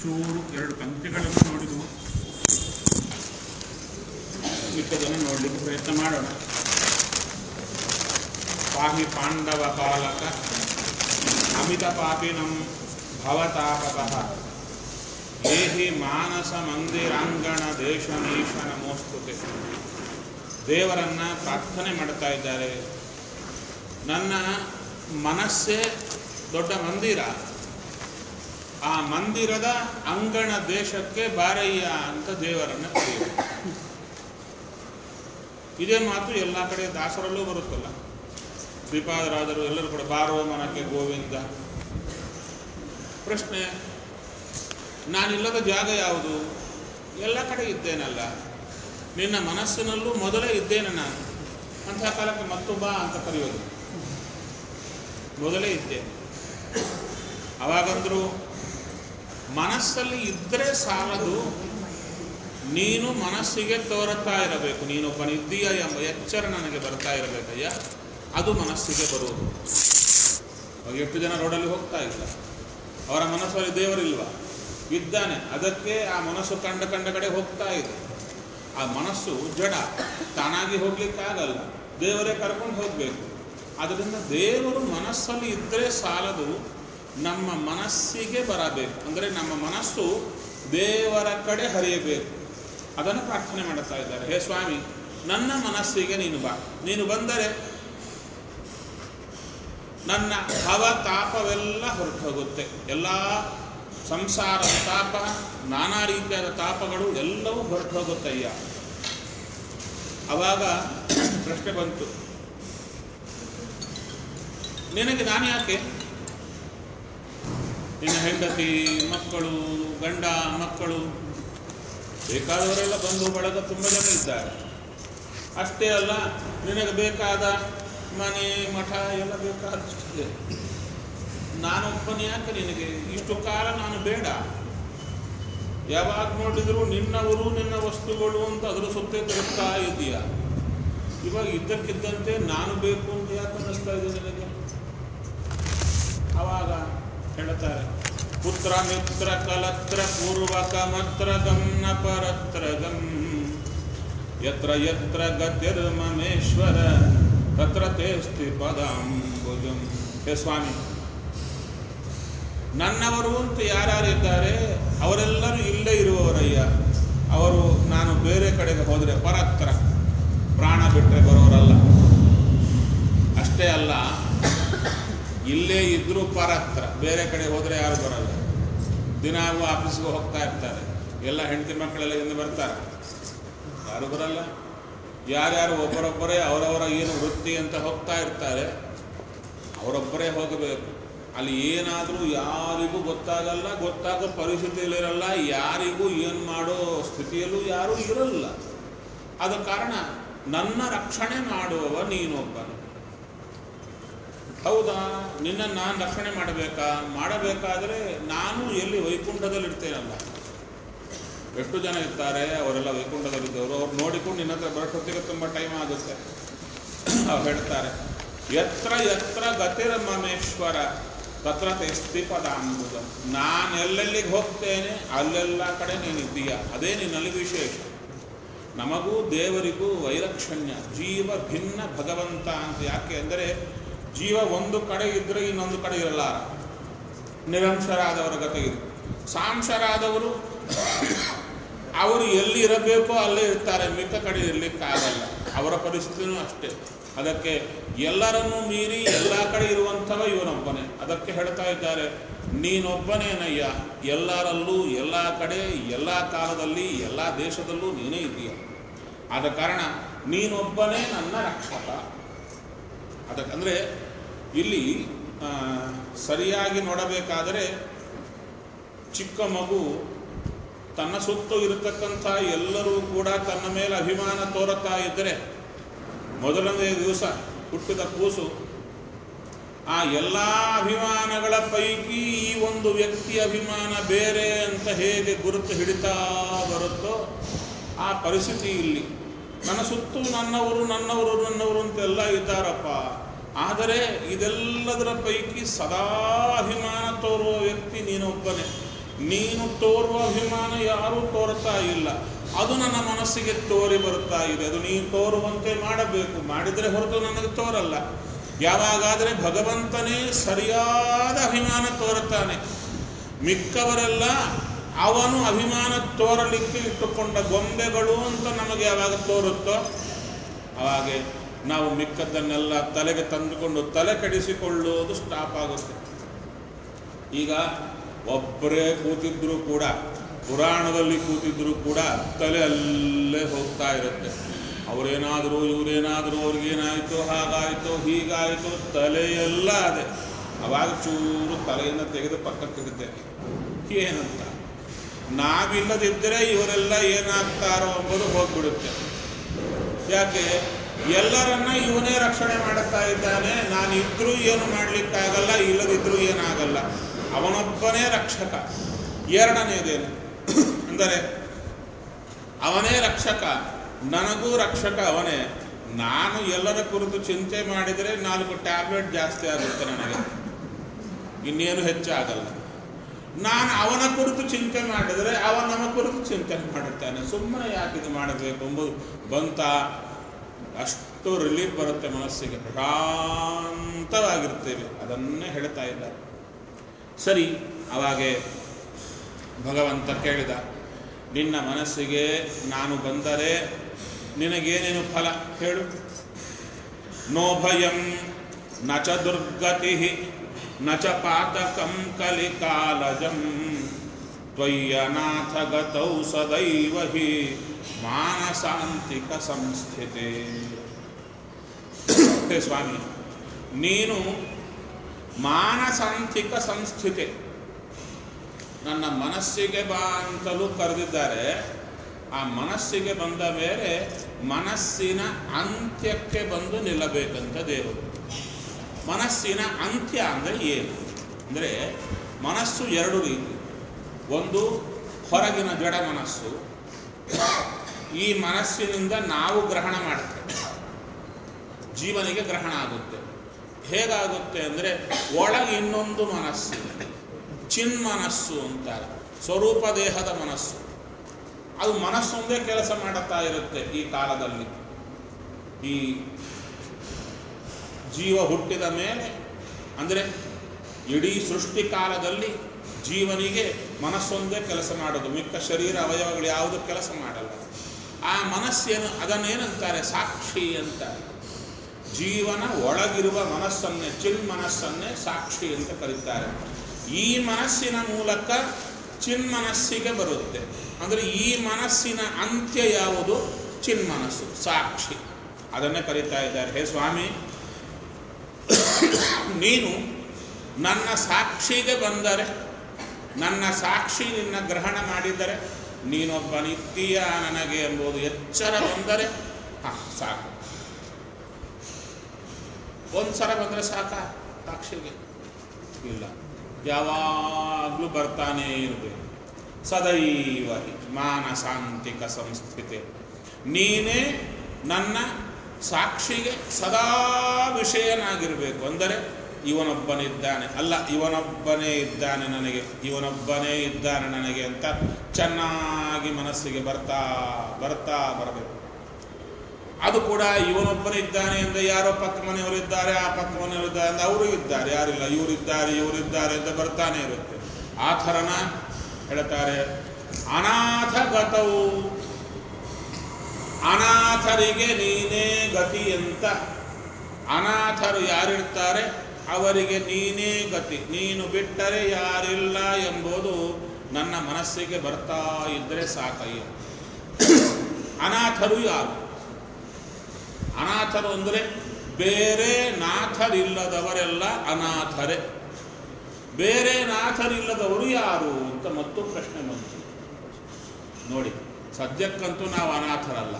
ಒಂಚೂರು ಎರಡು ಪಂಕ್ತಿಗಳನ್ನು ನೋಡಿದವು ಮಿಕ್ಕದನ್ನು ನೋಡಲಿಕ್ಕೆ ಪ್ರಯತ್ನ ಮಾಡೋಣ ಪಾಹಿ ಪಾಂಡವ ಪಾಲಕ ಅಮಿತ ಪಾಪಿನಂ ಭವತಾಪತಃ ಏಹಿ ಮಾನಸ ಮಂದಿರಾಂಗಣ ದೇಶಮೀಶ ನಮೋಸ್ತುತೆ ದೇವರನ್ನ ಪ್ರಾರ್ಥನೆ ಮಾಡ್ತಾ ಇದ್ದಾರೆ ನನ್ನ ಮನಸ್ಸೇ ದೊಡ್ಡ ಮಂದಿರ ಆ ಮಂದಿರದ ಅಂಗಣ ದೇಶಕ್ಕೆ ಬಾರಯ್ಯ ಅಂತ ದೇವರನ್ನ ಕರೆಯುವುದು ಇದೇ ಮಾತು ಎಲ್ಲ ಕಡೆ ದಾಸರಲ್ಲೂ ಬರುತ್ತಲ್ಲ ಶ್ರೀಪಾದರಾದರು ಎಲ್ಲರೂ ಕೂಡ ಬಾರೋ ಮನಕ್ಕೆ ಗೋವಿಂದ ಪ್ರಶ್ನೆ ನಾನಿಲ್ಲದ ಜಾಗ ಯಾವುದು ಎಲ್ಲ ಕಡೆ ಇದ್ದೇನಲ್ಲ ನಿನ್ನ ಮನಸ್ಸಿನಲ್ಲೂ ಮೊದಲೇ ಇದ್ದೇನೆ ನಾನು ಅಂತಹ ಕಾಲಕ್ಕೆ ಮತ್ತು ಬಾ ಅಂತ ಕರೆಯೋದು ಮೊದಲೇ ಇದ್ದೆ ಅವಾಗಂದ್ರು ಮನಸ್ಸಲ್ಲಿ ಇದ್ದರೆ ಸಾಲದು ನೀನು ಮನಸ್ಸಿಗೆ ತೋರುತ್ತಾ ಇರಬೇಕು ನೀನೊಬ್ಬನಿದ್ದೀಯ ಎಂಬ ಎಚ್ಚರ ನನಗೆ ಬರ್ತಾ ಇರಬೇಕಯ್ಯ ಅದು ಮನಸ್ಸಿಗೆ ಬರುವುದು ಅವಾಗ ಎಷ್ಟು ಜನ ರೋಡಲ್ಲಿ ಹೋಗ್ತಾ ಇಲ್ಲ ಅವರ ಮನಸ್ಸಲ್ಲಿ ದೇವರಿಲ್ವಾ ಇದ್ದಾನೆ ಅದಕ್ಕೆ ಆ ಮನಸ್ಸು ಕಂಡ ಕಂಡ ಕಡೆ ಹೋಗ್ತಾ ಇದೆ ಆ ಮನಸ್ಸು ಜಡ ತಾನಾಗಿ ಹೋಗ್ಲಿಕ್ಕಾಗಲ್ಲ ದೇವರೇ ಕರ್ಕೊಂಡು ಹೋಗಬೇಕು ಅದರಿಂದ ದೇವರು ಮನಸ್ಸಲ್ಲಿ ಇದ್ದರೆ ಸಾಲದು ನಮ್ಮ ಮನಸ್ಸಿಗೆ ಬರಬೇಕು ಅಂದರೆ ನಮ್ಮ ಮನಸ್ಸು ದೇವರ ಕಡೆ ಹರಿಯಬೇಕು ಅದನ್ನು ಪ್ರಾರ್ಥನೆ ಮಾಡುತ್ತಾ ಇದ್ದಾರೆ ಹೇ ಸ್ವಾಮಿ ನನ್ನ ಮನಸ್ಸಿಗೆ ನೀನು ಬಾ ನೀನು ಬಂದರೆ ನನ್ನ ಭವ ತಾಪವೆಲ್ಲ ಹೊರಟು ಹೋಗುತ್ತೆ ಎಲ್ಲ ಸಂಸಾರದ ತಾಪ ನಾನಾ ರೀತಿಯಾದ ತಾಪಗಳು ಎಲ್ಲವೂ ಹೊರಟು ಹೋಗುತ್ತಯ್ಯ ಅವಾಗ ಪ್ರಶ್ನೆ ಬಂತು ನಿನಗೆ ನಾನು ಯಾಕೆ ನಿನ್ನ ಹೆಂಡತಿ ಮಕ್ಕಳು ಗಂಡ ಮಕ್ಕಳು ಬೇಕಾದವರೆಲ್ಲ ಬಂಧು ಬಳಗ ತುಂಬ ಜನ ಇದ್ದಾರೆ ಅಷ್ಟೇ ಅಲ್ಲ ನಿನಗೆ ಬೇಕಾದ ಮನೆ ಮಠ ಎಲ್ಲ ಬೇಕಾದಷ್ಟಿದೆ ನಾನೊಬ್ಬನೇ ಯಾಕೆ ನಿನಗೆ ಇಷ್ಟು ಕಾಲ ನಾನು ಬೇಡ ಯಾವಾಗ ನೋಡಿದ್ರು ನಿನ್ನವರು ನಿನ್ನ ವಸ್ತುಗಳು ಅಂತ ಅದರ ಸುತ್ತೇ ತಿರುಗ್ತಾ ಇದೆಯಾ ಇವಾಗ ಇದ್ದಕ್ಕಿದ್ದಂತೆ ನಾನು ಬೇಕು ಅಂತ ಯಾಕೆ ಅನ್ನಿಸ್ತಾ ಇದೆ ನಿನಗೆ ಅವಾಗ ಹೇಳ್ತಾರೆ ಪುತ್ರ ಮಿತ್ರ ಕಲತ್ರ ಪೂರ್ವಕ ಮತ್ರ ಗಮ್ನ ಪರತ್ರ ಗಮ್ ಯತ್ರ ಯತ್ರ ಗತಿರ್ಮಮೇಶ್ವರ ತತ್ರ ತೇಸ್ತಿ ಪದಾಂಬುಜಂ ಹೇ ಸ್ವಾಮಿ ನನ್ನವರು ಅಂತ ಯಾರ್ಯಾರು ಇದ್ದಾರೆ ಅವರೆಲ್ಲರೂ ಇಲ್ಲೇ ಇರುವವರಯ್ಯ ಅವರು ನಾನು ಬೇರೆ ಕಡೆಗೆ ಹೋದರೆ ಪರತ್ರ ಪ್ರಾಣ ಬಿಟ್ಟರೆ ಬರೋರಲ್ಲ ಅಷ್ಟೇ ಅಲ್ಲ ಇಲ್ಲೇ ಇದ್ರೂ ಪರತ್ರ ಬೇರೆ ಕಡೆ ಹೋದರೆ ಯಾರು ಬರಲ್ಲ ದಿನಾಗೂ ಆಫೀಸ್ಗೆ ಹೋಗ್ತಾ ಇರ್ತಾರೆ ಎಲ್ಲ ಹೆಂಡತಿ ಮಕ್ಕಳೆಲ್ಲ ಹಿಂದೆ ಬರ್ತಾರೆ ಯಾರು ಬರಲ್ಲ ಯಾರ್ಯಾರು ಒಬ್ಬರೊಬ್ಬರೇ ಅವರವರ ಏನು ವೃತ್ತಿ ಅಂತ ಹೋಗ್ತಾ ಇರ್ತಾರೆ ಅವರೊಬ್ಬರೇ ಹೋಗಬೇಕು ಅಲ್ಲಿ ಏನಾದರೂ ಯಾರಿಗೂ ಗೊತ್ತಾಗಲ್ಲ ಗೊತ್ತಾಗೋ ಪರಿಸ್ಥಿತಿಯಲ್ಲಿರಲ್ಲ ಯಾರಿಗೂ ಏನು ಮಾಡೋ ಸ್ಥಿತಿಯಲ್ಲೂ ಯಾರೂ ಇರಲ್ಲ ಆದ ಕಾರಣ ನನ್ನ ರಕ್ಷಣೆ ಮಾಡುವವ ನೀನೊಬ್ಬನು ಹೌದಾ ನಿನ್ನ ನಾನು ರಕ್ಷಣೆ ಮಾಡಬೇಕಾ ಮಾಡಬೇಕಾದ್ರೆ ನಾನು ಎಲ್ಲಿ ವೈಕುಂಠದಲ್ಲಿರ್ತೇನಲ್ಲ ಎಷ್ಟು ಜನ ಇರ್ತಾರೆ ಅವರೆಲ್ಲ ವೈಕುಂಠದಲ್ಲಿದ್ದವರು ಅವ್ರು ನೋಡಿಕೊಂಡು ನಿನ್ನ ಹತ್ರ ಬರೋಷ್ಟೊತ್ತಿಗೆ ತುಂಬ ಟೈಮ್ ಆಗುತ್ತೆ ಅವ್ರು ಹೇಳ್ತಾರೆ ಎತ್ರ ಎತ್ರ ಗತಿರಮಮೇಶ್ವರ ತತ್ರ ತೆಸ್ತಿ ಪದಾಂಬುದ ನಾನು ಎಲ್ಲೆಲ್ಲಿಗೆ ಹೋಗ್ತೇನೆ ಅಲ್ಲೆಲ್ಲ ಕಡೆ ನೀನಿದ್ದೀಯ ಅದೇ ನಿನ್ನಲ್ಲಿ ವಿಶೇಷ ನಮಗೂ ದೇವರಿಗೂ ವೈಲಕ್ಷಣ್ಯ ಜೀವ ಭಿನ್ನ ಭಗವಂತ ಅಂತ ಯಾಕೆ ಅಂದರೆ ಜೀವ ಒಂದು ಕಡೆ ಇದ್ದರೆ ಇನ್ನೊಂದು ಕಡೆ ಇರಲಾರ ನಿರಂಶರಾದವರ ಗತಿ ಇದು ಸಾಂಶರಾದವರು ಅವರು ಎಲ್ಲಿ ಇರಬೇಕೋ ಅಲ್ಲೇ ಇರ್ತಾರೆ ಮಿಕ್ಕ ಕಡೆ ಇರಲಿಕ್ಕಾಗಲ್ಲ ಅವರ ಪರಿಸ್ಥಿತಿನೂ ಅಷ್ಟೇ ಅದಕ್ಕೆ ಎಲ್ಲರನ್ನೂ ಮೀರಿ ಎಲ್ಲ ಕಡೆ ಇರುವಂಥವ ಇವನೊಬ್ಬನೇ ಅದಕ್ಕೆ ಹೇಳ್ತಾ ಇದ್ದಾರೆ ನೀನೊಬ್ಬನೇನಯ್ಯ ಎಲ್ಲರಲ್ಲೂ ಎಲ್ಲ ಕಡೆ ಎಲ್ಲ ಕಾಲದಲ್ಲಿ ಎಲ್ಲ ದೇಶದಲ್ಲೂ ನೀನೇ ಇದೆಯ ಆದ ಕಾರಣ ನೀನೊಬ್ಬನೇ ನನ್ನ ರಕ್ಷಕ ಅದಕ್ಕಂದರೆ ಇಲ್ಲಿ ಆ, ಸರಿಯಾಗಿ ನೋಡಬೇಕಾದರೆ ಚಿಕ್ಕ ಮಗು ತನ್ನ ಸುತ್ತು ಇರತಕ್ಕಂಥ ಎಲ್ಲರೂ ಕೂಡ ತನ್ನ ಮೇಲೆ ಅಭಿಮಾನ ತೋರುತ್ತಾ ಇದ್ದರೆ ಮೊದಲನೇ ದಿವಸ ಹುಟ್ಟಿದ ಕೂಸು ಆ ಎಲ್ಲ ಅಭಿಮಾನಗಳ ಪೈಕಿ ಈ ಒಂದು ವ್ಯಕ್ತಿ ಅಭಿಮಾನ ಬೇರೆ ಅಂತ ಹೇಗೆ ಗುರುತು ಹಿಡಿತಾ ಬರುತ್ತೋ ಆ ಪರಿಸ್ಥಿತಿ ಇಲ್ಲಿ ನನ್ನ ಸುತ್ತು ನನ್ನವರು ನನ್ನವರು ನನ್ನವರು ಅಂತೆಲ್ಲ ಇದ್ದಾರಪ್ಪ ಆದರೆ ಇದೆಲ್ಲದರ ಪೈಕಿ ಸದಾ ಅಭಿಮಾನ ತೋರುವ ವ್ಯಕ್ತಿ ನೀನೊಬ್ಬನೇ ನೀನು ತೋರುವ ಅಭಿಮಾನ ಯಾರೂ ತೋರ್ತಾ ಇಲ್ಲ ಅದು ನನ್ನ ಮನಸ್ಸಿಗೆ ತೋರಿ ಬರ್ತಾ ಇದೆ ಅದು ನೀನು ತೋರುವಂತೆ ಮಾಡಬೇಕು ಮಾಡಿದರೆ ಹೊರತು ನನಗೆ ತೋರಲ್ಲ ಯಾವಾಗಾದರೆ ಭಗವಂತನೇ ಸರಿಯಾದ ಅಭಿಮಾನ ತೋರುತ್ತಾನೆ ಮಿಕ್ಕವರೆಲ್ಲ ಅವನು ಅಭಿಮಾನ ತೋರಲಿಕ್ಕೆ ಇಟ್ಟುಕೊಂಡ ಗೊಂಬೆಗಳು ಅಂತ ನಮಗೆ ಯಾವಾಗ ತೋರುತ್ತೋ ಅವಾಗೆ ನಾವು ಮಿಕ್ಕದ್ದನ್ನೆಲ್ಲ ತಲೆಗೆ ತಂದುಕೊಂಡು ತಲೆ ಕೆಡಿಸಿಕೊಳ್ಳುವುದು ಸ್ಟಾಪ್ ಆಗುತ್ತೆ ಈಗ ಒಬ್ಬರೇ ಕೂತಿದ್ರು ಕೂಡ ಪುರಾಣದಲ್ಲಿ ಕೂತಿದ್ರು ಕೂಡ ತಲೆ ಅಲ್ಲೇ ಹೋಗ್ತಾ ಇರುತ್ತೆ ಅವರೇನಾದರೂ ಇವರೇನಾದರೂ ಅವ್ರಿಗೇನಾಯಿತು ಹಾಗಾಯಿತು ಹೀಗಾಯಿತು ತಲೆಯೆಲ್ಲ ಅದೇ ಅವಾಗ ಚೂರು ತಲೆಯಿಂದ ತೆಗೆದು ಪಕ್ಕಕ್ಕಿಡುತ್ತೇನೆ ಏನಂತ ನಾವಿಲ್ಲದಿದ್ದರೆ ಇವರೆಲ್ಲ ಏನಾಗ್ತಾರೋ ಎಂಬುದು ಹೋಗ್ಬಿಡುತ್ತೆ ಯಾಕೆ ಎಲ್ಲರನ್ನ ಇವನೇ ರಕ್ಷಣೆ ಮಾಡುತ್ತಾ ಇದ್ದಾನೆ ನಾನಿದ್ರೂ ಏನು ಮಾಡಲಿಕ್ಕಾಗಲ್ಲ ಇಲ್ಲದಿದ್ರೂ ಏನಾಗಲ್ಲ ಅವನೊಬ್ಬನೇ ರಕ್ಷಕ ಎರಡನೇದೇನು ಅಂದರೆ ಅವನೇ ರಕ್ಷಕ ನನಗೂ ರಕ್ಷಕ ಅವನೇ ನಾನು ಎಲ್ಲರ ಕುರಿತು ಚಿಂತೆ ಮಾಡಿದರೆ ನಾಲ್ಕು ಟ್ಯಾಬ್ಲೆಟ್ ಜಾಸ್ತಿ ಆಗುತ್ತೆ ನನಗೆ ಇನ್ನೇನು ಹೆಚ್ಚಾಗಲ್ಲ ನಾನು ಅವನ ಕುರಿತು ಚಿಂತೆ ಮಾಡಿದರೆ ಅವ ನಮ್ಮ ಕುರಿತು ಚಿಂತನೆ ಮಾಡುತ್ತಾನೆ ಸುಮ್ಮನೆ ಯಾಕೆ ಇದು ಮಾಡಬೇಕು ಎಂಬುದು ಬಂತ ಅಷ್ಟು ರಿಲೀಫ್ ಬರುತ್ತೆ ಮನಸ್ಸಿಗೆ ಪ್ರಶಾಂತವಾಗಿರ್ತೇವೆ ಅದನ್ನೇ ಹೇಳ್ತಾ ಇದ್ದಾರೆ ಸರಿ ಅವಾಗೆ ಭಗವಂತ ಕೇಳಿದ ನಿನ್ನ ಮನಸ್ಸಿಗೆ ನಾನು ಬಂದರೆ ನಿನಗೇನೇನು ಫಲ ಹೇಳು ನೋ ಭಯಂ ನ ಚ ದುರ್ಗತಿ ನ ಚ ಪಾತಕಂ ಕಲಿಕಾಲಜಂ ತ್ವಯ್ಯನಾಥ ಗತೌ ಸದೈವ ಹಿ ಮಾನಸಾಂತಿಕ ಸಂಸ್ಥಿತೆ ಹೇ ಸ್ವಾಮಿ ನೀನು ಮಾನಸಾಂತಿಕ ಸಂಸ್ಥಿತೆ ನನ್ನ ಮನಸ್ಸಿಗೆ ಬಾ ಅಂತಲೂ ಕರೆದಿದ್ದಾರೆ ಆ ಮನಸ್ಸಿಗೆ ಬಂದ ಮೇಲೆ ಮನಸ್ಸಿನ ಅಂತ್ಯಕ್ಕೆ ಬಂದು ನಿಲ್ಲಬೇಕಂತ ದೇವರು ಮನಸ್ಸಿನ ಅಂತ್ಯ ಅಂದರೆ ಏನು ಅಂದರೆ ಮನಸ್ಸು ಎರಡು ರೀತಿ ಒಂದು ಹೊರಗಿನ ಜಡ ಮನಸ್ಸು ಈ ಮನಸ್ಸಿನಿಂದ ನಾವು ಗ್ರಹಣ ಮಾಡ್ತೇವೆ ಜೀವನಿಗೆ ಗ್ರಹಣ ಆಗುತ್ತೆ ಹೇಗಾಗುತ್ತೆ ಅಂದರೆ ಒಳಗೆ ಇನ್ನೊಂದು ಮನಸ್ಸಿದೆ ಚಿನ್ಮನಸ್ಸು ಅಂತಾರೆ ಸ್ವರೂಪ ದೇಹದ ಮನಸ್ಸು ಅದು ಮನಸ್ಸೊಂದೇ ಕೆಲಸ ಮಾಡುತ್ತಾ ಇರುತ್ತೆ ಈ ಕಾಲದಲ್ಲಿ ಈ ಜೀವ ಹುಟ್ಟಿದ ಮೇಲೆ ಅಂದರೆ ಇಡೀ ಸೃಷ್ಟಿ ಕಾಲದಲ್ಲಿ ಜೀವನಿಗೆ ಮನಸ್ಸೊಂದೇ ಕೆಲಸ ಮಾಡೋದು ಮಿಕ್ಕ ಶರೀರ ಅವಯವಗಳು ಯಾವುದು ಕೆಲಸ ಮಾಡಲ್ಲ ಆ ಮನಸ್ಸೇನು ಅದನ್ನೇನಂತಾರೆ ಸಾಕ್ಷಿ ಅಂತಾರೆ ಜೀವನ ಒಳಗಿರುವ ಮನಸ್ಸನ್ನೇ ಚಿನ್ ಮನಸ್ಸನ್ನೇ ಸಾಕ್ಷಿ ಅಂತ ಕರೀತಾರೆ ಈ ಮನಸ್ಸಿನ ಮೂಲಕ ಚಿನ್ಮನಸ್ಸಿಗೆ ಬರುತ್ತೆ ಅಂದರೆ ಈ ಮನಸ್ಸಿನ ಅಂತ್ಯ ಯಾವುದು ಚಿನ್ಮನಸ್ಸು ಸಾಕ್ಷಿ ಅದನ್ನೇ ಕರೀತಾ ಇದ್ದಾರೆ ಹೇ ಸ್ವಾಮಿ ನೀನು ನನ್ನ ಸಾಕ್ಷಿಗೆ ಬಂದರೆ ನನ್ನ ಸಾಕ್ಷಿ ನಿನ್ನ ಗ್ರಹಣ ಮಾಡಿದರೆ ನೀನೊಬ್ಬ ನಿತ್ಯ ನನಗೆ ಎಂಬುದು ಎಚ್ಚರ ಬಂದರೆ ಹಾಂ ಸಾಕು ಒಂದು ಸಲ ಬಂದರೆ ಸಾಕ ಸಾಕ್ಷಿಗೆ ಇಲ್ಲ ಯಾವಾಗಲೂ ಬರ್ತಾನೇ ಇರಬೇಕು ಸದೈವ ಹಿ ಮಾನಸಾಂತಿಕ ಸಂಸ್ಥಿತಿ ನೀನೇ ನನ್ನ ಸಾಕ್ಷಿಗೆ ಸದಾ ವಿಷಯನಾಗಿರಬೇಕು ಅಂದರೆ ಇವನೊಬ್ಬನಿದ್ದಾನೆ ಅಲ್ಲ ಇವನೊಬ್ಬನೇ ಇದ್ದಾನೆ ನನಗೆ ಇವನೊಬ್ಬನೇ ಇದ್ದಾನೆ ನನಗೆ ಅಂತ ಚೆನ್ನಾಗಿ ಮನಸ್ಸಿಗೆ ಬರ್ತಾ ಬರ್ತಾ ಬರಬೇಕು ಅದು ಕೂಡ ಇವನೊಬ್ಬನೇ ಇದ್ದಾನೆ ಅಂದರೆ ಯಾರೋ ಪಕ್ಕ ಮನೆಯವರಿದ್ದಾರೆ ಆ ಪಕ್ಕ ಮನೆಯವರಿದ್ದಾರೆ ಅಂದ್ರೆ ಅವರು ಇದ್ದಾರೆ ಯಾರಿಲ್ಲ ಇವರಿದ್ದಾರೆ ಇವರಿದ್ದಾರೆ ಅಂತ ಬರ್ತಾನೆ ಇರುತ್ತೆ ಆ ಥರನ ಹೇಳ್ತಾರೆ ಅನಾಥಗತವು ಅನಾಥರಿಗೆ ನೀನೇ ಗತಿ ಅಂತ ಅನಾಥರು ಯಾರಿರ್ತಾರೆ ಅವರಿಗೆ ನೀನೇ ಗತಿ ನೀನು ಬಿಟ್ಟರೆ ಯಾರಿಲ್ಲ ಎಂಬುದು ನನ್ನ ಮನಸ್ಸಿಗೆ ಬರ್ತಾ ಇದ್ದರೆ ಸಾಕಯ್ಯ ಅನಾಥರು ಯಾರು ಅನಾಥರು ಅಂದರೆ ಬೇರೆ ನಾಥರಿಲ್ಲದವರೆಲ್ಲ ಅನಾಥರೇ ಬೇರೆ ನಾಥರಿಲ್ಲದವರು ಯಾರು ಅಂತ ಮತ್ತು ಪ್ರಶ್ನೆ ಬಂತು ನೋಡಿ ಸದ್ಯಕ್ಕಂತೂ ನಾವು ಅನಾಥರಲ್ಲ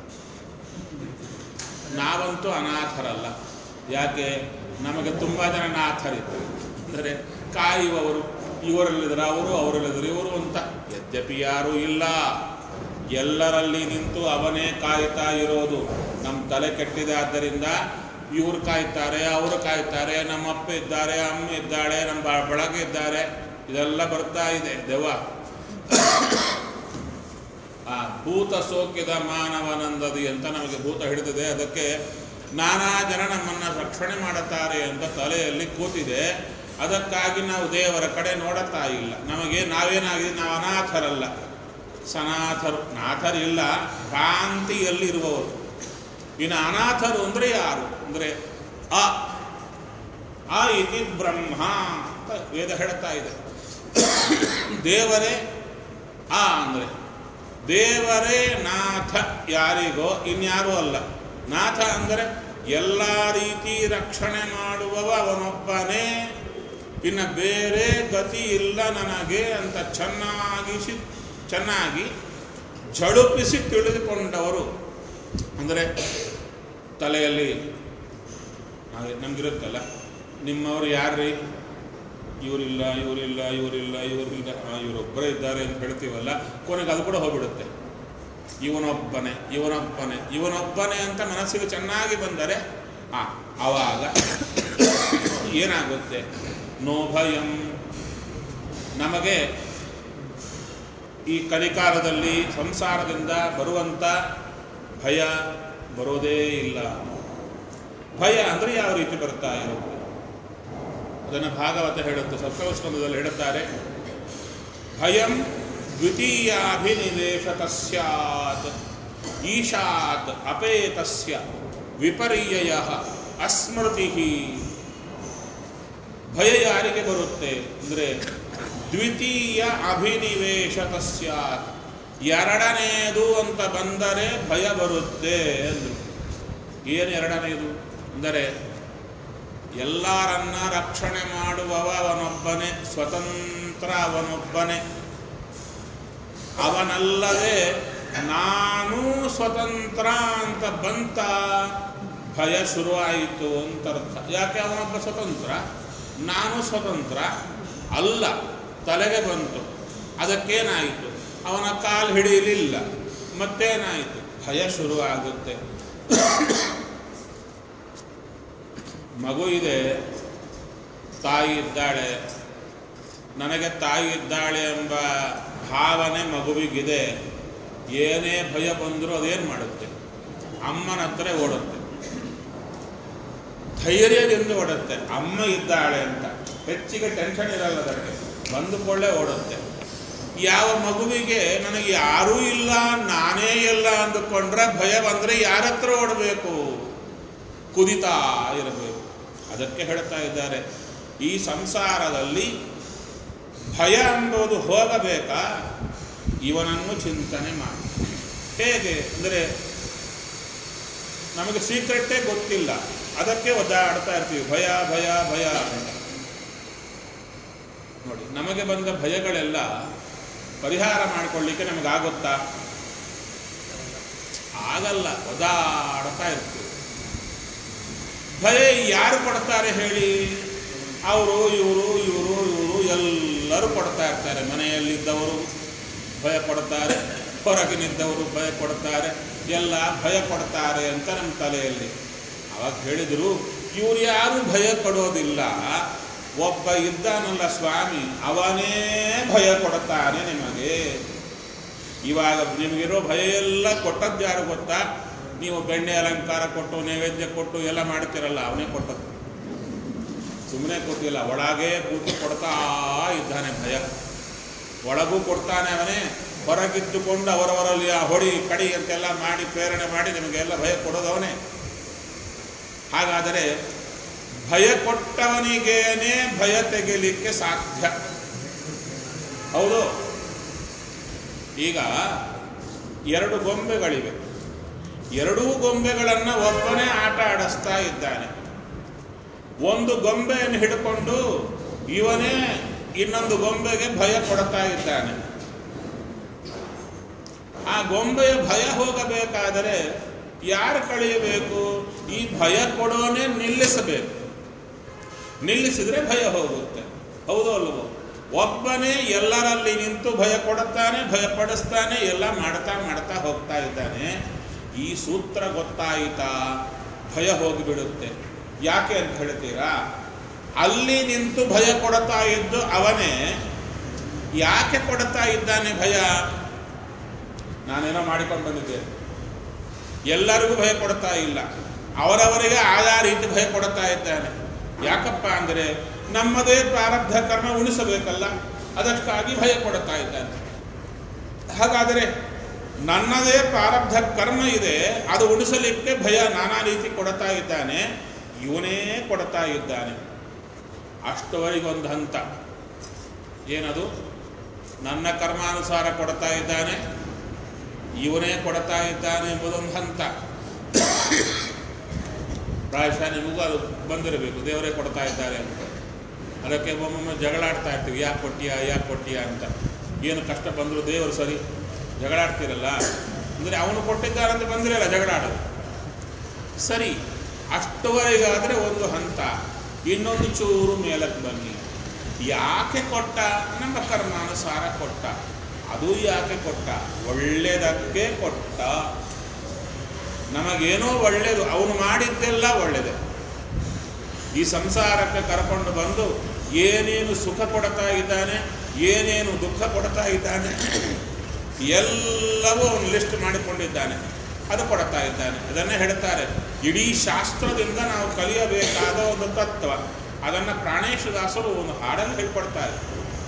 ನಾವಂತೂ ಅನಾಥರಲ್ಲ ಯಾಕೆ ನಮಗೆ ತುಂಬ ಜನ ನಾಥರಿದ್ದಾರೆ ಅಂದರೆ ಕಾಯುವವರು ಇವರಲ್ಲಿದ್ದಾರೆ ಅವರು ಅವರಲ್ಲಿದ್ದಾರೆ ಇವರು ಅಂತ ಯದ್ಯಪಿ ಯಾರೂ ಇಲ್ಲ ಎಲ್ಲರಲ್ಲಿ ನಿಂತು ಅವನೇ ಕಾಯ್ತಾ ಇರೋದು ನಮ್ಮ ತಲೆ ಕೆಟ್ಟಿದೆ ಆದ್ದರಿಂದ ಇವರು ಕಾಯ್ತಾರೆ ಅವರು ಕಾಯ್ತಾರೆ ನಮ್ಮ ಅಪ್ಪ ಇದ್ದಾರೆ ಅಮ್ಮ ಇದ್ದಾಳೆ ನಮ್ಮ ಬ- ಬಳಗ ಇದ್ದಾರೆ ಇದೆಲ್ಲ ಬರ್ತಾ ಇದೆ ದೆವ್ವ ಆ ಭೂತ ಸೋಕಿದ ಮಾನವನಂದದಿ ಅಂತ ನಮಗೆ ಭೂತ ಹಿಡಿದಿದೆ ಅದಕ್ಕೆ ನಾನಾ ಜನ ನಮ್ಮನ್ನು ರಕ್ಷಣೆ ಮಾಡುತ್ತಾರೆ ಅಂತ ತಲೆಯಲ್ಲಿ ಕೂತಿದೆ ಅದಕ್ಕಾಗಿ ನಾವು ದೇವರ ಕಡೆ ನೋಡುತ್ತಾ ಇಲ್ಲ ನಮಗೆ ನಾವೇನಾಗಿದೆ ನಾವು ಅನಾಥರಲ್ಲ ಸನಾಥರು ನಾಥರಿಲ್ಲ ಭ್ರಾಂತಿಯಲ್ಲಿ ಇರುವವರು ಇನ್ನು ಅನಾಥರು ಅಂದರೆ ಯಾರು ಅಂದರೆ ಅ ಆ ಇತಿ ಬ್ರಹ್ಮ ಅಂತ ವೇದ ಹೇಳ್ತಾ ಇದೆ ದೇವರೇ ಆ ಅಂದರೆ ದೇವರೇ ನಾಥ ಯಾರಿಗೋ ಇನ್ಯಾರೂ ಅಲ್ಲ ನಾಥ ಅಂದರೆ ಎಲ್ಲ ರೀತಿ ರಕ್ಷಣೆ ಮಾಡುವವ ಅವನೊಬ್ಬನೇ ಇನ್ನು ಬೇರೆ ಗತಿ ಇಲ್ಲ ನನಗೆ ಅಂತ ಚೆನ್ನಾಗಿ ಸಿ ಚೆನ್ನಾಗಿ ಝಳುಪಿಸಿ ತಿಳಿದುಕೊಂಡವರು ಅಂದರೆ ತಲೆಯಲ್ಲಿ ಹಾಗೆ ನಮಗಿರುತ್ತಲ್ಲ ನಿಮ್ಮವರು ಯಾರ್ರೀ ಇವರಿಲ್ಲ ಇವರಿಲ್ಲ ಇವರಿಲ್ಲ ಇವರಿಲ್ಲ ಇವರೊಬ್ಬರೇ ಇದ್ದಾರೆ ಅಂತ ಹೇಳ್ತೀವಲ್ಲ ಕೊನೆಗೆ ಅದು ಕೂಡ ಹೋಗ್ಬಿಡುತ್ತೆ ಇವನೊಬ್ಬನೇ ಇವನೊಬ್ಬನೇ ಇವನೊಬ್ಬನೇ ಅಂತ ಮನಸ್ಸಿಗೆ ಚೆನ್ನಾಗಿ ಬಂದರೆ ಆ ಆವಾಗ ಏನಾಗುತ್ತೆ ನೋ ಭಯಂ ನಮಗೆ ಈ ಕಲಿಕಾಲದಲ್ಲಿ ಸಂಸಾರದಿಂದ ಬರುವಂಥ ಭಯ ಬರೋದೇ ಇಲ್ಲ ಭಯ ಅಂದರೆ ಯಾವ ರೀತಿ ಬರ್ತಾ ಇರುತ್ತೆ ಅದನ್ನು ಭಾಗವತ ಹೇಳುತ್ತೆ ಸಪ್ತಮಸ್ಕಂದದಲ್ಲಿ ಹೇಳುತ್ತಾರೆ ಭಯಂ ದ್ವಿತೀಯಾಭಿನಿವೇಶತಸ್ಯಾತ್ ಈಶಾತ್ ಅಪೇತಸ್ಯ ವಿಪರ್ಯಯ ಅಸ್ಮೃತಿ ಭಯ ಯಾರಿಗೆ ಬರುತ್ತೆ ಅಂದರೆ ದ್ವಿತೀಯ ಅಭಿನಿವೇಶತಸ್ಯಾತ್ ಎರಡನೆಯದು ಅಂತ ಬಂದರೆ ಭಯ ಬರುತ್ತೆ ಅಂದರು ಏನು ಎರಡನೆಯದು ಅಂದರೆ ಎಲ್ಲರನ್ನ ರಕ್ಷಣೆ ಮಾಡುವವ ಅವನೊಬ್ಬನೇ ಸ್ವತಂತ್ರ ಅವನೊಬ್ಬನೇ ಅವನಲ್ಲದೆ ನಾನು ಸ್ವತಂತ್ರ ಅಂತ ಬಂತ ಭಯ ಶುರುವಾಯಿತು ಅಂತ ಅರ್ಥ ಯಾಕೆ ಅವನೊಬ್ಬ ಸ್ವತಂತ್ರ ನಾನು ಸ್ವತಂತ್ರ ಅಲ್ಲ ತಲೆಗೆ ಬಂತು ಅದಕ್ಕೇನಾಯಿತು ಅವನ ಕಾಲು ಹಿಡಿಯಲಿಲ್ಲ ಮತ್ತೇನಾಯಿತು ಭಯ ಶುರುವಾಗುತ್ತೆ ಮಗು ಇದೆ ತಾಯಿ ಇದ್ದಾಳೆ ನನಗೆ ತಾಯಿ ಇದ್ದಾಳೆ ಎಂಬ ಭಾವನೆ ಮಗುವಿಗಿದೆ ಏನೇ ಭಯ ಬಂದರೂ ಅದೇನು ಮಾಡುತ್ತೆ ಅಮ್ಮನ ಹತ್ರ ಓಡುತ್ತೆ ಧೈರ್ಯದಿಂದ ಓಡುತ್ತೆ ಅಮ್ಮ ಇದ್ದಾಳೆ ಅಂತ ಹೆಚ್ಚಿಗೆ ಟೆನ್ಷನ್ ಇರಲ್ಲ ಅದಕ್ಕೆ ಬಂದುಕೊಳ್ಳೆ ಓಡುತ್ತೆ ಯಾವ ಮಗುವಿಗೆ ನನಗೆ ಯಾರೂ ಇಲ್ಲ ನಾನೇ ಇಲ್ಲ ಅಂದುಕೊಂಡ್ರೆ ಭಯ ಬಂದರೆ ಯಾರ ಹತ್ರ ಓಡಬೇಕು ಕುದಿತಾ ಇರಬೇಕು ಅದಕ್ಕೆ ಹೇಳ್ತಾ ಇದ್ದಾರೆ ಈ ಸಂಸಾರದಲ್ಲಿ ಭಯ ಎಂಬುದು ಹೋಗಬೇಕಾ ಇವನನ್ನು ಚಿಂತನೆ ಮಾಡಿ ಹೇಗೆ ಅಂದರೆ ನಮಗೆ ಸೀಕ್ರೆಟ್ಟೇ ಗೊತ್ತಿಲ್ಲ ಅದಕ್ಕೆ ಒದ್ದಾಡ್ತಾ ಇರ್ತೀವಿ ಭಯ ಭಯ ಭಯ ಅಂತ ನೋಡಿ ನಮಗೆ ಬಂದ ಭಯಗಳೆಲ್ಲ ಪರಿಹಾರ ಮಾಡಿಕೊಳ್ಳಿಕ್ಕೆ ನಮಗಾಗುತ್ತಾ ಆಗಲ್ಲ ಒದಾಡ್ತಾ ಇರ್ತೀವಿ ಭಯ ಯಾರು ಕೊಡ್ತಾರೆ ಹೇಳಿ ಅವರು ಇವರು ಇವರು ಇವರು ಎಲ್ಲರೂ ಕೊಡ್ತಾ ಇರ್ತಾರೆ ಮನೆಯಲ್ಲಿದ್ದವರು ಭಯ ಕೊಡ್ತಾರೆ ಹೊರಗಿನಿದ್ದವರು ಭಯ ಕೊಡ್ತಾರೆ ಎಲ್ಲ ಭಯ ಕೊಡ್ತಾರೆ ಅಂತ ನಮ್ಮ ತಲೆಯಲ್ಲಿ ಅವಾಗ ಹೇಳಿದರು ಇವ್ರು ಯಾರು ಭಯ ಕೊಡೋದಿಲ್ಲ ಒಬ್ಬ ಇದ್ದಾನಲ್ಲ ಸ್ವಾಮಿ ಅವನೇ ಭಯ ಕೊಡ್ತಾನೆ ನಿಮಗೆ ಇವಾಗ ನಿಮಗಿರೋ ಭಯ ಎಲ್ಲ ಕೊಟ್ಟದ್ದು ಯಾರು ಗೊತ್ತಾ ನೀವು ಬೆಣ್ಣೆ ಅಲಂಕಾರ ಕೊಟ್ಟು ನೈವೇದ್ಯ ಕೊಟ್ಟು ಎಲ್ಲ ಮಾಡ್ತಿರಲ್ಲ ಅವನೇ ಕೊಟ್ಟದ್ದು ಸುಮ್ಮನೆ ಕೊಟ್ಟಿಲ್ಲ ಒಳಗೆ ಕೂತು ಕೊಡ್ತಾ ಇದ್ದಾನೆ ಭಯ ಒಳಗೂ ಕೊಡ್ತಾನೆ ಅವನೇ ಹೊರಗಿದ್ದುಕೊಂಡು ಅವರವರಲ್ಲಿ ಆ ಹೊಡಿ ಕಡಿ ಅಂತೆಲ್ಲ ಮಾಡಿ ಪ್ರೇರಣೆ ಮಾಡಿ ನಿಮಗೆಲ್ಲ ಭಯ ಕೊಡೋದು ಅವನೇ ಹಾಗಾದರೆ ಭಯ ಕೊಟ್ಟವನಿಗೇನೆ ಭಯ ತೆಗಿಲಿಕ್ಕೆ ಸಾಧ್ಯ ಹೌದು ಈಗ ಎರಡು ಗೊಂಬೆಗಳಿವೆ ಎರಡೂ ಗೊಂಬೆಗಳನ್ನು ಒಬ್ಬನೇ ಆಟ ಆಡಿಸ್ತಾ ಇದ್ದಾನೆ ಒಂದು ಗೊಂಬೆಯನ್ನು ಹಿಡ್ಕೊಂಡು ಇವನೇ ಇನ್ನೊಂದು ಗೊಂಬೆಗೆ ಭಯ ಕೊಡ್ತಾ ಇದ್ದಾನೆ ಆ ಗೊಂಬೆಯ ಭಯ ಹೋಗಬೇಕಾದರೆ ಯಾರು ಕಳೆಯಬೇಕು ಈ ಭಯ ಕೊಡೋನೇ ನಿಲ್ಲಿಸಬೇಕು ನಿಲ್ಲಿಸಿದ್ರೆ ಭಯ ಹೋಗುತ್ತೆ ಹೌದು ಅಲ್ವೋ ಒಬ್ಬನೇ ಎಲ್ಲರಲ್ಲಿ ನಿಂತು ಭಯ ಕೊಡುತ್ತಾನೆ ಭಯಪಡಿಸ್ತಾನೆ ಎಲ್ಲ ಮಾಡ್ತಾ ಮಾಡ್ತಾ ಹೋಗ್ತಾ ಇದ್ದಾನೆ ಈ ಸೂತ್ರ ಗೊತ್ತಾಯಿತಾ ಭಯ ಹೋಗಿಬಿಡುತ್ತೆ ಯಾಕೆ ಅಂತ ಹೇಳ್ತೀರಾ ಅಲ್ಲಿ ನಿಂತು ಭಯ ಕೊಡ್ತಾ ಇದ್ದು ಅವನೇ ಯಾಕೆ ಕೊಡ್ತಾ ಇದ್ದಾನೆ ಭಯ ನಾನೇನೋ ಮಾಡಿಕೊಂಡು ಬಂದಿದ್ದೇನೆ ಎಲ್ಲರಿಗೂ ಭಯ ಕೊಡ್ತಾ ಇಲ್ಲ ಅವರವರಿಗೆ ಆಯಾ ರೀತಿ ಭಯ ಕೊಡ್ತಾ ಇದ್ದಾನೆ ಯಾಕಪ್ಪ ಅಂದರೆ ನಮ್ಮದೇ ಪ್ರಾರಬ್ಧ ಕರ್ಮ ಉಳಿಸಬೇಕಲ್ಲ ಅದಕ್ಕಾಗಿ ಭಯ ಕೊಡ್ತಾ ಇದ್ದಾನೆ ಹಾಗಾದರೆ ನನ್ನದೇ ಪ್ರಾರಬ್ಧ ಕರ್ಮ ಇದೆ ಅದು ಉಳಿಸಲಿಕ್ಕೆ ಭಯ ನಾನಾ ರೀತಿ ಕೊಡ್ತಾ ಇದ್ದಾನೆ ಇವನೇ ಕೊಡ್ತಾ ಇದ್ದಾನೆ ಅಷ್ಟವರೆಗೊಂದು ಹಂತ ಏನದು ನನ್ನ ಕರ್ಮಾನುಸಾರ ಕೊಡ್ತಾ ಇದ್ದಾನೆ ಇವನೇ ಕೊಡ್ತಾ ಇದ್ದಾನೆ ಎಂಬುದೊಂದು ಹಂತ ಪ್ರಾಯಶಃ ನಿಮಗೂ ಅದು ಬಂದಿರಬೇಕು ದೇವರೇ ಕೊಡ್ತಾ ಇದ್ದಾರೆ ಅಂತ ಅದಕ್ಕೆ ಒಮ್ಮೊಮ್ಮೆ ಜಗಳಾಡ್ತಾ ಇರ್ತೀವಿ ಯಾಕೆ ಕೊಟ್ಟಿಯಾ ಯಾಕೆ ಕೊಟ್ಟಿಯಾ ಅಂತ ಏನು ಕಷ್ಟ ಬಂದರೂ ದೇವರು ಸರಿ ಜಗಳಾಡ್ತಿರಲ್ಲ ಅಂದರೆ ಅವನು ಕೊಟ್ಟಿದ್ದಾರಂತ ಬಂದಿರಲ್ಲ ಜಗಳಾಡೋದು ಸರಿ ಅಷ್ಟುವರೆಗಾದರೆ ಒಂದು ಹಂತ ಇನ್ನೊಂದು ಚೂರು ಮೇಲಕ್ಕೆ ಬನ್ನಿ ಯಾಕೆ ಕೊಟ್ಟ ನಮ್ಮ ಕರ್ಮಾನುಸಾರ ಕೊಟ್ಟ ಅದು ಯಾಕೆ ಕೊಟ್ಟ ಒಳ್ಳೆಯದಕ್ಕೆ ಕೊಟ್ಟ ನಮಗೇನೋ ಒಳ್ಳೆಯದು ಅವನು ಮಾಡಿದ್ದೆಲ್ಲ ಒಳ್ಳೆಯದೆ ಈ ಸಂಸಾರಕ್ಕೆ ಕರ್ಕೊಂಡು ಬಂದು ಏನೇನು ಸುಖ ಕೊಡ್ತಾ ಇದ್ದಾನೆ ಏನೇನು ದುಃಖ ಕೊಡ್ತಾ ಇದ್ದಾನೆ ಎಲ್ಲವೂ ಅವನು ಲಿಸ್ಟ್ ಮಾಡಿಕೊಂಡಿದ್ದಾನೆ ಅದು ಕೊಡ್ತಾ ಇದ್ದಾನೆ ಅದನ್ನೇ ಹೇಳ್ತಾರೆ ಇಡೀ ಶಾಸ್ತ್ರದಿಂದ ನಾವು ಕಲಿಯಬೇಕಾದ ಒಂದು ತತ್ವ ಅದನ್ನು ಪ್ರಾಣೇಶದಾಸರು ಒಂದು ಹಾಡಲ್ಲಿ ಹೇಳ್ಕೊಡ್ತಾರೆ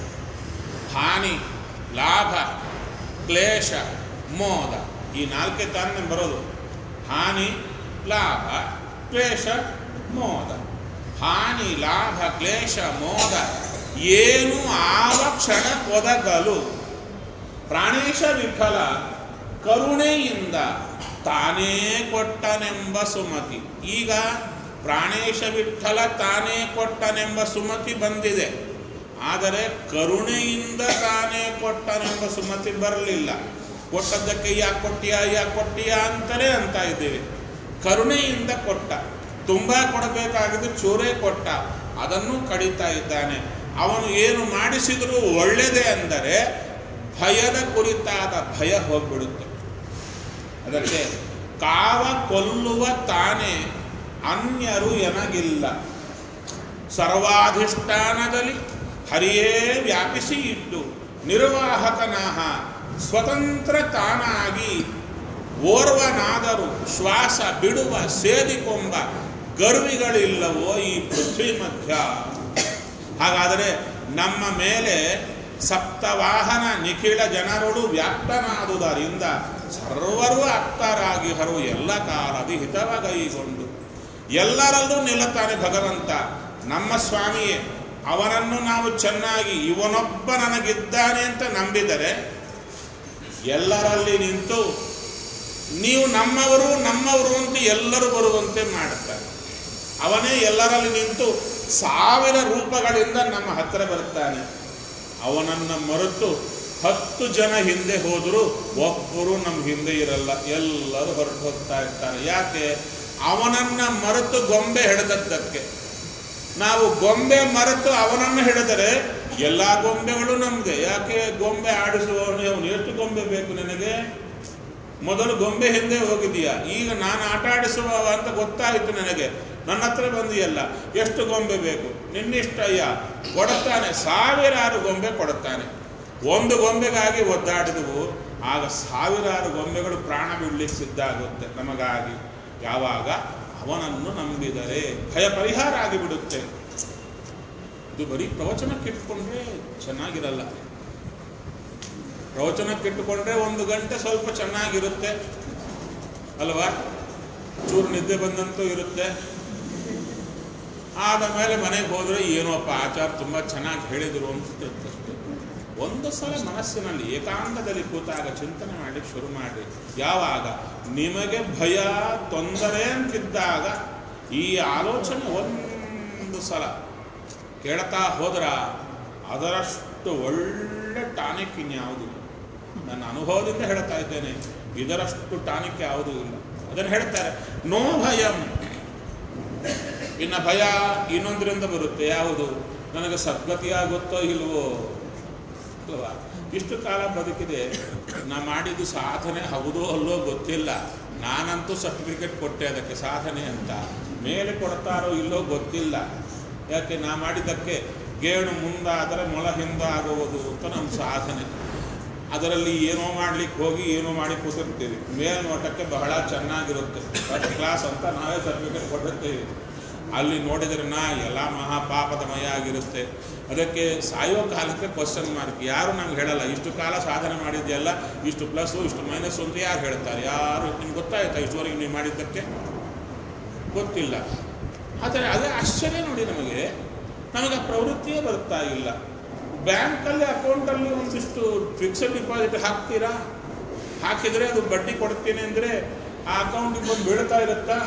ಹಾನಿ ಲಾಭ ಕ್ಲೇಶ ಮೋದ ಈ ನಾಲ್ಕೇ ತಾನೇ ಬರೋದು ಹಾನಿ ಲಾಭ ಕ್ಲೇಶ ಮೋದ ಹಾನಿ ಲಾಭ ಕ್ಲೇಶ ಮೋದ ಏನು ಆವ ಕ್ಷಣ ಒದಗಲು ಪ್ರಾಣೇಶ ವಿಫಲ ಕರುಣೆಯಿಂದ ತಾನೇ ಕೊಟ್ಟನೆಂಬ ಸುಮತಿ ಈಗ ಪ್ರಾಣೇಶ ವಿಠಲ ತಾನೇ ಕೊಟ್ಟನೆಂಬ ಸುಮತಿ ಬಂದಿದೆ ಆದರೆ ಕರುಣೆಯಿಂದ ತಾನೇ ಕೊಟ್ಟನೆಂಬ ಸುಮತಿ ಬರಲಿಲ್ಲ ಕೊಟ್ಟದ್ದಕ್ಕೆ ಯಾಕೆ ಕೊಟ್ಟಿಯಾ ಯಾಕೆ ಕೊಟ್ಟಿಯಾ ಅಂತಲೇ ಅಂತ ಇದ್ದೀವಿ ಕರುಣೆಯಿಂದ ಕೊಟ್ಟ ತುಂಬ ಕೊಡಬೇಕಾಗಿದ್ದು ಚೂರೇ ಕೊಟ್ಟ ಅದನ್ನು ಕಡಿತಾ ಇದ್ದಾನೆ ಅವನು ಏನು ಮಾಡಿಸಿದರೂ ಒಳ್ಳೆಯದೇ ಅಂದರೆ ಭಯದ ಕುರಿತಾದ ಭಯ ಹೋಗ್ಬಿಡುತ್ತೆ ಅದಕ್ಕೆ ಕಾವ ಕೊಲ್ಲುವ ತಾನೇ ಅನ್ಯರು ಎನಗಿಲ್ಲ ಸರ್ವಾಧಿಷ್ಠಾನದಲ್ಲಿ ಹರಿಯೇ ವ್ಯಾಪಿಸಿ ಇಟ್ಟು ನಿರ್ವಾಹಕನಾಹ ಸ್ವತಂತ್ರ ತಾನಾಗಿ ಓರ್ವನಾದರೂ ಶ್ವಾಸ ಬಿಡುವ ಸೇದಿಕೊಂಬ ಗರ್ವಿಗಳಿಲ್ಲವೋ ಈ ಪೃಥ್ವಿ ಮಧ್ಯ ಹಾಗಾದರೆ ನಮ್ಮ ಮೇಲೆ ಸಪ್ತವಾಹನ ನಿಖಿಳ ಜನರುಳು ವ್ಯಾಪ್ತನಾದುದರಿಂದ ಸರ್ವರು ಆಪ್ತರಾಗಿಹರು ಎಲ್ಲ ಕಾಲದಿ ಹಿತವಗೈಗೊಂಡು ಎಲ್ಲರಲ್ಲೂ ನಿಲ್ಲುತ್ತಾನೆ ಭಗವಂತ ನಮ್ಮ ಸ್ವಾಮಿಯೇ ಅವನನ್ನು ನಾವು ಚೆನ್ನಾಗಿ ಇವನೊಬ್ಬ ನನಗಿದ್ದಾನೆ ಅಂತ ನಂಬಿದರೆ ಎಲ್ಲರಲ್ಲಿ ನಿಂತು ನೀವು ನಮ್ಮವರು ನಮ್ಮವರು ಅಂತ ಎಲ್ಲರೂ ಬರುವಂತೆ ಮಾಡುತ್ತಾರೆ ಅವನೇ ಎಲ್ಲರಲ್ಲಿ ನಿಂತು ಸಾವಿರ ರೂಪಗಳಿಂದ ನಮ್ಮ ಹತ್ತಿರ ಬರ್ತಾನೆ ಅವನನ್ನು ಮರೆತು ಹತ್ತು ಜನ ಹಿಂದೆ ಹೋದರೂ ಒಬ್ಬರು ನಮ್ಮ ಹಿಂದೆ ಇರಲ್ಲ ಎಲ್ಲರೂ ಹೊರಟು ಹೋಗ್ತಾ ಇರ್ತಾರೆ ಯಾಕೆ ಅವನನ್ನ ಮರೆತು ಗೊಂಬೆ ಹಿಡಿದದ್ದಕ್ಕೆ ನಾವು ಗೊಂಬೆ ಮರೆತು ಅವನನ್ನು ಹಿಡಿದರೆ ಎಲ್ಲ ಗೊಂಬೆಗಳು ನಮ್ದೆ ಯಾಕೆ ಗೊಂಬೆ ಆಡಿಸುವವನು ಅವನು ಎಷ್ಟು ಗೊಂಬೆ ಬೇಕು ನಿನಗೆ ಮೊದಲು ಗೊಂಬೆ ಹಿಂದೆ ಹೋಗಿದೀಯ ಈಗ ನಾನು ಆಟ ಆಡಿಸುವ ಅಂತ ಗೊತ್ತಾಯಿತು ನನಗೆ ನನ್ನ ಹತ್ರ ಬಂದಿಯಲ್ಲ ಎಷ್ಟು ಗೊಂಬೆ ಬೇಕು ನಿನ್ನಿಷ್ಟಯ್ಯ ಕೊಡುತ್ತಾನೆ ಸಾವಿರಾರು ಗೊಂಬೆ ಕೊಡುತ್ತಾನೆ ಒಂದು ಗೊಂಬೆಗಾಗಿ ಒದ್ದಾಡಿದವು ಆಗ ಸಾವಿರಾರು ಗೊಂಬೆಗಳು ಪ್ರಾಣ ಬಿಡ್ಲಿಕ್ಕೆ ಸಿದ್ಧ ಆಗುತ್ತೆ ನಮಗಾಗಿ ಯಾವಾಗ ಅವನನ್ನು ನಂಬಿದರೆ ಭಯ ಪರಿಹಾರ ಆಗಿಬಿಡುತ್ತೆ ಇದು ಬರೀ ಪ್ರವಚನಕ್ಕಿಟ್ಕೊಂಡ್ರೆ ಚೆನ್ನಾಗಿರಲ್ಲ ಪ್ರವಚನಕ್ಕಿಟ್ಟುಕೊಂಡ್ರೆ ಒಂದು ಗಂಟೆ ಸ್ವಲ್ಪ ಚೆನ್ನಾಗಿರುತ್ತೆ ಅಲ್ವಾ ಚೂರು ನಿದ್ದೆ ಬಂದಂತೂ ಇರುತ್ತೆ ಆದ ಮೇಲೆ ಮನೆಗೆ ಹೋದರೆ ಏನೋಪ್ಪ ಆಚಾರ ತುಂಬ ಚೆನ್ನಾಗಿ ಹೇಳಿದರು ಅನ್ಸುತ್ತೆ ಒಂದು ಸಲ ಮನಸ್ಸಿನಲ್ಲಿ ಏಕಾಂತದಲ್ಲಿ ಕೂತಾಗ ಚಿಂತನೆ ಮಾಡಿ ಶುರು ಮಾಡಿ ಯಾವಾಗ ನಿಮಗೆ ಭಯ ತೊಂದರೆ ಅಂತಿದ್ದಾಗ ಈ ಆಲೋಚನೆ ಒಂದು ಸಲ ಕೇಳ್ತಾ ಹೋದ್ರ ಅದರಷ್ಟು ಒಳ್ಳೆ ಟಾನಿಕ್ ಇನ್ಯಾವುದು ನನ್ನ ಅನುಭವದಿಂದ ಹೇಳ್ತಾ ಇದ್ದೇನೆ ಇದರಷ್ಟು ಟಾನಿಕ್ ಯಾವುದೂ ಇಲ್ಲ ಅದನ್ನು ಹೇಳ್ತಾರೆ ನೋ ಭಯಂ ಇನ್ನು ಭಯ ಇನ್ನೊಂದರಿಂದ ಬರುತ್ತೆ ಯಾವುದು ನನಗೆ ಸದ್ಗತಿಯಾಗುತ್ತೋ ಇಲ್ವೋ ಅಲ್ವಾ ಇಷ್ಟು ಕಾಲ ಬದುಕಿದೆ ನಾ ಮಾಡಿದ್ದು ಸಾಧನೆ ಹೌದೋ ಅಲ್ಲೋ ಗೊತ್ತಿಲ್ಲ ನಾನಂತೂ ಸರ್ಟಿಫಿಕೇಟ್ ಕೊಟ್ಟೆ ಅದಕ್ಕೆ ಸಾಧನೆ ಅಂತ ಮೇಲೆ ಕೊಡ್ತಾರೋ ಇಲ್ಲೋ ಗೊತ್ತಿಲ್ಲ ಯಾಕೆ ನಾ ಮಾಡಿದ್ದಕ್ಕೆ ಗೇಣು ಮುಂದಾದರೆ ಮೊಲ ಹಿಂದಾಗುವುದು ಅಂತ ನಮ್ಮ ಸಾಧನೆ ಅದರಲ್ಲಿ ಏನೋ ಮಾಡ್ಲಿಕ್ಕೆ ಹೋಗಿ ಏನೋ ಮಾಡಿ ಕೂತಿರ್ತೀವಿ ಮೇಲ್ನೋಟಕ್ಕೆ ಬಹಳ ಚೆನ್ನಾಗಿರುತ್ತೆ ಫಸ್ಟ್ ಕ್ಲಾಸ್ ಅಂತ ನಾವೇ ಸರ್ಟಿಫಿಕೇಟ್ ಕೊಟ್ಟಿರ್ತೀವಿ ಅಲ್ಲಿ ನೋಡಿದರೆ ನಾ ಎಲ್ಲ ಮಹಾಪಾಪದ ಮಯ ಆಗಿರುತ್ತೆ ಅದಕ್ಕೆ ಸಾಯೋ ಕಾಲಕ್ಕೆ ಕ್ವಶನ್ ಮಾರ್ಕ್ ಯಾರು ನಂಗೆ ಹೇಳಲ್ಲ ಇಷ್ಟು ಕಾಲ ಸಾಧನೆ ಮಾಡಿದ್ಯಲ್ಲ ಇಷ್ಟು ಪ್ಲಸ್ಸು ಇಷ್ಟು ಮೈನಸ್ಸು ಅಂತ ಯಾರು ಹೇಳ್ತಾರೆ ಯಾರು ನಿಮ್ಗೆ ಗೊತ್ತಾಯ್ತಾ ಇಷ್ಟುವರೆಗೆ ನೀವು ಮಾಡಿದ್ದಕ್ಕೆ ಗೊತ್ತಿಲ್ಲ ಆದರೆ ಅದೇ ಆಶ್ಚರ್ಯ ನೋಡಿ ನಮಗೆ ನಮಗೆ ಆ ಪ್ರವೃತ್ತಿಯೇ ಬರ್ತಾ ಇಲ್ಲ ಬ್ಯಾಂಕಲ್ಲಿ ಅಕೌಂಟಲ್ಲಿ ಒಂದಿಷ್ಟು ಫಿಕ್ಸೆಡ್ ಡಿಪಾಸಿಟ್ ಹಾಕ್ತೀರಾ ಹಾಕಿದರೆ ಅದು ಬಡ್ಡಿ ಕೊಡ್ತೀನಿ ಅಂದರೆ ಆ ಅಕೌಂಟಿಗೆ ಬಂದು ಬೀಳ್ತಾ ಇರುತ್ತಾ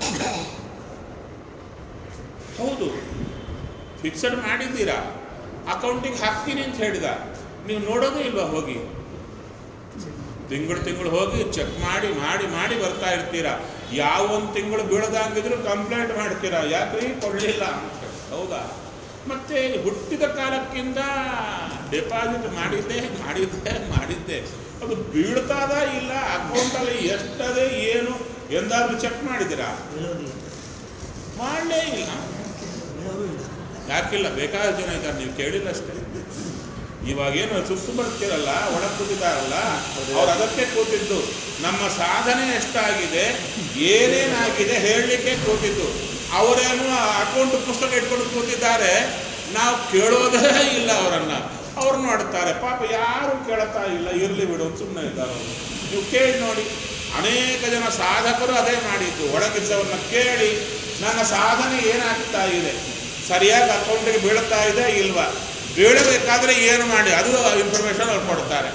ಹೌದು ಫಿಕ್ಸೆಡ್ ಮಾಡಿದ್ದೀರಾ ಅಕೌಂಟಿಗೆ ಹಾಕ್ತೀನಿ ಅಂತ ಹೇಳಿದ ನೀವು ನೋಡೋದೇ ಇಲ್ವಾ ಹೋಗಿ ತಿಂಗಳು ತಿಂಗಳು ಹೋಗಿ ಚೆಕ್ ಮಾಡಿ ಮಾಡಿ ಮಾಡಿ ಬರ್ತಾ ಇರ್ತೀರಾ ಯಾವ ಒಂದು ತಿಂಗಳು ಬೀಳದಂಗಿದ್ರು ಕಂಪ್ಲೇಂಟ್ ಮಾಡ್ತೀರಾ ಯಾಕ್ರಿ ಕೊಡಲಿಲ್ಲ ಅಂತ ಹೇಳಿ. ಹೌದಾ ಮತ್ತೆ ಹುಟ್ಟಿದ ಕಾಲಕ್ಕಿಂತ ಡೆಪಾಸಿಟ್ ಮಾಡಿದ್ದೆ ಮಾಡಿದ್ದೆ ಮಾಡಿದ್ದೆ ಅದು ಬೀಳ್ತದ ಇಲ್ಲ ಅಕೌಂಟಲ್ಲಿ ಎಷ್ಟದೆ ಏನು ಎಂದಾದ್ರೂ ಚೆಕ್ ಮಾಡಿದ್ದೀರಾ ಇರೋದಿಲ್ಲ ಮಾಡಲೇ ಇಲ್ಲ ಇರೋದು ಇಲ್ಲ ಯಾಕಿಲ್ಲ ಬೇಕಾದ ಜನ ಇದ್ದಾರೆ ನೀವು ಕೇಳಿಲ್ಲ ಅಷ್ಟೇ ಇವಾಗೇನು ಸುತ್ತು ಬರ್ತಿರಲ್ಲ ಒಳ ಕೂತಿದಾರಲ್ಲ ಅವ್ರು ಅದಕ್ಕೆ ಕೂತಿದ್ದು ನಮ್ಮ ಸಾಧನೆ ಎಷ್ಟಾಗಿದೆ ಏನೇನಾಗಿದೆ ಹೇಳಲಿಕ್ಕೆ ಕೂತಿದ್ದು ಅವರೇನು ಅಕೌಂಟ್ ಪುಸ್ತಕ ಇಟ್ಕೊಂಡು ಕೂತಿದ್ದಾರೆ ನಾವು ಕೇಳೋದೇ ಇಲ್ಲ ಅವರನ್ನ ಅವ್ರು ನೋಡ್ತಾರೆ ಪಾಪ ಯಾರು ಕೇಳ್ತಾ ಇಲ್ಲ ಇರಲಿ ಬಿಡು ಸುಮ್ಮನೆ ಇದ್ದಾರೆ ಅವರು ನೀವು ಕೇಳಿ ನೋಡಿ ಅನೇಕ ಜನ ಸಾಧಕರು ಅದೇ ಮಾಡಿದ್ದು ಒಳಗಿದ್ದವನ್ನ ಕೇಳಿ ನನ್ನ ಸಾಧನೆ ಏನಾಗ್ತಾ ಇದೆ ಸರಿಯಾಗಿ ಅಕೌಂಟಿಗೆ ಬೀಳ್ತಾ ಇದೆ ಇಲ್ವಾ ಬೀಳಬೇಕಾದ್ರೆ ಏನು ಮಾಡಿ ಅದು ಇನ್ಫಾರ್ಮೇಶನ್ ಅವ್ರು ಕೊಡ್ತಾರೆ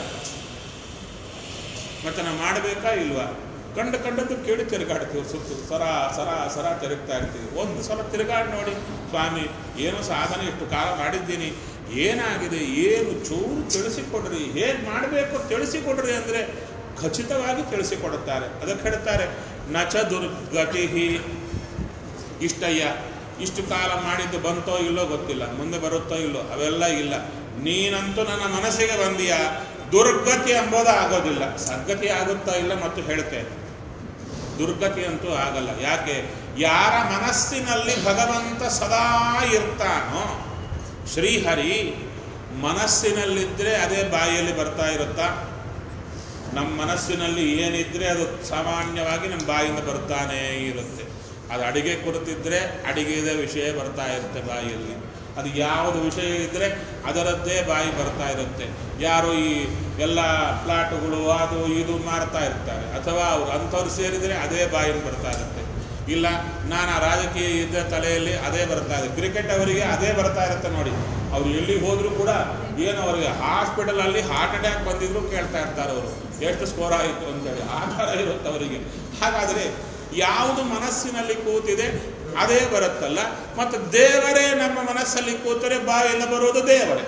ಮತ್ತೆ ನಾವು ಮಾಡಬೇಕಾ ಇಲ್ವಾ ಕಂಡು ಕಂಡದ್ದು ಕೇಳಿ ತಿರುಗಾಡ್ತೀವಿ ಸುತ್ತು ಸರ ಸರ ಸರ ತಿರುಗ್ತಾ ಇರ್ತೀವಿ ಒಂದು ಸಲ ತಿರುಗಾಡಿ ನೋಡಿ ಸ್ವಾಮಿ ಏನು ಸಾಧನೆ ಇಷ್ಟು ಕಾಲ ಮಾಡಿದ್ದೀನಿ ಏನಾಗಿದೆ ಏನು ಚೂರು ತಿಳಿಸಿಕೊಡ್ರಿ ಹೇಗೆ ಮಾಡಬೇಕು ತಿಳಿಸಿಕೊಡ್ರಿ ಅಂದರೆ ಖಚಿತವಾಗಿ ತಿಳಿಸಿಕೊಡುತ್ತಾರೆ ಅದಕ್ಕೆ ಹೇಳ್ತಾರೆ ನಚ ದುರ್ಗತಿ ಇಷ್ಟಯ್ಯ ಇಷ್ಟು ಕಾಲ ಮಾಡಿದ್ದು ಬಂತೋ ಇಲ್ಲೋ ಗೊತ್ತಿಲ್ಲ ಮುಂದೆ ಬರುತ್ತೋ ಇಲ್ಲೋ ಅವೆಲ್ಲ ಇಲ್ಲ ನೀನಂತೂ ನನ್ನ ಮನಸ್ಸಿಗೆ ಬಂದೀಯ ದುರ್ಗತಿ ಎಂಬುದು ಆಗೋದಿಲ್ಲ ಸದ್ಗತಿ ಆಗುತ್ತಾ ಇಲ್ಲ ಮತ್ತು ಹೇಳ್ತೇನೆ ದುರ್ಗತಿ ಅಂತೂ ಆಗಲ್ಲ ಯಾಕೆ ಯಾರ ಮನಸ್ಸಿನಲ್ಲಿ ಭಗವಂತ ಸದಾ ಇರ್ತಾನೋ ಶ್ರೀಹರಿ ಮನಸ್ಸಿನಲ್ಲಿದ್ದರೆ ಅದೇ ಬಾಯಿಯಲ್ಲಿ ಬರ್ತಾ ಇರುತ್ತಾ ನಮ್ಮ ಮನಸ್ಸಿನಲ್ಲಿ ಏನಿದ್ರೆ ಅದು ಸಾಮಾನ್ಯವಾಗಿ ನಮ್ಮ ಬಾಯಿಂದ ಬರ್ತಾನೇ ಇರುತ್ತೆ ಅದು ಅಡಿಗೆ ಕುರಿತಿದ್ರೆ ಅಡಿಗೆದ ವಿಷಯ ಬರ್ತಾ ಇರುತ್ತೆ ಬಾಯಿಯಲ್ಲಿ ಅದು ಯಾವುದು ವಿಷಯ ಇದ್ದರೆ ಅದರದ್ದೇ ಬಾಯಿ ಬರ್ತಾ ಇರುತ್ತೆ ಯಾರು ಈ ಎಲ್ಲ ಪ್ಲಾಟುಗಳು ಅದು ಇದು ಮಾರ್ತಾ ಇರ್ತಾರೆ ಅಥವಾ ಅವ್ರು ಅಂಥವ್ರು ಸೇರಿದರೆ ಅದೇ ಬಾಯಿಂದ ಬರ್ತಾ ಇರುತ್ತೆ ಇಲ್ಲ ನಾನು ಆ ರಾಜಕೀಯ ಇದ್ದ ತಲೆಯಲ್ಲಿ ಅದೇ ಬರ್ತಾ ಇದೆ ಕ್ರಿಕೆಟ್ ಅವರಿಗೆ ಅದೇ ಬರ್ತಾ ಇರುತ್ತೆ ನೋಡಿ ಅವ್ರು ಎಲ್ಲಿಗೆ ಹೋದರೂ ಕೂಡ ಏನು ಅವರಿಗೆ ಹಾಸ್ಪಿಟಲಲ್ಲಿ ಹಾರ್ಟ್ ಅಟ್ಯಾಕ್ ಬಂದಿದ್ರು ಕೇಳ್ತಾ ಇರ್ತಾರೆ ಅವರು ಎಷ್ಟು ಸ್ಕೋರ್ ಆಯಿತು ಅಂತೇಳಿ ಆ ಥರ ಇರುತ್ತೆ ಅವರಿಗೆ ಹಾಗಾದರೆ ಯಾವುದು ಮನಸ್ಸಿನಲ್ಲಿ ಕೂತಿದೆ ಅದೇ ಬರುತ್ತಲ್ಲ ಮತ್ತು ದೇವರೇ ನಮ್ಮ ಮನಸ್ಸಲ್ಲಿ ಕೂತರೆ ಬಾಯಲ್ಲಿ ಬರೋದು ದೇವರೇ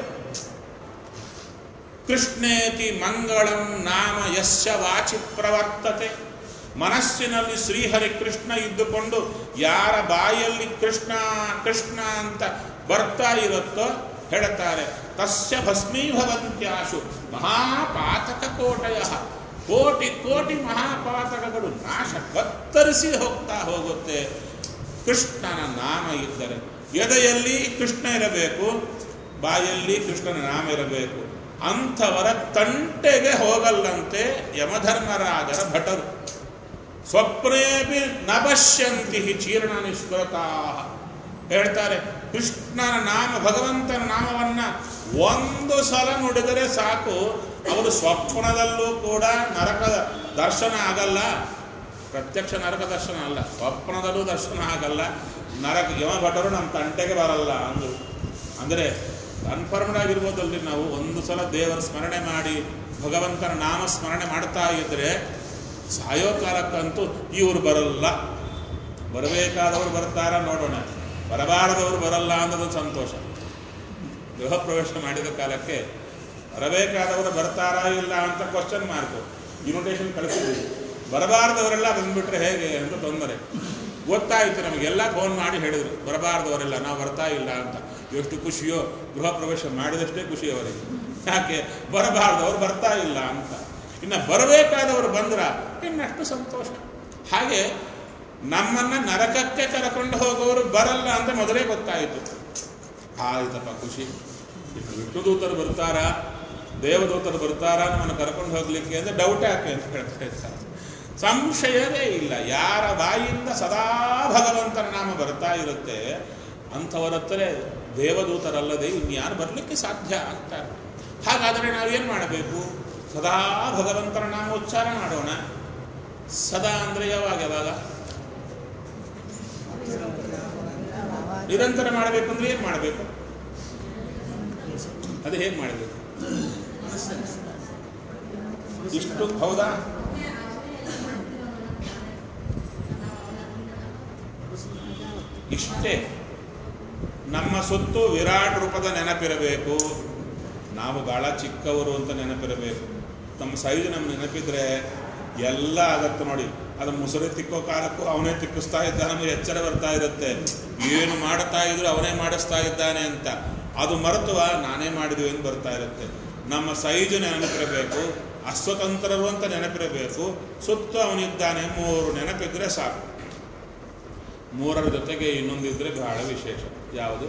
ಕೃಷ್ಣೇತಿ ಮಂಗಳಂ ನಾಮ ಯಸ್ಯ ವಾಚಿ ಪ್ರವರ್ತತೆ ಮನಸ್ಸಿನಲ್ಲಿ ಶ್ರೀಹರಿ ಕೃಷ್ಣ ಇದ್ದುಕೊಂಡು ಯಾರ ಬಾಯಲ್ಲಿ ಕೃಷ್ಣ ಕೃಷ್ಣ ಅಂತ ಬರ್ತಾ ಇರುತ್ತೋ ಹೇಳ್ತಾರೆ ತಸ್ಯ ಭಸ್ಮೀಭವಂತ್ಯಾಶು ಮಹಾಪಾತಕ ಕೋಟಯ ಕೋಟಿ ಕೋಟಿ ಮಹಾಪಾತಕಗಳು ನಾಶ ಕತ್ತರಿಸಿ ಹೋಗ್ತಾ ಹೋಗುತ್ತೆ ಕೃಷ್ಣನ ನಾಮ ಇದ್ದರೆ ಎದೆಯಲ್ಲಿ ಕೃಷ್ಣ ಇರಬೇಕು ಬಾಯಲ್ಲಿ ಕೃಷ್ಣನ ನಾಮ ಇರಬೇಕು ಅಂಥವರ ತಂಟೆಗೆ ಹೋಗಲ್ಲಂತೆ ಯಮಧರ್ಮರಾಜರ ಭಟರು ಸ್ವಪ್ನೇಪಿ ನ ಪಶ್ಯಂತಿ ಚೀರ್ಣ ನಿಷ್ಕೃತಾ ಹೇಳ್ತಾರೆ ಕೃಷ್ಣನ ನಾಮ ಭಗವಂತನ ನಾಮವನ್ನ ಒಂದು ಸಲ ನುಡಿದರೆ ಸಾಕು ಅವರು ಸ್ವಪ್ನದಲ್ಲೂ ಕೂಡ ನರಕದ ದರ್ಶನ ಆಗಲ್ಲ ಪ್ರತ್ಯಕ್ಷ ನರಕ ದರ್ಶನ ಅಲ್ಲ ಸ್ವಪ್ನದಲ್ಲೂ ದರ್ಶನ ಆಗಲ್ಲ ನರಕ ಯಮಭಟರು ನಮ್ಮ ತಂಟೆಗೆ ಬರಲ್ಲ ಅಂದು ಅಂದರೆ ಕನ್ಫರ್ಮ್ಡ್ ಆಗಿರ್ಬೋದಲ್ಲಿ ನಾವು ಒಂದು ಸಲ ದೇವರ ಸ್ಮರಣೆ ಮಾಡಿ ಭಗವಂತನ ನಾಮ ಸ್ಮರಣೆ ಮಾಡ್ತಾ ಇದ್ರೆ ಸಾಯೋ ಕಾಲಕ್ಕಂತೂ ಇವರು ಬರಲ್ಲ ಬರಬೇಕಾದವರು ಬರ್ತಾರ ನೋಡೋಣ ಬರಬಾರದವರು ಬರಲ್ಲ ಅನ್ನೋದು ಸಂತೋಷ ಗೃಹ ಪ್ರವೇಶ ಮಾಡಿದ ಕಾಲಕ್ಕೆ ಬರಬೇಕಾದವರು ಬರ್ತಾರಾ ಇಲ್ಲ ಅಂತ ಕ್ವಶನ್ ಮಾರ್ಕು ಇನ್ವಿಟೇಷನ್ ಕಳಿಸಿದ್ವಿ ಬರಬಾರದವರೆಲ್ಲ ಬಂದ್ಬಿಟ್ರೆ ಹೇಗೆ ಅಂತ ತೊಂದರೆ ಗೊತ್ತಾಯಿತು ನಮಗೆಲ್ಲ ಫೋನ್ ಮಾಡಿ ಹೇಳಿದರು ಬರಬಾರದವರೆಲ್ಲ ನಾವು ಬರ್ತಾ ಇಲ್ಲ ಅಂತ ಎಷ್ಟು ಖುಷಿಯೋ ಗೃಹ ಪ್ರವೇಶ ಮಾಡಿದಷ್ಟೇ ಖುಷಿ ಅವರಿಗೆ ಯಾಕೆ ಬರಬಾರ್ದವ್ರು ಬರ್ತಾ ಇಲ್ಲ ಅಂತ ಇನ್ನು ಬರಬೇಕಾದವರು ಬಂದ್ರ ಇನ್ನಷ್ಟು ಸಂತೋಷ ಹಾಗೆ ನಮ್ಮನ್ನ ನರಕಕ್ಕೆ ಕರ್ಕೊಂಡು ಹೋಗೋರು ಬರಲ್ಲ ಅಂತ ಮೊದಲೇ ಗೊತ್ತಾಯಿತು ಆಯ್ತಪ್ಪ ಖುಷಿ ಇನ್ನು ವಿಷ್ಣುದೂತರು ಬರ್ತಾರಾ ದೇವದೂತರು ಬರ್ತಾರಾ ನಮ್ಮನ್ನು ಕರ್ಕೊಂಡು ಹೋಗ್ಲಿಕ್ಕೆ ಅಂದರೆ ಡೌಟ್ ಯಾಕೆ ಅಂತ ಹೇಳ್ತಾ ಇರ್ತಾರೆ ಸಂಶಯವೇ ಇಲ್ಲ ಯಾರ ಬಾಯಿಂದ ಸದಾ ಭಗವಂತನ ನಾಮ ಬರ್ತಾ ಇರುತ್ತೆ ಅಂಥವರ ಹತ್ರ ದೇವದೂತರಲ್ಲದೆ ಇನ್ಯಾರು ಬರಲಿಕ್ಕೆ ಸಾಧ್ಯ ಅಂತಾರೆ ಹಾಗಾದರೆ ನಾವೇನು ಮಾಡಬೇಕು ಸದಾ ಭಗವಂತನ ನಾಮ ಉಚ್ಚಾರ ಮಾಡೋಣ ಸದಾ ಅಂದರೆ ಯಾವಾಗ ಯಾವಾಗ ನಿರಂತರ ಮಾಡಬೇಕು ಅಂದ್ರೆ ಏನು ಮಾಡಬೇಕು ಅದು ಹೇಗೆ ಮಾಡಬೇಕು ಇಷ್ಟು ಹೌದಾ ಇಷ್ಟೇ ನಮ್ಮ ಸುತ್ತು ವಿರಾಟ್ ರೂಪದ ನೆನಪಿರಬೇಕು ನಾವು ಬಹಳ ಚಿಕ್ಕವರು ಅಂತ ನೆನಪಿರಬೇಕು ನಮ್ಮ ಸೈಜ್ ನಮ್ಮ ನೆನಪಿದ್ರೆ ಎಲ್ಲ ಆಗತ್ತೆ ನೋಡಿ ಅದು ಮುಸುರೆ ತಿಕ್ಕೋ ಕಾಲಕ್ಕೂ ಅವನೇ ತಿಕ್ಕಿಸ್ತಾ ಇದ್ದ ನಮಗೆ ಎಚ್ಚರ ಬರ್ತಾ ಇರುತ್ತೆ ಏನು ಮಾಡ್ತಾ ಇದ್ರು ಅವನೇ ಮಾಡಿಸ್ತಾ ಇದ್ದಾನೆ ಅಂತ ಅದು ಮರೆತುವ ನಾನೇ ಮಾಡಿದ್ವಿ ಅಂತ ಬರ್ತಾ ಇರುತ್ತೆ ನಮ್ಮ ಸೈಜು ನೆನಪಿರಬೇಕು ಅಸ್ವತಂತ್ರರು ಅಂತ ನೆನಪಿರಬೇಕು ಸುತ್ತು ಅವನಿದ್ದಾನೆ ಮೂರು ನೆನಪಿದ್ರೆ ಸಾಕು ಮೂರರ ಜೊತೆಗೆ ಇನ್ನೊಂದಿದ್ರೆ ಬಹಳ ವಿಶೇಷ ಯಾವುದು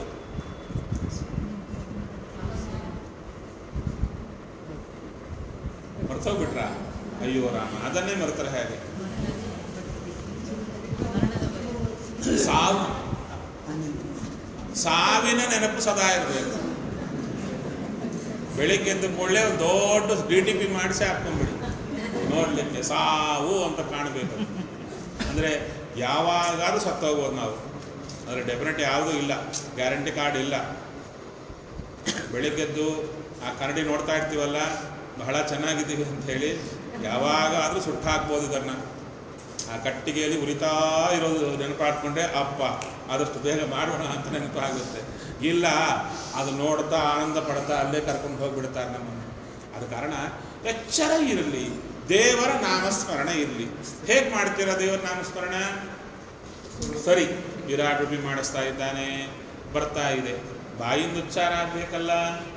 ಮರ್ತೋಗ್ಬಿಟ್ರ ಅಯ್ಯೋ ರಾಮ ಅದನ್ನೇ ಮರ್ತಾರೆ ಹೇಗೆ ಸಾವು ಸಾವಿನ ನೆನಪು ಸದಾ ಇರಬೇಕು ಬೆಳಿಗ್ಗೆ ಎದ್ದ ಕೂಡಲೇ ಒಂದು ದೊಡ್ಡ ಡಿ ಟಿ ಪಿ ಮಾಡಿಸಿ ಹಾಕೊಂಡ್ಬಿಡಿ ನೋಡ್ಲಿಕ್ಕೆ ಸಾವು ಅಂತ ಕಾಣಬೇಕು ಅಂದರೆ ಯಾವಾಗಾದ್ರೂ ಸತ್ತೋಗ್ಬೋದು ನಾವು ಅಂದರೆ ಡೆಫಿನೆಟ್ ಯಾವುದೂ ಇಲ್ಲ ಗ್ಯಾರಂಟಿ ಕಾರ್ಡ್ ಇಲ್ಲ ಬೆಳಿಗ್ಗೆದ್ದು ಆ ಕರಡಿ ನೋಡ್ತಾ ಇರ್ತೀವಲ್ಲ ಬಹಳ ಚೆನ್ನಾಗಿದ್ದೀವಿ ಅಂತ ಹೇಳಿ ಯಾವಾಗಾದರೂ ಸುಟ್ಟು ಹಾಕ್ಬೋದು ಇದನ್ನು ಆ ಕಟ್ಟಿಗೆಯಲ್ಲಿ ಉರಿತಾ ಇರೋದು ನೆನಪಾಡ್ಕೊಂಡ್ರೆ ಅಪ್ಪ ಆದಷ್ಟು ಬೇಗ ಮಾಡೋಣ ಅಂತ ನೆನಪಾಗುತ್ತೆ ಇಲ್ಲ ಅದು ನೋಡ್ತಾ ಆನಂದ ಪಡ್ತಾ ಅಲ್ಲೇ ಕರ್ಕೊಂಡು ಹೋಗ್ಬಿಡ್ತಾರೆ ನಮ್ಮನ್ನು ಅದ ಕಾರಣ ಎಚ್ಚರ ಇರಲಿ ದೇವರ ನಾಮಸ್ಮರಣ ಇರಲಿ ಹೇಗೆ ಮಾಡ್ತೀರಾ ದೇವರ ನಾಮಸ್ಮರಣ ಸರಿ ವಿರಾಟ್ ರೂಪಿ ಮಾಡಿಸ್ತಾ ಇದ್ದಾನೆ ಬರ್ತಾ ಇದೆ ಬಾಯಿಂದ ಉಚ್ಚಾರ ಆಗ್ಬೇಕಲ್ಲ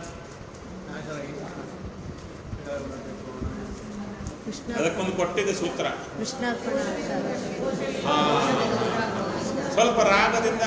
ಕೃಷ್ಣ ಅದಕ್ಕೊಂದು ಕೊಟ್ಟಿದೆ ಸೂತ್ರ ಕೃಷ್ಣಾರ್ಪಣ ಆ, ಸ್ವಲ್ಪ ರಾಗದಿಂದ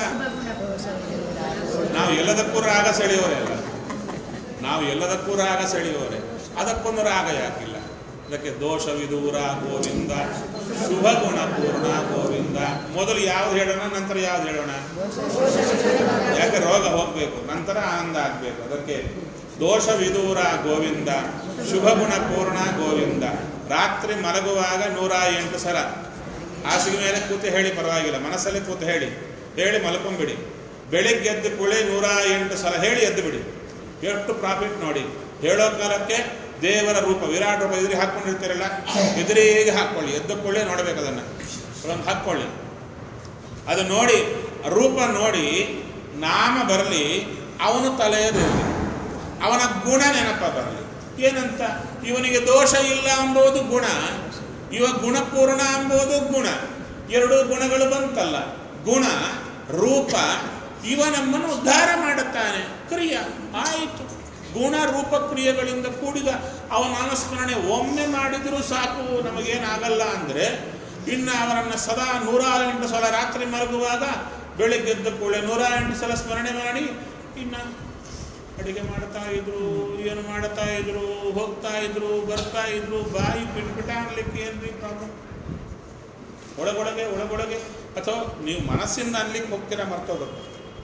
ನಾವು ಎಲ್ಲದಕ್ಕೂ ರಾಗ ಸೆಳೆಯೋರೆ ಅಲ್ಲ ನಾವು ಎಲ್ಲದಕ್ಕೂ ರಾಗ ಸೆಳೆಯೋರೆ ಅದಕ್ಕೊಂದು ರಾಗ ಯಾಕಿಲ್ಲ ಅದಕ್ಕೆ ದೋಷ ವಿದೂರ ಗೋವಿಂದ ಶುಭ ಗುಣ ಪೂರ್ಣ ಗೋವಿಂದ ಮೊದಲು ಯಾವ್ದು ಹೇಳೋಣ ನಂತರ ಯಾವ್ದು ಹೇಳೋಣ ಯಾಕೆ ರೋಗ ಹೋಗ್ಬೇಕು ನಂತರ ಆನಂದ ಆಗ್ಬೇಕು ಅದಕ್ಕೆ ದೋಷ ವಿದೂರ ಗೋವಿಂದ ಶುಭ ಗುಣ ಪೂರ್ಣ ಗೋವಿಂದ ರಾತ್ರಿ ಮಲಗುವಾಗ ನೂರ ಎಂಟು ಸಲ ಹಾಸಿಗೆ ಮೇಲೆ ಕೂತು ಹೇಳಿ ಪರವಾಗಿಲ್ಲ ಮನಸ್ಸಲ್ಲಿ ಕೂತು ಹೇಳಿ ಹೇಳಿ ಮಲ್ಕೊಂಬಿಡಿ ಬೆಳಿಗ್ಗೆ ಎದ್ದು ಕುಳಿ ನೂರ ಎಂಟು ಸಲ ಹೇಳಿ ಎದ್ದು ಬಿಡಿ ಎಷ್ಟು ಪ್ರಾಫಿಟ್ ನೋಡಿ ಹೇಳೋ ಕಾಲಕ್ಕೆ ದೇವರ ರೂಪ ವಿರಾಟ್ ರೂಪ ಎದುರಿಗೆ ಹಾಕ್ಕೊಂಡಿರ್ತೀರಲ್ಲ ಎದುರಿಗೆ ಹಾಕ್ಕೊಳ್ಳಿ ಎದ್ದು ಕೊಳ್ಳಿ ನೋಡ್ಬೇಕು ಅದನ್ನು ಅದೊಂದು ಹಾಕ್ಕೊಳ್ಳಿ ಅದು ನೋಡಿ ರೂಪ ನೋಡಿ ನಾಮ ಬರಲಿ ಅವನು ತಲೆಯದಿರಲಿ ಅವನ ಗುಣ ನೆನಪ ಬರಲಿ ಏನಂತ ಇವನಿಗೆ ದೋಷ ಇಲ್ಲ ಎಂಬುದು ಗುಣ ಇವ ಗುಣಪೂರ್ಣ ಎಂಬುದು ಗುಣ ಎರಡು ಗುಣಗಳು ಬಂತಲ್ಲ ಗುಣ ರೂಪ ಇವ ನಮ್ಮನ್ನು ಉದ್ಧಾರ ಮಾಡುತ್ತಾನೆ ಕ್ರಿಯ ಆಯಿತು ಗುಣ ರೂಪ ಕ್ರಿಯೆಗಳಿಂದ ಕೂಡಿದ ಅವನ ನಾಮಸ್ಮರಣೆ ಒಮ್ಮೆ ಮಾಡಿದರೂ ಸಾಕು ನಮಗೇನಾಗಲ್ಲ ಅಂದರೆ ಇನ್ನು ಅವರನ್ನು ಸದಾ ನೂರ ಎಂಟು ಸಲ ರಾತ್ರಿ ಮಲಗುವಾಗ ಬೆಳಿಗ್ಗೆದ್ದ ಕೂಡಲೇ ನೂರ ಎಂಟು ಸಲ ಸ್ಮರಣೆ ಮಾಡಿ ಇನ್ನು ಅಡಿಗೆ ಮಾಡ್ತಾ ಇದ್ರು ಏನು ಮಾಡ್ತಾ ಇದ್ರು ಹೋಗ್ತಾ ಇದ್ರು ಬರ್ತಾ ಇದ್ರು ಬಾಯಿ ಪಿಟ್ಪಿಟ ಅನ್ಲಿಕ್ಕೆ ಏನ್ರಿ ಪ್ರಾಬ್ಲಮ್ ಒಳಗೊಳಗೆ ಒಳಗೊಳಗೆ ಅಥವಾ ನೀವು ಮನಸ್ಸಿಂದ ಅನ್ಲಿಕ್ಕೆ ಹೋಗ್ತೀರಾ ಮರ್ತೋಗುತ್ತೆ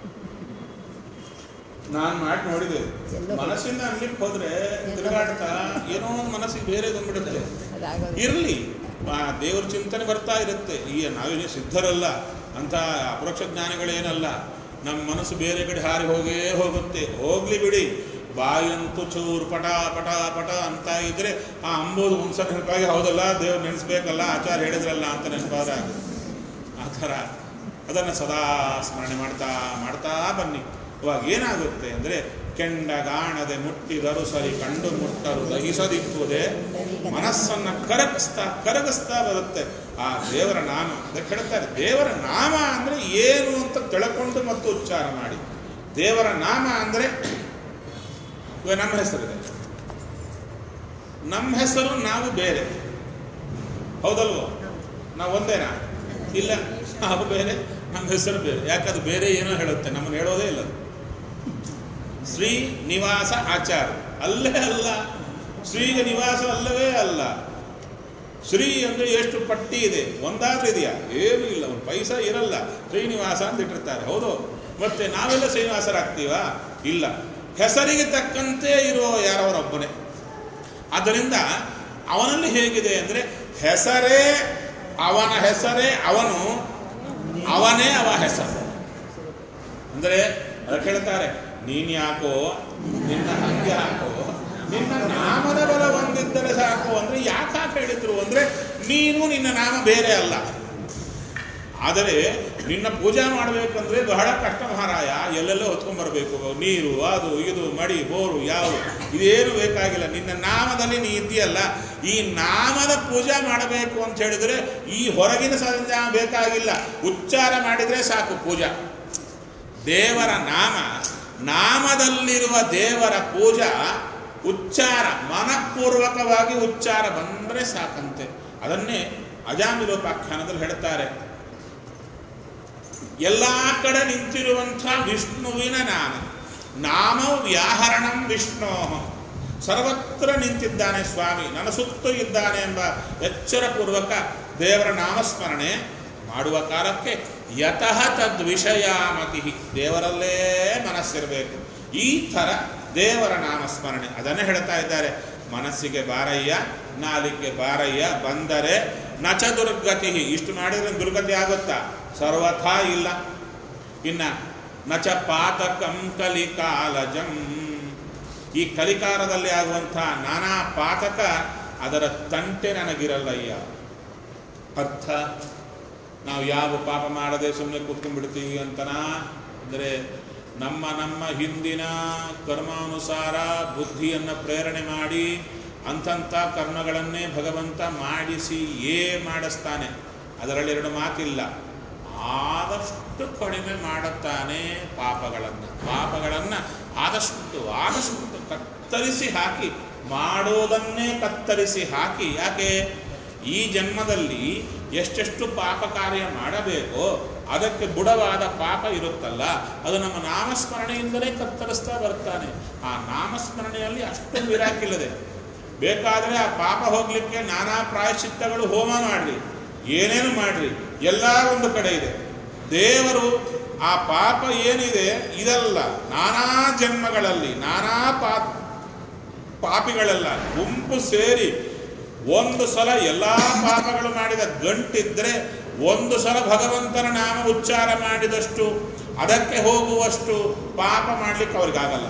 ನಾನು ಮಾಡಿ ನೋಡಿದೆ ಮನಸ್ಸಿಂದ ಅನ್ಲಿಕ್ಕೆ ಹೋದ್ರೆ ತಿರುಗಾಡ್ತಾ ಏನೋ ಒಂದು ಮನಸ್ಸಿಗೆ ಬೇರೆ ಬಂದ್ಬಿಡುತ್ತೆ ಅದಾಗೋದು ಇರಲಿ ದೇವ್ರ ಚಿಂತನೆ ಬರ್ತಾ ಇರುತ್ತೆ ಈ ನಾವೇನು ಸಿದ್ಧರಲ್ಲ ಅಂತ ಅಪರೋಕ್ಷ ಜ್ಞಾನಿಗಳೇನಲ್ಲ ನಮ್ಮ ಮನಸ್ಸು ಬೇರೆ ಕಡೆ ಹಾರಿ ಹೋಗೇ ಹೋಗುತ್ತೆ ಹೋಗ್ಲಿ ಬಿಡಿ ಬಾಯಂತೂ ಚೂರು ಪಟ ಪಟ ಪಟ ಅಂತ ಇದ್ರೆ ಆ ಅಂಬೋದು ಒಂದ್ಸಲ ನೆನಪಾಗಿ ಹೌದಲ್ಲ ದೇವ್ರು ನೆನೆಸ್ಬೇಕಲ್ಲ ಆಚಾರ ಹೇಳಿದ್ರಲ್ಲ ಅಂತ ನೆನಪಾದ ಆ ಥರ ಅದನ್ನು ಸದಾ ಸ್ಮರಣೆ ಮಾಡ್ತಾ ಮಾಡ್ತಾ ಬನ್ನಿ ಇವಾಗ ಏನಾಗುತ್ತೆ ಅಂದರೆ ಕೆಂಡಗಾಣದೆ ಮುಟ್ಟಿದರು ಸರಿ ಕಂಡು ಮುಟ್ಟರು ದಹಿಸದಿಕ್ಕುವುದೇ ಮನಸ್ಸನ್ನು ಕರಗಿಸ್ತಾ ಕರಗಿಸ್ತಾ ಬರುತ್ತೆ ಆ ದೇವರ ನಾಮ ಅದಕ್ಕೆ ಹೇಳ್ತಾರೆ ದೇವರ ನಾಮ ಅಂದರೆ ಏನು ಅಂತ ತಿಳ್ಕೊಂಡು ಮತ್ತು ಉಚ್ಚಾರ ಮಾಡಿ ದೇವರ ನಾಮ ಅಂದರೆ ಇವಾಗ ನಮ್ಮ ಹೆಸರಿದೆ ನಮ್ಮ ಹೆಸರು ನಾವು ಬೇರೆ ಹೌದಲ್ವೋ ನಾವು ಒಂದೇನಾ ಇಲ್ಲ ನಾವು ಬೇರೆ ನಮ್ಮ ಹೆಸರು ಬೇರೆ ಯಾಕದು ಬೇರೆ ಏನೋ ಹೇಳುತ್ತೆ ನಮ್ಮನ್ನು ಹೇಳೋದೇ ಇಲ್ಲ ಅದು ಶ್ರೀ ನಿವಾಸ ಆಚಾರ ಅಲ್ಲೇ ಅಲ್ಲ ಶ್ರೀಗೆ ನಿವಾಸ ಅಲ್ಲವೇ ಅಲ್ಲ ಶ್ರೀ ಅಂದರೆ ಎಷ್ಟು ಪಟ್ಟಿ ಇದೆ ಒಂದಾದ್ರೂ ಇದೆಯಾ ಏನೂ ಇಲ್ಲ ಒಂದು ಪೈಸಾ ಇರಲ್ಲ ಶ್ರೀನಿವಾಸ ಅಂತ ಇಟ್ಟಿರ್ತಾರೆ ಹೌದು ಮತ್ತೆ ನಾವೆಲ್ಲ ಶ್ರೀನಿವಾಸರಾಗ್ತೀವಾ ಇಲ್ಲ ಹೆಸರಿಗೆ ತಕ್ಕಂತೆ ಇರುವ ಯಾರವರೊಬ್ಬನೇ ಆದ್ದರಿಂದ ಅವನಲ್ಲಿ ಹೇಗಿದೆ ಅಂದರೆ ಹೆಸರೇ ಅವನ ಹೆಸರೇ ಅವನು ಅವನೇ ಅವ ಹೆಸರು ಅಂದರೆ ಅದಕ್ಕೆ ಹೇಳ್ತಾರೆ ನೀನ್ ಯಾಕೋ ನಿನ್ನ ಹಂಗೆ ಹಾಕೋ ನಿನ್ನ ನಾಮದ ಬಲ ಒಂದಿದ್ದರೆ ಸಾಕು ಅಂದ್ರೆ ಯಾಕೆ ಹಾಕಿ ಹೇಳಿದ್ರು ಅಂದ್ರೆ ನೀನು ನಿನ್ನ ನಾಮ ಬೇರೆ ಅಲ್ಲ ಆದರೆ ನಿನ್ನ ಪೂಜೆ ಮಾಡಬೇಕಂದ್ರೆ ಬಹಳ ಕಷ್ಟ ಮಹಾರಾಯ ಎಲ್ಲೆಲ್ಲೋ ಹೊತ್ಕೊಂಡ್ಬರ್ಬೇಕು ನೀರು ಅದು ಇದು ಮಡಿ ಬೋರು ಯಾವುದು ಇದೇನು ಬೇಕಾಗಿಲ್ಲ ನಿನ್ನ ನಾಮದಲ್ಲಿ ನೀ ಇದೆಯಲ್ಲ ಈ ನಾಮದ ಪೂಜೆ ಮಾಡಬೇಕು ಅಂತ ಹೇಳಿದ್ರೆ ಈ ಹೊರಗಿನ ಸಂಜಾಮ ಬೇಕಾಗಿಲ್ಲ ಉಚ್ಚಾರ ಮಾಡಿದ್ರೆ ಸಾಕು ಪೂಜಾ ದೇವರ ನಾಮ ನಾಮದಲ್ಲಿರುವ ದೇವರ ಪೂಜಾ ಉಚ್ಚಾರ ಮನಪೂರ್ವಕವಾಗಿ ಉಚ್ಚಾರ ಬಂದರೆ ಸಾಕಂತೆ ಅದನ್ನೇ ಅಜಾಮಿಲೋಪಾಖ್ಯಾನದಲ್ಲಿ ಹೇಳ್ತಾರೆ ಎಲ್ಲ ಕಡೆ ನಿಂತಿರುವಂಥ ವಿಷ್ಣುವಿನ ನಾಮ ನಾಮ ವ್ಯಾಹರಣಂ ವಿಷ್ಣೋ ಸರ್ವತ್ರ ನಿಂತಿದ್ದಾನೆ ಸ್ವಾಮಿ ನನ್ನ ಸುತ್ತು ಇದ್ದಾನೆ ಎಂಬ ಎಚ್ಚರಪೂರ್ವಕ ದೇವರ ನಾಮಸ್ಮರಣೆ ಮಾಡುವ ಕಾಲಕ್ಕೆ ಯತಃ ತದ್ವಿಷಯಾಮತಿ ದೇವರಲ್ಲೇ ಮನಸ್ಸಿರಬೇಕು ಈ ಥರ ದೇವರ ನಾಮಸ್ಮರಣೆ ಅದನ್ನೇ ಹೇಳ್ತಾ ಇದ್ದಾರೆ ಮನಸ್ಸಿಗೆ ಬಾರಯ್ಯ ನಾಲಿಗೆ ಬಾರಯ್ಯ ಬಂದರೆ ನಚ ದುರ್ಗತಿ ಇಷ್ಟು ಮಾಡಿದ್ರೆ ದುರ್ಗತಿ ಆಗುತ್ತಾ ಸರ್ವಥಾ ಇಲ್ಲ ಇನ್ನ ನಚ ಪಾತಕಂ ಕಲಿಕಾಲಜಂ ಈ ಕಲಿಕಾಲದಲ್ಲಿ ಆಗುವಂಥ ನಾನಾ ಪಾತಕ ಅದರ ತಂಟೆ ನನಗಿರಲ್ಲಯ್ಯ ಅರ್ಥ ನಾವು ಯಾವ ಪಾಪ ಮಾಡದೆ ಸುಮ್ಮನೆ ಕೂತ್ಕೊಂಡ್ಬಿಡ್ತೀವಿ ಅಂತನಾ ಅಂದರೆ ನಮ್ಮ ನಮ್ಮ ಹಿಂದಿನ ಕರ್ಮಾನುಸಾರ ಬುದ್ಧಿಯನ್ನು ಪ್ರೇರಣೆ ಮಾಡಿ ಅಂಥಂಥ ಕರ್ಮಗಳನ್ನೇ ಭಗವಂತ ಮಾಡಿಸಿ ಏ ಮಾಡಿಸ್ತಾನೆ ಅದರಲ್ಲಿ ಎರಡು ಮಾತಿಲ್ಲ ಆದಷ್ಟು ಕಡಿಮೆ ಮಾಡುತ್ತಾನೆ ಪಾಪಗಳನ್ನು ಪಾಪಗಳನ್ನು ಆದಷ್ಟು ಆದಷ್ಟು ಕತ್ತರಿಸಿ ಹಾಕಿ ಮಾಡೋದನ್ನೇ ಕತ್ತರಿಸಿ ಹಾಕಿ ಯಾಕೆ ಈ ಜನ್ಮದಲ್ಲಿ ಎಷ್ಟೆಷ್ಟು ಪಾಪ ಕಾರ್ಯ ಮಾಡಬೇಕೋ ಅದಕ್ಕೆ ಬುಡವಾದ ಪಾಪ ಇರುತ್ತಲ್ಲ ಅದು ನಮ್ಮ ನಾಮಸ್ಮರಣೆಯಿಂದಲೇ ಕತ್ತರಿಸ್ತಾ ಬರ್ತಾನೆ ಆ ನಾಮಸ್ಮರಣೆಯಲ್ಲಿ ಅಷ್ಟು ವಿರಾಕಿಲ್ಲದೆ ಬೇಕಾದರೆ ಆ ಪಾಪ ಹೋಗ್ಲಿಕ್ಕೆ ನಾನಾ ಪ್ರಾಯಶ್ಚಿತ್ತಗಳು ಹೋಮ ಮಾಡ್ರಿ ಏನೇನು ಮಾಡ್ರಿ ಎಲ್ಲ ಒಂದು ಕಡೆ ಇದೆ ದೇವರು ಆ ಪಾಪ ಏನಿದೆ ಇದಲ್ಲ ನಾನಾ ಜನ್ಮಗಳಲ್ಲಿ ನಾನಾ ಪಾ ಪಾಪಿಗಳೆಲ್ಲ ಗುಂಪು ಸೇರಿ ಒಂದು ಸಲ ಎಲ್ಲ ಪಾಪಗಳು ಮಾಡಿದ ಗಂಟಿದ್ರೆ ಒಂದು ಸಲ ಭಗವಂತನ ನಾಮ ಉಚ್ಚಾರ ಮಾಡಿದಷ್ಟು ಅದಕ್ಕೆ ಹೋಗುವಷ್ಟು ಪಾಪ ಮಾಡ್ಲಿಕ್ಕೆ ಅವ್ರಿಗಾಗಲ್ಲ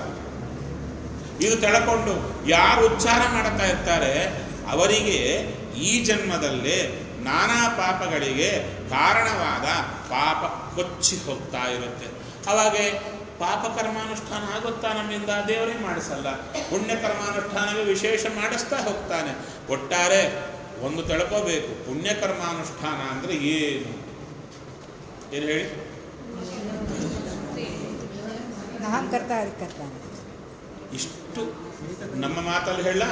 ಇದು ತೆಳಕೊಂಡು ಯಾರು ಉಚ್ಚಾರ ಮಾಡ್ತಾ ಇರ್ತಾರೆ ಅವರಿಗೆ ಈ ಜನ್ಮದಲ್ಲೇ ನಾನಾ ಪಾಪಗಳಿಗೆ ಕಾರಣವಾದ ಪಾಪ ಕೊಚ್ಚಿ ಹೋಗ್ತಾ ಇರುತ್ತೆ ಅವಾಗೆ ಪಾಪ ಕರ್ಮಾನುಷ್ಠಾನ ಆಗುತ್ತಾ ನಮ್ಮಿಂದ ದೇವರೇ ಮಾಡಿಸಲ್ಲ ಪುಣ್ಯ ಕರ್ಮಾನುಷ್ಠಾನವೇ ವಿಶೇಷ ಮಾಡಿಸ್ತಾ ಹೋಗ್ತಾನೆ ಒಟ್ಟಾರೆ ಒಂದು ತಿಳ್ಕೋಬೇಕು ಪುಣ್ಯ ಕರ್ಮಾನುಷ್ಠಾನ ಅಂದರೆ ಏನು ಏನು ಹೇಳಿ हम करता है करता है ಇಷ್ಟು ನಮ್ಮ ಮಾತಲ್ಲಿ ಹೇಳ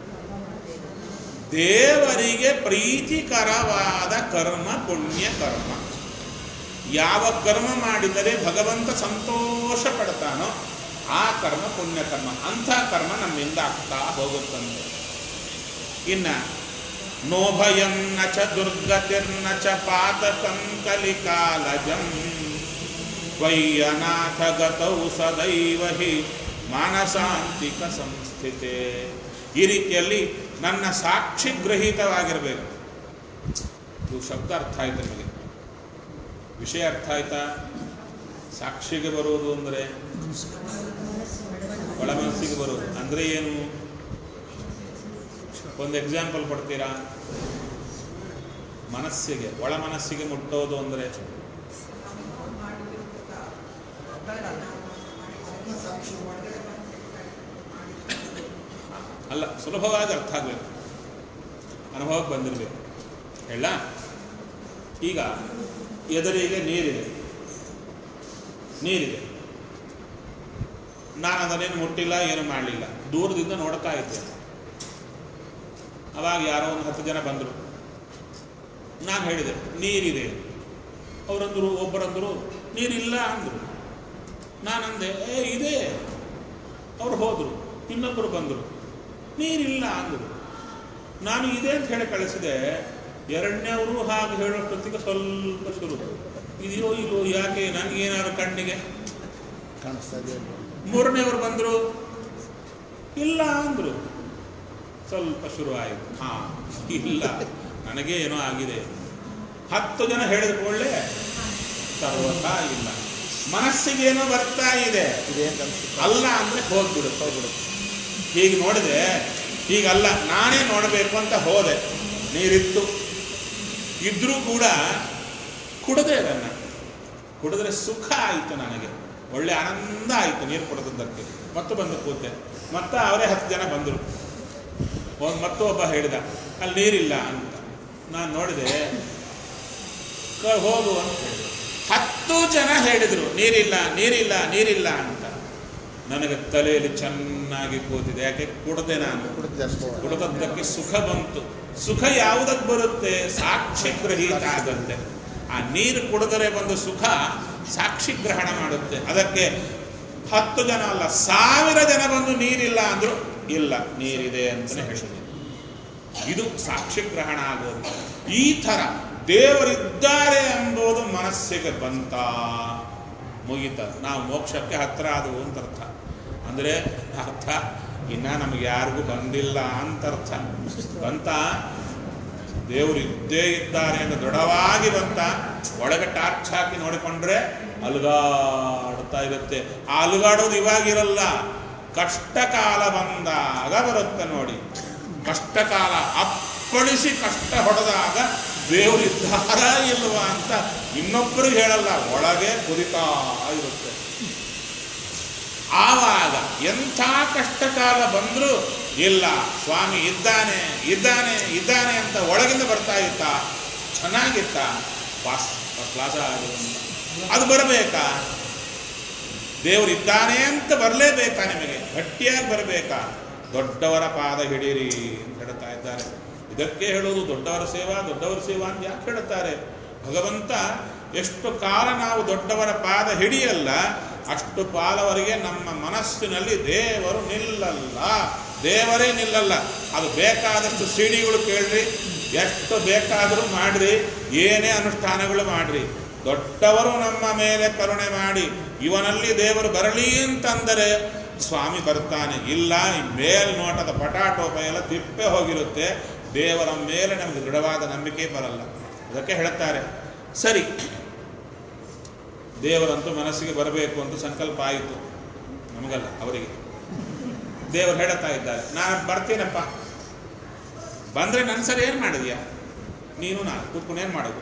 ದೇವರಿಗೆ ಪ್ರೀತಿಕರವಾದ ಕರ್ಮ ಪುಣ್ಯ ಕರ್ಮ ಯಾವ ಕರ್ಮ ಮಾಡಿದರೆ ಭಗವಂತ ಸಂತೋಷ ಪಡ್ತಾನೋ ಆ ಕರ್ಮ ಪುಣ್ಯ ಕರ್ಮ ಅಂಥ ಕರ್ಮ ನಮ್ಮಿಂದ ಆಗ್ತಾ ಹೋಗುತ್ತಂತೆ ಇನ್ನ ನೋ ಭಯಂ ನ ಚ ದುರ್ಗತಿರ್ನ ಚ ಪಾತಕಂ ಕಲಿಕಾಲಜಂ ತ್ವಯ್ಯನಾಥ ಗತೌ ಸದೈವ ಹಿ ಮಾನಸಾಂತಿಕ ಸಂಸ್ಥಿತೆ ಈ ರೀತಿಯಲ್ಲಿ ನನ್ನ ಸಾಕ್ಷಿ ಗ್ರಹೀತವಾಗಿರಬೇಕು ಇದು ಶಬ್ದ ಅರ್ಥ ಆಯ್ತು ನಿಮಗೆ ವಿಷಯ ಅರ್ಥ ಆಯ್ತಾ ಸಾಕ್ಷಿಗೆ ಬರುವುದು ಅಂದರೆ ಒಳ ಮನಸ್ಸಿಗೆ ಬರುವುದು ಅಂದರೆ ಏನು ಒಂದು ಎಕ್ಸಾಂಪಲ್ ಕೊಡ್ತೀರಾ ಮನಸ್ಸಿಗೆ ಒಳ ಮನಸ್ಸಿಗೆ ಮುಟ್ಟೋದು ಅಂದರೆ ಅಲ್ಲ ಸುಲಭವಾಗಿ ಅರ್ಥ ಆಗಬೇಕು ಅನುಭವಕ್ಕೆ ಬಂದಿರಬೇಕು ಹೇಳ ಈಗ ಎದುರಿಗೆ ನೀರಿದೆ ನೀರಿದೆ ನಾನು ಅದನ್ನೇನು ಮುಟ್ಟಿಲ್ಲ ಏನು ಮಾಡಲಿಲ್ಲ ದೂರದಿಂದ ನೋಡ್ತಾ ಇದ್ದೆ ಅವಾಗ ಯಾರೋ ಒಂದು ಹತ್ತು ಜನ ಬಂದರು ನಾನು ಹೇಳಿದೆ ನೀರಿದೆ ಅವರಂದರು ಒಬ್ಬರಂದರು ನೀರಿಲ್ಲ ಅಂದರು ನಾನಂದೆ ಏ ಇದೆ ಅವ್ರು ಹೋದರು ಇನ್ನೊಬ್ಬರು ಬಂದರು ನೀರಿಲ್ಲ ಅಂದರು ನಾನು ಇದೇ ಅಂತ ಹೇಳಿ ಕಳಿಸಿದೆ ಎರಡನೇವರು ಹಾಗೆ ಹೇಳೋಷ್ಟೊತ್ತಿಗೆ ಸ್ವಲ್ಪ ಶುರು ಇದೆಯೋ ಇಲ್ಲೋ ಯಾಕೆ ನನಗೇನಾದ್ರು ಕಣ್ಣಿಗೆ ಕಾಣಿಸ್ತಾ ಇದೆ ಮೂರನೇವರು ಬಂದರು ಇಲ್ಲ ಅಂದರು ಸ್ವಲ್ಪ ಶುರು ಆಯಿತು ಹಾ ಇಲ್ಲ ನನಗೆ ಏನೋ ಆಗಿದೆ ಹತ್ತು ಜನ ಹೇಳಿದ ಕೂಡಲೇ ಸರ್ವತಾ ಇಲ್ಲ ಮನಸ್ಸಿಗೇನೋ ಬರ್ತಾ ಇದೆ ಇದೇನು ಅನಿಸುತ್ತೆ ಅಲ್ಲ ಅಂದ್ರೆ ಹೋಗ್ಬಿಡುತ್ತೆ ಹೋಗ್ಬಿಡುತ್ತೆ ಹೀಗೆ ನೋಡಿದೆ ಹೀಗಲ್ಲ ನಾನೇ ನೋಡಬೇಕು ಅಂತ ಹೋದೆ ನೀರಿತ್ತು ಇದ್ರೂ ಕೂಡ ಕುಡದೆ ಅದನ್ನ ಕುಡಿದ್ರೆ ಸುಖ ಆಯಿತು ನನಗೆ ಒಳ್ಳೆ ಆನಂದ ಆಯಿತು ನೀರು ಕುಡಿದದ್ದಕ್ಕೆ ಮತ್ತು ಬಂದು ಕೂತೆ ಮತ್ತೆ ಅವರೇ ಹತ್ತು ಜನ ಬಂದರು ಒಂದು ಮತ್ತೊಬ್ಬ ಹೇಳಿದ ಅಲ್ಲಿ ನೀರಿಲ್ಲ ಅಂತ ನಾನು ನೋಡಿದೆ ಕ- ಹೋಗು ಅಂತ ಹೇಳಿದೆ ಹತ್ತು ಜನ ಹೇಳಿದರು ನೀರಿಲ್ಲ ನೀರಿಲ್ಲ ನೀರಿಲ್ಲ ಅಂತ ನನಗೆ ತಲೆಯಲ್ಲಿ ಚೆನ್ನಾಗಿ ಕೂತಿದೆ ಯಾಕೆ ಕುಡದೆ ನಾನು ಕುಡಿದು ಜಾಸ್ತಿ ಕುಡಿದದ್ದಕ್ಕೆ ಸುಖ ಬಂತು ಸುಖ ಯಾವುದಕ್ಕೆ ಬರುತ್ತೆ ಸಾಕ್ಷಿ ಗ್ರಹೀತ ಆಗುತ್ತೆ ಆ ನೀರು ಕುಡಿದರೆ ಬಂದು ಸುಖ ಸಾಕ್ಷಿ ಗ್ರಹಣ ಮಾಡುತ್ತೆ ಅದಕ್ಕೆ ಹತ್ತು ಜನ ಅಲ್ಲ ಸಾವಿರ ಜನ ಬಂದು ನೀರಿಲ್ಲ ಅಂದ್ರು ಇಲ್ಲ ನೀರಿದೆ ಅಂತಲೇ ಹೇಳಿದೆ ಇದು ಸಾಕ್ಷಿ ಗ್ರಹಣ ಆಗೋದು ಈ ಥರ ದೇವರಿದ್ದಾರೆ ಎಂಬುದು ಮನಸ್ಸಿಗೆ ಬಂತ ಮುಗೀತ ನಾವು ಮೋಕ್ಷಕ್ಕೆ ಹತ್ರ ಆದವು ಅಂತ ಅರ್ಥ ಅಂದರೆ ಅರ್ಥ ಇನ್ನ ನಮಗೆ ಯಾರಿಗೂ ಬಂದಿಲ್ಲ ಅಂತ ಅರ್ಥ ಬಂತ ದೇವರು ಇದ್ದೇ ಇದ್ದಾರೆ ಅಂತ ದೃಢವಾಗಿ ಬಂತ ಒಳಗೆ ಟಾರ್ಚ್ ಹಾಕಿ ನೋಡಿಕೊಂಡ್ರೆ ಅಲುಗಾಡ್ತಾ ಇರುತ್ತೆ ಆ ಅಲುಗಾಡೋದು ಇವಾಗಿರಲ್ಲ ಕಷ್ಟ ಕಾಲ ಬಂದಾಗ ಬರುತ್ತೆ ನೋಡಿ ಕಷ್ಟಕಾಲ ಅಪ್ಪಳಿಸಿ ಕಷ್ಟ ಹೊಡೆದಾಗ ದೇವರು ಇದ್ದಾರ ಇಲ್ವಾ ಅಂತ ಇನ್ನೊಬ್ಬರಿಗೆ ಹೇಳಲ್ಲ ಒಳಗೆ ಕುದಿತಾ ಇರುತ್ತೆ ಆವಾಗ ಎಂಥ ಕಷ್ಟಕಾಲ ಬಂದರೂ ಇಲ್ಲ ಸ್ವಾಮಿ ಇದ್ದಾನೆ ಇದ್ದಾನೆ ಇದ್ದಾನೆ ಅಂತ ಒಳಗಿಂದ ಬರ್ತಾ ಇತ್ತ ಚೆನ್ನಾಗಿತ್ತ ಪಾಸ್ ಫಸ್ಟ್ ಕ್ಲಾಸ ಅದು ಬರಬೇಕಾ ದೇವರು ಇದ್ದಾನೆ ಅಂತ ಬರಲೇಬೇಕಾ ನಿಮಗೆ ಗಟ್ಟಿಯಾಗಿ ಬರಬೇಕಾ ದೊಡ್ಡವರ ಪಾದ ಹಿಡೀರಿ ಅಂತ ಹೇಳ್ತಾ ಇದ್ದಾರೆ ಇದಕ್ಕೆ ಹೇಳೋದು ದೊಡ್ಡವರ ಸೇವಾ ದೊಡ್ಡವರ ಸೇವಾ ಅಂತ ಯಾಕೆ ಹೇಳುತ್ತಾರೆ ಭಗವಂತ ಎಷ್ಟು ಕಾಲ ನಾವು ದೊಡ್ಡವರ ಪಾದ ಹಿಡಿಯಲ್ಲ ಅಷ್ಟು ಕಾಲವರೆಗೆ ನಮ್ಮ ಮನಸ್ಸಿನಲ್ಲಿ ದೇವರು ನಿಲ್ಲಲ್ಲ ದೇವರೇ ನಿಲ್ಲಲ್ಲ ಅದು ಬೇಕಾದಷ್ಟು ಸಿಡಿಗಳು ಕೇಳ್ರಿ ಎಷ್ಟು ಬೇಕಾದರೂ ಮಾಡ್ರಿ ಏನೇ ಅನುಷ್ಠಾನಗಳು ಮಾಡ್ರಿ ದೊಡ್ಡವರು ನಮ್ಮ ಮೇಲೆ ಕರುಣೆ ಮಾಡಿ ಇವನಲ್ಲಿ ದೇವರು ಬರಲಿ ಅಂತಂದರೆ ಸ್ವಾಮಿ ಬರ್ತಾನೆ ಇಲ್ಲ ಈ ಮೇಲ್ನೋಟದ ಪಟಾಟೋಪ ಎಲ್ಲ ತಿಪ್ಪೆ ಹೋಗಿರುತ್ತೆ ದೇವರ ಮೇಲೆ ನಮಗೆ ದೃಢವಾದ ನಂಬಿಕೆ ಬರಲ್ಲ ಅದಕ್ಕೆ ಹೇಳ್ತಾರೆ ಸರಿ ದೇವರಂತೂ ಮನಸ್ಸಿಗೆ ಬರಬೇಕು ಅಂತ ಸಂಕಲ್ಪ ಆಯಿತು ನಮಗಲ್ಲ ಅವರಿಗೆ ದೇವರು ಹೇಳುತ್ತಾ ಇದ್ದಾರೆ ನಾನು ಬರ್ತೀನಪ್ಪ ಬಂದ್ರೆ ನನ್ನ ಸರಿ ಏನು ಮಾಡಿದ್ಯಾ ನೀನು ನಾನು ಕೂತ್ಕೊಂಡು ಏನು ಮಾಡೋದು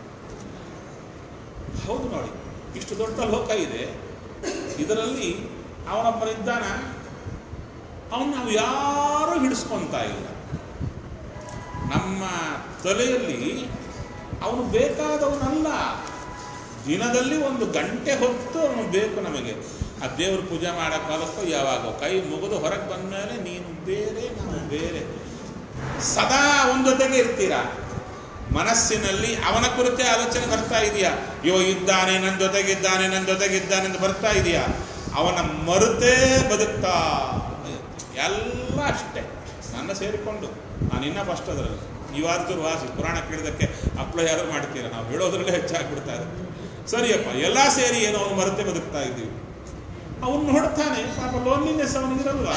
ಹೌದು ನೋಡಿ ಇಷ್ಟು ದೊಡ್ಡ ಲೋಕ ಇದೆ ಇದರಲ್ಲಿ ಅವನೊಬ್ಬನಿದ್ದಾನ ಅವನು ನಾವು ಯಾರೂ ಹಿಡಿಸ್ಕೊಂತಾ ಇಲ್ಲ ನಮ್ಮ ತಲೆಯಲ್ಲಿ ಅವನು ಬೇಕಾದವನಲ್ಲ ದಿನದಲ್ಲಿ ಒಂದು ಗಂಟೆ ಹೊತ್ತು ಅವನು ಬೇಕು ನಮಗೆ ಆ ದೇವ್ರ ಪೂಜೆ ಮಾಡೋ ಕಾಲಕ್ಕೂ ಯಾವಾಗ ಕೈ ಮುಗಿದು ಹೊರಗೆ ಬಂದ ಮೇಲೆ ನೀನು ಬೇರೆ ನಾವು ಬೇರೆ ಸದಾ ಅವನ ಜೊತೆಗೆ ಇರ್ತೀರಾ ಮನಸ್ಸಿನಲ್ಲಿ ಅವನ ಕುರಿತೇ ಆಲೋಚನೆ ಬರ್ತಾ ಇದೆಯಾ ಇವ ಇದ್ದಾನೆ ನನ್ನ ಜೊತೆಗಿದ್ದಾನೆ ನನ್ನ ಜೊತೆಗಿದ್ದಾನೆ ಅಂತ ಬರ್ತಾ ಇದೆಯಾ ಅವನ ಮರುತೇ ಬದುಕ್ತಾ ಎಲ್ಲ ಅಷ್ಟೇ ನನ್ನ ಸೇರಿಕೊಂಡು ನಾನು ಇನ್ನೂ ಫಸ್ಟ್ ಅದರಲ್ಲಿ ನೀವಾದ್ರು ವಾಸಿ ಪುರಾಣ ಕೇಳಿದಕ್ಕೆ ಅಪ್ಲೈ ಯಾರು ಮಾಡ್ತೀರಾ ನಾವು ಹೇಳೋದ್ರಲ್ಲೇ ಹೆಚ್ಚಾಗ್ಬಿಡ್ತಾ ಇದೆ ಸರಿಯಪ್ಪ ಎಲ್ಲ ಸೇರಿ ಏನೋ ಅವನು ಮರೆತೇ ಬದುಕ್ತಾ ಇದ್ದೀವಿ ಅವನು ನೋಡ್ತಾನೆ ಪಾಪ ಲೋನ್ಲಿನೆಸ್ ಅವನಿಗಿರಲ್ವ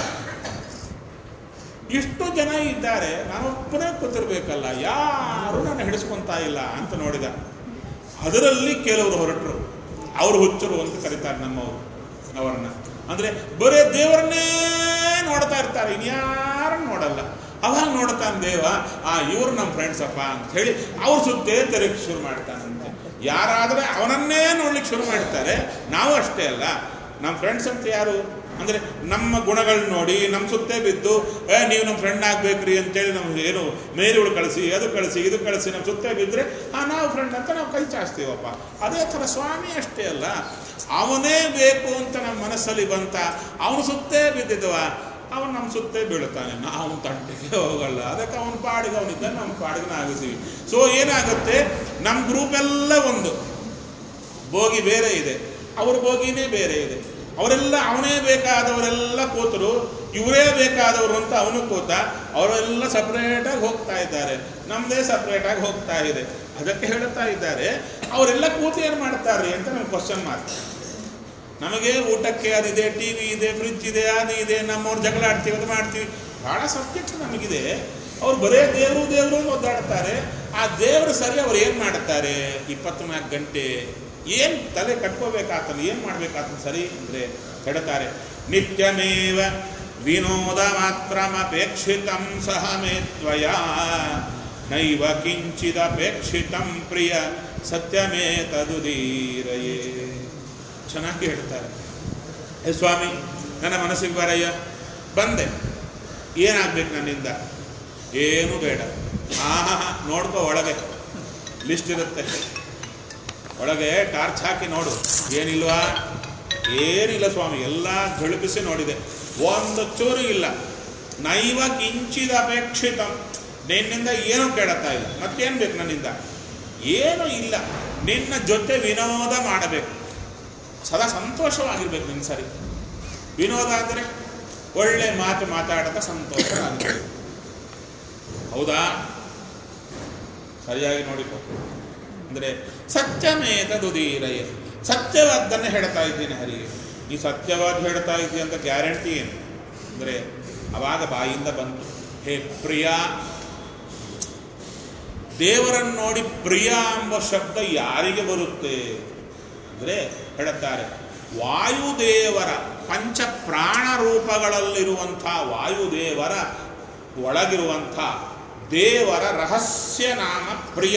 ಇಷ್ಟು ಜನ ಇದ್ದಾರೆ ನಾನೊಬ್ಬನೇ ಕೂತಿರ್ಬೇಕಲ್ಲ ಯಾರು ನಾನು ಹಿಡಿಸ್ಕೊಂತಾ ಇಲ್ಲ ಅಂತ ನೋಡಿದ ಅದರಲ್ಲಿ ಕೆಲವರು ಹೊರಟರು ಅವರು ಹುಚ್ಚರು ಅಂತ ಕರೀತಾರೆ ನಮ್ಮವರು ಅವರನ್ನ ಅಂದ್ರೆ ಬರೇ ದೇವರನ್ನೇ ನೋಡ್ತಾ ಇರ್ತಾರೆ ಇನ್ಯಾರನ್ನು ನೋಡಲ್ಲ ಅವಾಗ ನೋಡ್ತಾನೆ ದೇವ ಆ ಇವರು ನಮ್ಮ ಫ್ರೆಂಡ್ಸ್ ಅಪ್ಪ ಅಂತ ಹೇಳಿ ಅವ್ರ ಸುತ್ತೇ ತೆರಕ್ಕೆ ಶುರು ಮಾಡ್ತಾನಂತೆ ಯಾರಾದ್ರೆ ಅವನನ್ನೇ ನೋಡ್ಲಿಕ್ಕೆ ಶುರು ಮಾಡ್ತಾರೆ ನಾವು ಅಷ್ಟೇ ಅಲ್ಲ ನಮ್ಮ ಫ್ರೆಂಡ್ಸ್ ಅಂತ ಯಾರು ಅಂದ್ರೆ ನಮ್ಮ ಗುಣಗಳು ನೋಡಿ ನಮ್ಮ ಸುತ್ತೇ ಬಿದ್ದು ಏ ನೀವು ನಮ್ಮ ಫ್ರೆಂಡ್ ಆಗ್ಬೇಕ್ರಿ ಅಂತೇಳಿ ನಮ್ಗೆ ಏನು ಮೇಲ್ಗಳು ಕಳಿಸಿ ಅದು ಕಳಿಸಿ ಇದು ಕಳಿಸಿ ನಮ್ಮ ಸುತ್ತೇ ಬಿದ್ದರೆ ಆ ನಾವು ಫ್ರೆಂಡ್ ಅಂತ ನಾವು ಕೈ ಚಾಚ್ತೀವಪ್ಪ ಅದೇ ಥರ ಸ್ವಾಮಿ ಅಷ್ಟೇ ಅಲ್ಲ ಅವನೇ ಬೇಕು ಅಂತ ನಮ್ಮ ಮನಸ್ಸಲ್ಲಿ ಬಂತ ಅವನು ಸುತ್ತೇ ಬಿದ್ದಿದ್ದವ ಅವನು ನಮ್ಮ ಸುತ್ತೇ ಬೀಳುತ್ತಾನೆ ನಾವು ತಂಟೆಗೆ ಹೋಗಲ್ಲ ಅದಕ್ಕೆ ಅವನ ಪಾಡಿಗೆ ಅವನಿದ್ದ ನಮ್ಮ ಪಾಡಿಗೆ ಆಗಿದ್ದೀವಿ ಸೊ ಏನಾಗುತ್ತೆ ನಮ್ಮ ಗ್ರೂಪ್ ಎಲ್ಲ ಒಂದು ಬೋಗಿ ಬೇರೆ ಇದೆ ಅವ್ರ ಬೋಗಿನೇ ಬೇರೆ ಇದೆ ಅವರೆಲ್ಲ ಅವನೇ ಬೇಕಾದವರೆಲ್ಲ ಕೂತರು ಇವರೇ ಬೇಕಾದವರು ಅಂತ ಅವನು ಕೂತ ಅವರೆಲ್ಲ ಸಪ್ರೇಟಾಗಿ ಹೋಗ್ತಾ ಇದ್ದಾರೆ ನಮ್ಮದೇ ಸಪ್ರೇಟಾಗಿ ಹೋಗ್ತಾ ಇದೆ ಅದಕ್ಕೆ ಹೇಳ್ತಾ ಇದ್ದಾರೆ ಅವರೆಲ್ಲ ಕೂತು ಏನು ಮಾಡ್ತಾರೆ ಅಂತ ನಮ್ಗೆ ಕ್ವಶನ್ ಮಾರ್ಕ್ ನಮಗೆ ಊಟಕ್ಕೆ ಅದಿದೆ ಟಿ ವಿ ಇದೆ ಫ್ರಿಜ್ ಇದೆ ಅದು ಇದೆ ನಮ್ಮವ್ರು ಜಗಳ ಆಡ್ತೀವಿ ಅದು ಮಾಡ್ತೀವಿ ಭಾಳ ಸಬ್ಜೆಕ್ಟ್ ನಮಗಿದೆ ಅವ್ರು ಬರೇ ದೇವರು ದೇವರು ಅಂತ ಒದ್ದಾಡ್ತಾರೆ ಆ ದೇವರು ಸರಿ ಅವ್ರು ಏನು ಮಾಡ್ತಾರೆ ಇಪ್ಪತ್ನಾಲ್ಕು ಗಂಟೆ ಏನು ತಲೆ ಕಟ್ಕೋಬೇಕಾತಲ್ಲ ಏನು ಮಾಡ್ಬೇಕಾತಲ್ಲ ಸರಿ ಅಂದರೆ ಹೇಳ್ತಾರೆ ನಿತ್ಯಮೇವ ವಿನೋದ ಮಾತ್ರಮಪೇಕ್ಷಿತಂ ಸಹ ಮೇ ತ್ವಯ ನೈವ ಕಿಂಚಿದಪೇಕ್ಷಿತಂ ಪ್ರಿಯ ಸತ್ಯಮೇ ತದುದೀರಯೇ ಚೆನ್ನಾಗಿ ಹೇಳ್ತಾರೆ ಏ ಸ್ವಾಮಿ ನನ್ನ ಮನಸ್ಸಿಗೆ ಬರಯ್ಯ ಬಂದೆ ಏನಾಗ್ಬೇಕು ನನ್ನಿಂದ ಏನು ಬೇಡ ಆಹಾ ನೋಡ್ಕೋ ಒಳಗೆ ಲಿಸ್ಟ್ ಇರುತ್ತೆ ಒಳಗೆ ಟಾರ್ಚ್ ಹಾಕಿ ನೋಡು ಏನಿಲ್ವಾ ಏನಿಲ್ಲ ಸ್ವಾಮಿ ಎಲ್ಲ ಗಳಿಪಿಸಿ ನೋಡಿದೆ ಒಂದು ಚೂರು ಇಲ್ಲ ನೈವ ಕಿಂಚಿದ ಅಪೇಕ್ಷಿತ ನಿನ್ನಿಂದ ಏನೂ ಕೇಳುತ್ತಾ ಇಲ್ಲ ಮತ್ತೇನು ಬೇಕು ನನ್ನಿಂದ ಏನೂ ಇಲ್ಲ ನಿನ್ನ ಜೊತೆ ವಿನೋದ ಮಾಡಬೇಕು ಸದಾ ಸಂತೋಷವಾಗಿರ್ಬೇಕು ನಿನ್ನ ಸರಿ ವಿನೋದ ಅಂದರೆ ಒಳ್ಳೆ ಮಾತು ಮಾತಾಡದ ಸಂತೋಷ ಆಗಬೇಕು ಹೌದಾ ಸರಿಯಾಗಿ ನೋಡಿಕೊ ಅಂದರೆ ಸತ್ಯಮೇತ ದುದೀರಯ ಸತ್ಯವಾದ್ದನ್ನು ಹೇಳ್ತಾ ಇದ್ದೀನಿ ಹರಿಗೆ ಈ ಸತ್ಯವಾದ ಹೇಳ್ತಾ ಇದ್ದೀನಿ ಅಂತ ಗ್ಯಾರಂಟಿ ಏನು ಅಂದರೆ ಅವಾಗ ಬಾಯಿಂದ ಬಂತು ಹೇ ಪ್ರಿಯ ದೇವರನ್ನು ನೋಡಿ ಪ್ರಿಯ ಎಂಬ ಶಬ್ದ ಯಾರಿಗೆ ಬರುತ್ತೆ ಅಂದರೆ ಹೇಳುತ್ತಾರೆ ವಾಯುದೇವರ ಪಂಚ ಪ್ರಾಣ ರೂಪಗಳಲ್ಲಿರುವಂಥ ವಾಯುದೇವರ ಒಳಗಿರುವಂಥ ದೇವರ ರಹಸ್ಯ ನಾಮ ಪ್ರಿಯ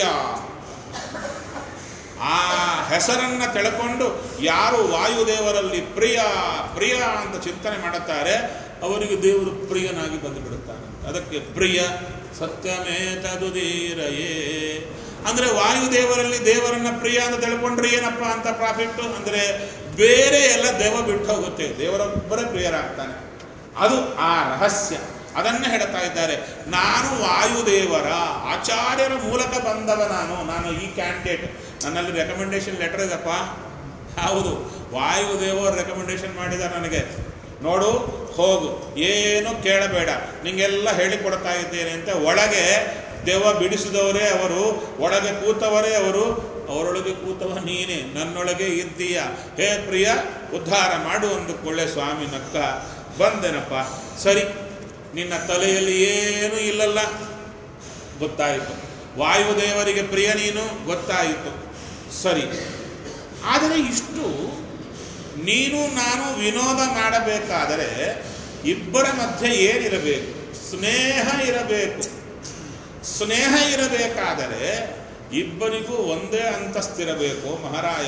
ಆ ಹೆಸರನ್ನ ತಿಳ್ಕೊಂಡು ಯಾರು ವಾಯುದೇವರಲ್ಲಿ ಪ್ರಿಯ ಪ್ರಿಯ ಅಂತ ಚಿಂತನೆ ಮಾಡುತ್ತಾರೆ ಅವರಿಗೆ ದೇವರು ಪ್ರಿಯನಾಗಿ ಬಂದು ಬಿಡುತ್ತಾನೆ ಅದಕ್ಕೆ ಪ್ರಿಯ ಸತ್ಯಮೇ ತದುದೀರಯೇ ಅಂದ್ರೆ ವಾಯುದೇವರಲ್ಲಿ ದೇವರನ್ನ ಪ್ರಿಯ ಅಂತ ತಿಳ್ಕೊಂಡ್ರೆ ಏನಪ್ಪ ಅಂತ ಪ್ರಾಫಿಟ್ ಅಂದ್ರೆ ಬೇರೆ ಎಲ್ಲ ದೇವ ಬಿಟ್ಟು ಹೋಗುತ್ತೆ ದೇವರೊಬ್ಬರೇ ಪ್ರಿಯರಾಗ್ತಾನೆ ಅದು ಆ ರಹಸ್ಯ ಅದನ್ನೇ ಹೇಳ್ತಾ ಇದ್ದಾರೆ ನಾನು ವಾಯುದೇವರ ಆಚಾರ್ಯರ ಮೂಲಕ ಬಂದವ ನಾನು ನಾನು ಈ ಕ್ಯಾಂಡಿಡೇಟ್ ನನ್ನಲ್ಲಿ ರೆಕಮೆಂಡೇಶನ್ ಲೆಟರ್ ಇದಪ್ಪ ಹೌದು ವಾಯುದೇವರು ರೆಕಮೆಂಡೇಶನ್ ಮಾಡಿದ ನನಗೆ ನೋಡು ಹೋಗು ಏನು ಕೇಳಬೇಡ ನಿಂಗೆಲ್ಲ ಹೇಳಿಕೊಡ್ತಾ ಇದ್ದೇನೆ ಅಂತ ಒಳಗೆ ದೆವ್ವ ಬಿಡಿಸಿದವರೇ ಅವರು ಒಳಗೆ ಕೂತವರೇ ಅವರು ಅವರೊಳಗೆ ಕೂತವ ನೀನೇ ನನ್ನೊಳಗೆ ಇದ್ದೀಯ ಹೇ ಪ್ರಿಯ ಉದ್ಧಾರ ಮಾಡು ಅಂದುಕೊಳ್ಳೆ ಸ್ವಾಮಿ ನಕ್ಕ ಬಂದೆನಪ್ಪ ಸರಿ ನಿನ್ನ ತಲೆಯಲ್ಲಿ ಏನೂ ಇಲ್ಲಲ್ಲ ಗೊತ್ತಾಯಿತು ವಾಯುದೇವರಿಗೆ ಪ್ರಿಯ ನೀನು ಗೊತ್ತಾಯಿತು ಸರಿ ಆದರೆ ಇಷ್ಟು ನೀನು ನಾನು ವಿನೋದ ಮಾಡಬೇಕಾದರೆ ಇಬ್ಬರ ಮಧ್ಯೆ ಏನಿರಬೇಕು ಸ್ನೇಹ ಇರಬೇಕು ಸ್ನೇಹ ಇರಬೇಕಾದರೆ ಇಬ್ಬರಿಗೂ ಒಂದೇ ಅಂತಸ್ತಿರಬೇಕು ಮಹಾರಾಯ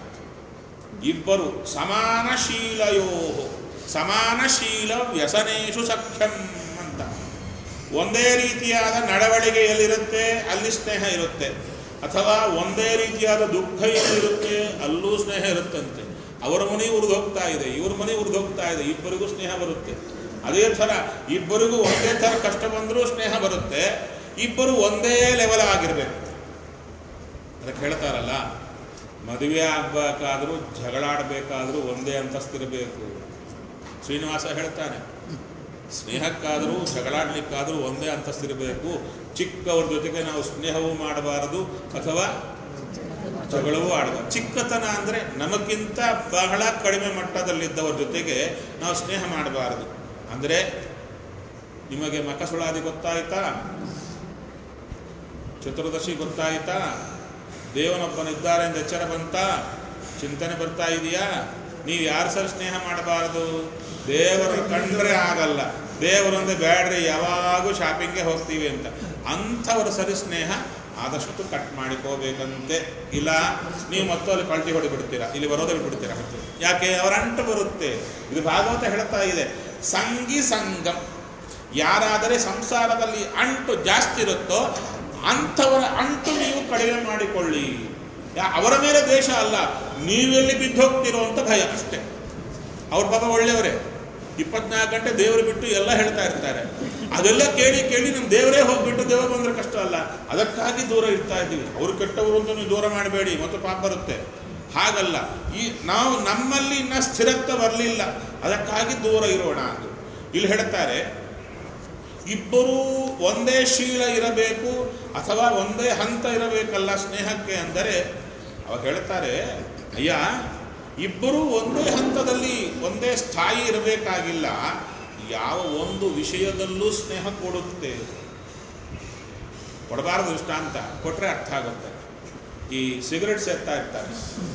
ಇಬ್ಬರು ಸಮಾನಶೀಲಯೋ ಸಮಾನಶೀಲ ವ್ಯಸನೇಶು ಸಖ್ಯಂ ಅಂತ ಒಂದೇ ರೀತಿಯಾದ ನಡವಳಿಕೆಯಲ್ಲಿರುತ್ತೆ ಅಲ್ಲಿ ಸ್ನೇಹ ಇರುತ್ತೆ ಅಥವಾ ಒಂದೇ ರೀತಿಯಾದ ದುಃಖ ಎಲ್ಲಿರುತ್ತೆ ಅಲ್ಲೂ ಸ್ನೇಹ ಇರುತ್ತಂತೆ ಅವರ ಮನೆ ಉರಿದು ಹೋಗ್ತಾ ಇದೆ ಇವ್ರ ಮನೆ ಉರಿದು ಹೋಗ್ತಾ ಇದೆ ಇಬ್ಬರಿಗೂ ಸ್ನೇಹ ಬರುತ್ತೆ ಅದೇ ಥರ ಇಬ್ಬರಿಗೂ ಒಂದೇ ಥರ ಕಷ್ಟ ಬಂದರೂ ಸ್ನೇಹ ಬರುತ್ತೆ ಇಬ್ಬರು ಒಂದೇ ಲೆವೆಲ್ ಆಗಿರ್ಬೇಕು ಅದಕ್ಕೆ ಹೇಳ್ತಾರಲ್ಲ ಮದುವೆ ಆಗ್ಬೇಕಾದ್ರೂ ಜಗಳಾಡಬೇಕಾದ್ರೂ ಒಂದೇ ಅಂತಸ್ತಿರಬೇಕು ಶ್ರೀನಿವಾಸ ಹೇಳ್ತಾನೆ ಸ್ನೇಹಕ್ಕಾದರೂ ಜಗಳಾಡ್ಲಿಕ್ಕಾದರೂ ಒಂದೇ ಅಂತಸ್ತಿರಬೇಕು ಚಿಕ್ಕವ್ರ ಜೊತೆಗೆ ನಾವು ಸ್ನೇಹವೂ ಮಾಡಬಾರದು ಅಥವಾ ಜಗಳವೂ ಆಡಬಾರದು ಚಿಕ್ಕತನ ಅಂದರೆ ನಮಗಿಂತ ಬಹಳ ಕಡಿಮೆ ಮಟ್ಟದಲ್ಲಿದ್ದವರ ಜೊತೆಗೆ ನಾವು ಸ್ನೇಹ ಮಾಡಬಾರದು ಅಂದರೆ ನಿಮಗೆ ಮಕಸುಳಾದಿ ಗೊತ್ತಾಯ್ತಾ ಚತುರ್ದಶಿ ಗೊತ್ತಾಯ್ತಾ ದೇವನೊಬ್ಬನಿದ್ದಾರೆ ಅಂತ ಎಚ್ಚರ ಬಂತ ಚಿಂತನೆ ಬರ್ತಾ ಇದೆಯಾ ನೀವು ಯಾರು ಸರ್ ಸ್ನೇಹ ಮಾಡಬಾರದು ದೇವರು ಕಂಡ್ರೆ ಆಗಲ್ಲ ದೇವರೊಂದೇ ಬೇಡ್ರಿ ಯಾವಾಗೂ ಶಾಪಿಂಗ್ಗೆ ಹೋಗ್ತೀವಿ ಅಂತ ಅಂಥವ್ರ ಸರಿ ಸ್ನೇಹ ಆದಷ್ಟು ಕಟ್ ಮಾಡಿಕೋಬೇಕಂತೆ ಇಲ್ಲ ನೀವು ಮತ್ತು ಅಲ್ಲಿ ಪಲ್ಟಿ ಹೊಡಿಬಿಡ್ತೀರಾ ಇಲ್ಲಿ ಬರೋದೇ ಬಿಡ್ತೀರಾ ಮತ್ತೆ ಯಾಕೆ ಅವರ ಅಂಟು ಬರುತ್ತೆ ಇದು ಭಾಗವತ ಹೇಳ್ತಾ ಇದೆ ಸಂಗಿ ಸಂಗಂ ಯಾರಾದರೆ ಸಂಸಾರದಲ್ಲಿ ಅಂಟು ಜಾಸ್ತಿ ಇರುತ್ತೋ ಅಂಥವರ ಅಂಟು ನೀವು ಕಡಿಮೆ ಮಾಡಿಕೊಳ್ಳಿ ಯಾ- ಅವರ ಮೇಲೆ ದ್ವೇಷ ಅಲ್ಲ ನೀವೆಲ್ಲಿ ಬಿದ್ದು ಹೋಗ್ತಿರೋ ಅಂತ ಭಯ ಅಷ್ಟೇ ಅವ್ರ ಪಾಪ ಒಳ್ಳೆಯವರೇ ಇಪ್ಪತ್ನಾಲ್ಕು ಗಂಟೆ ದೇವರು ಬಿಟ್ಟು ಎಲ್ಲ ಹೇಳ್ತಾ ಇರ್ತಾರೆ ಅದೆಲ್ಲ ಕೇಳಿ ಕೇಳಿ ನಮ್ಮ ದೇವರೇ ಹೋಗ್ಬಿಟ್ಟು ದೇವರು ಬಂದ್ರೆ ಕಷ್ಟ ಅಲ್ಲ ಅದಕ್ಕಾಗಿ ದೂರ ಇರ್ತಾ ಇದ್ದೀವಿ ಅವ್ರು ಕೆಟ್ಟವರು ಅಂತ ನೀವು ದೂರ ಮಾಡಬೇಡಿ ಮತ್ತು ಪಾಪ ಬರುತ್ತೆ ಹಾಗಲ್ಲ ಈ ನಾವು ನಮ್ಮಲ್ಲಿ ಇನ್ನ ಸ್ಥಿರತ್ವ ಬರಲಿಲ್ಲ ಅದಕ್ಕಾಗಿ ದೂರ ಇರೋಣ ಅಂತ ಇಲ್ಲಿ ಹೇಳ್ತಾರೆ ಇಬ್ಬರೂ ಒಂದೇ ಶೀಲ ಇರಬೇಕು ಅಥವಾ ಒಂದೇ ಹಂತ ಇರಬೇಕಲ್ಲ ಸ್ನೇಹಕ್ಕೆ ಅಂದರೆ ಅವಾಗ ಹೇಳ್ತಾರೆ ಅಯ್ಯ ಇಬ್ಬರೂ ಒಂದೇ ಹಂತದಲ್ಲಿ ಒಂದೇ ಸ್ಥಾಯಿ ಇರಬೇಕಾಗಿಲ್ಲ ಯಾವ ಒಂದು ವಿಷಯದಲ್ಲೂ ಸ್ನೇಹ ಕೊಡುತ್ತೆ ಕೊಡಬಾರದು ದೃಷ್ಟಾಂತ ಕೊಟ್ಟರೆ ಅರ್ಥ ಆಗುತ್ತೆ ಈ ಸಿಗರೆಟ್ ಸೇರ್ತಾ ಇರ್ತಾರೆ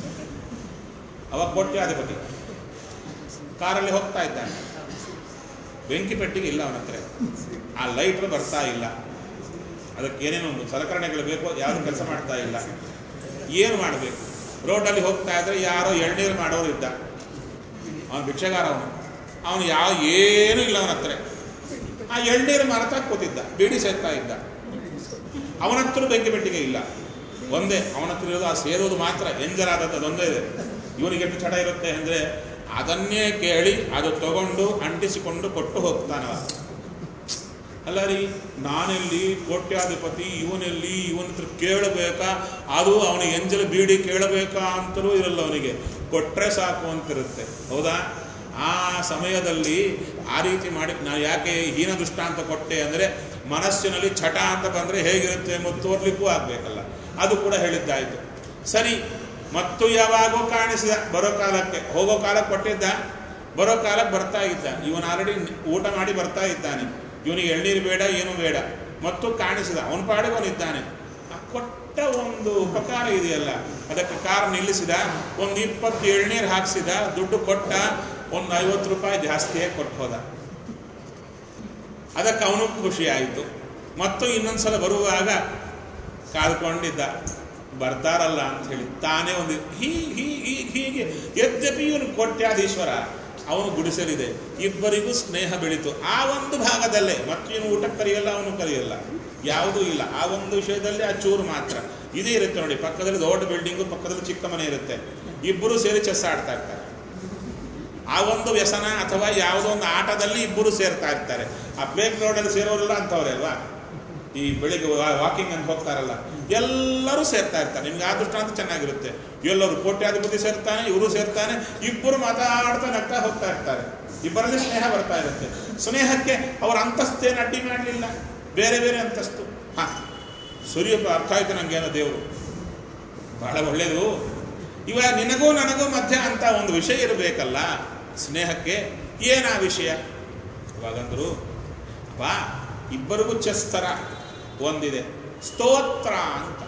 ಅವಾಗ ಕೋಟ್ಯಾಧಿಪತಿ ಕಾರಲ್ಲಿ ಹೋಗ್ತಾ ಇದ್ದಾನೆ ಬೆಂಕಿ ಪೆಟ್ಟಿಗೆ ಇಲ್ಲ ಅವನ ಹತ್ರ ಆ ಲೈಟ್ರ್ ಬರ್ತಾ ಇಲ್ಲ ಅದಕ್ಕೆ ಏನೇನೋ ಒಂದು ಸಲಕರಣೆಗಳು ಬೇಕು ಯಾವುದು ಕೆಲಸ ಮಾಡ್ತಾ ಇಲ್ಲ ಏನು ಮಾಡಬೇಕು ರೋಡಲ್ಲಿ ಹೋಗ್ತಾ ಇದ್ರೆ ಯಾರೋ ಎಳ್ನೀರು ಮಾಡೋರು ಇದ್ದ ಅವನು ಭಿಕ್ಷೆಗಾರ ಅವನು ಅವನು ಯಾವ ಏನೂ ಇಲ್ಲ ಅವನ ಹತ್ರ ಆ ಎಳ್ನೀರು ಮಾರತಾ ಕೂತಿದ್ದ ಬೀಡಿ ಸೇರ್ತಾ ಇದ್ದ ಅವನ ಹತ್ರ ಬೆಂಕಿ ಪೆಟ್ಟಿಗೆ ಇಲ್ಲ ಒಂದೇ ಅವನ ಹತ್ರ ಇರೋದು ಆ ಸೇರೋದು ಮಾತ್ರ ಎಂಜರಾದದ್ದು ಅದೊಂದೇ ಇದೆ ಇವನಿಗೆ ಎಷ್ಟು ಚಟ ಇರುತ್ತೆ ಅಂದರೆ ಅದನ್ನೇ ಕೇಳಿ ಅದು ತಗೊಂಡು ಅಂಟಿಸಿಕೊಂಡು ಕೊಟ್ಟು ಹೋಗ್ತಾನವ ಅಲ್ಲ ರೀ ನಾನೆಲ್ಲಿ ಕೋಟ್ಯಾಧಿಪತಿ ಇವನೆಲ್ಲಿ ಇವನ ಹತ್ರ ಕೇಳಬೇಕಾ ಅದು ಅವನ ಎಂಜಲ ಬೀಡಿ ಕೇಳಬೇಕಾ ಅಂತಲೂ ಇರಲ್ಲ ಅವನಿಗೆ ಕೊಟ್ರೆ ಸಾಕು ಅಂತಿರುತ್ತೆ ಹೌದಾ ಆ ಸಮಯದಲ್ಲಿ ಆ ರೀತಿ ಮಾಡಿ ನಾನು ಯಾಕೆ ಹೀನ ದೃಷ್ಟಾಂತ ಕೊಟ್ಟೆ ಅಂದರೆ ಮನಸ್ಸಿನಲ್ಲಿ ಚಟ ಅಂತ ಬಂದರೆ ಹೇಗಿರುತ್ತೆ ಎಂಬುದು ತೋರ್ಲಿಕ್ಕೂ ಆಗಬೇಕಲ್ಲ ಅದು ಕೂಡ ಹೇಳಿದ್ದಾಯಿತು ಸರಿ ಮತ್ತು ಯಾವಾಗೋ ಕಾಣಿಸಿದ ಬರೋ ಕಾಲಕ್ಕೆ ಹೋಗೋ ಕಾಲಕ್ಕೆ ಕೊಟ್ಟಿದ್ದ ಬರೋ ಕಾಲಕ್ಕೆ ಬರ್ತಾ ಇದ್ದ ಇವನು ಆಲ್ರೆಡಿ ಊಟ ಮಾಡಿ ಬರ್ತಾ ಇದ್ದಾನೆ ಇವನಿಗೆ ಎಳ್ನೀರು ಬೇಡ ಏನು ಬೇಡ ಮತ್ತು ಕಾಣಿಸಿದ ಅವನ ಪಾಡಿಗೆ ಅವನಿದ್ದಾನೆ ಆ ಕೊಟ್ಟ ಒಂದು ಉಪಕಾರ ಇದೆಯಲ್ಲ ಅದಕ್ಕೆ ಕಾರ್ ನಿಲ್ಲಿಸಿದ ಒಂದು ಇಪ್ಪತ್ತು ಎಳ್ನೀರು ಹಾಕ್ಸಿದ ದುಡ್ಡು ಕೊಟ್ಟ ಒಂದು ಐವತ್ತು ರೂಪಾಯಿ ಜಾಸ್ತಿಯೇ ಕೊಟ್ಟು ಹೋದ ಅದಕ್ಕೆ ಅವನು ಖುಷಿ ಆಯಿತು ಮತ್ತು ಇನ್ನೊಂದ್ಸಲ ಬರುವಾಗ ಕಾದ್ಕೊಂಡಿದ್ದ ಬರ್ತಾರಲ್ಲ ಅಂತ ಹೇಳಿ ತಾನೇ ಒಂದು ಹೀ ಹೀ ಹೀಗೆ ಹೀಗೆ ಯದ್ಯಪಿ ಇವನು ಕೋಟ್ಯಾಧೀಶ್ವರ ಅವನು ಗುಡಿಸಲಿದೆ ಇಬ್ಬರಿಗೂ ಸ್ನೇಹ ಬೆಳೀತು ಆ ಒಂದು ಭಾಗದಲ್ಲೇ ಮತ್ತೇನು ಊಟಕ್ಕೆ ಕರೆಯಲ್ಲ ಅವನು ಕರೆಯಲ್ಲ ಯಾವುದೂ ಇಲ್ಲ ಆ ಒಂದು ವಿಷಯದಲ್ಲಿ ಆ ಚೂರು ಮಾತ್ರ ಇದೇ ಇರುತ್ತೆ ನೋಡಿ ಪಕ್ಕದಲ್ಲಿ ದೊಡ್ಡ ಬಿಲ್ಡಿಂಗು ಪಕ್ಕದಲ್ಲಿ ಚಿಕ್ಕ ಮನೆ ಇರುತ್ತೆ ಇಬ್ಬರು ಸೇರಿ ಚೆಸ್ ಆಡ್ತಾ ಇರ್ತಾರೆ ಆ ಒಂದು ವ್ಯಸನ ಅಥವಾ ಯಾವುದೋ ಒಂದು ಆಟದಲ್ಲಿ ಇಬ್ಬರು ಸೇರ್ತಾ ಇರ್ತಾರೆ ಆ ಪ್ಲೇ ಗ್ರೌಂಡಲ್ಲಿ ಸೇರೋರೆಲ್ಲ ಅಂಥವ್ರೆ ಅಲ್ವಾ ಈ ಬೆಳಿಗ್ಗೆ ವಾಕಿಂಗ್ ಅಂತ ಹೋಗ್ತಾರಲ್ಲ ಎಲ್ಲರೂ ಸೇರ್ತಾ ಇರ್ತಾರೆ ನಿಮ್ಗೆ ಆ ದೃಷ್ಟಾಂತ ಚೆನ್ನಾಗಿರುತ್ತೆ ಎಲ್ಲರೂ ಕೋಟ್ಯಾಧಿಪತಿ ಸೇರ್ತಾನೆ ಇವರು ಸೇರ್ತಾನೆ ಇಬ್ಬರು ಮಾತಾಡ್ತಾ ನಗ್ತಾ ಹೋಗ್ತಾ ಇರ್ತಾರೆ ಇಬ್ಬರಲ್ಲಿ ಸ್ನೇಹ ಬರ್ತಾ ಇರುತ್ತೆ ಸ್ನೇಹಕ್ಕೆ ಅವರ ಅಂತಸ್ತೇನು ಅಡ್ಡಿ ಮಾಡಲಿಲ್ಲ ಬೇರೆ ಬೇರೆ ಅಂತಸ್ತು ಹಾ ಸೂರ್ಯಪ್ಪ ಅರ್ಥ ಆಯ್ತು ನನಗೇನೋ ದೇವರು ಬಹಳ ಒಳ್ಳೆಯದು ಇವಾಗ ನಿನಗೂ ನನಗೂ ಮಧ್ಯ ಅಂತ ಒಂದು ವಿಷಯ ಇರಬೇಕಲ್ಲ ಸ್ನೇಹಕ್ಕೆ ಏನಾ ವಿಷಯ ಅವಾಗಂದ್ರು ಬಾ ಇಬ್ಬರಿಗೂ ಚೆಸ್ ಥರ ಒಂದಿದೆ ಸ್ತೋತ್ರ ಅಂತ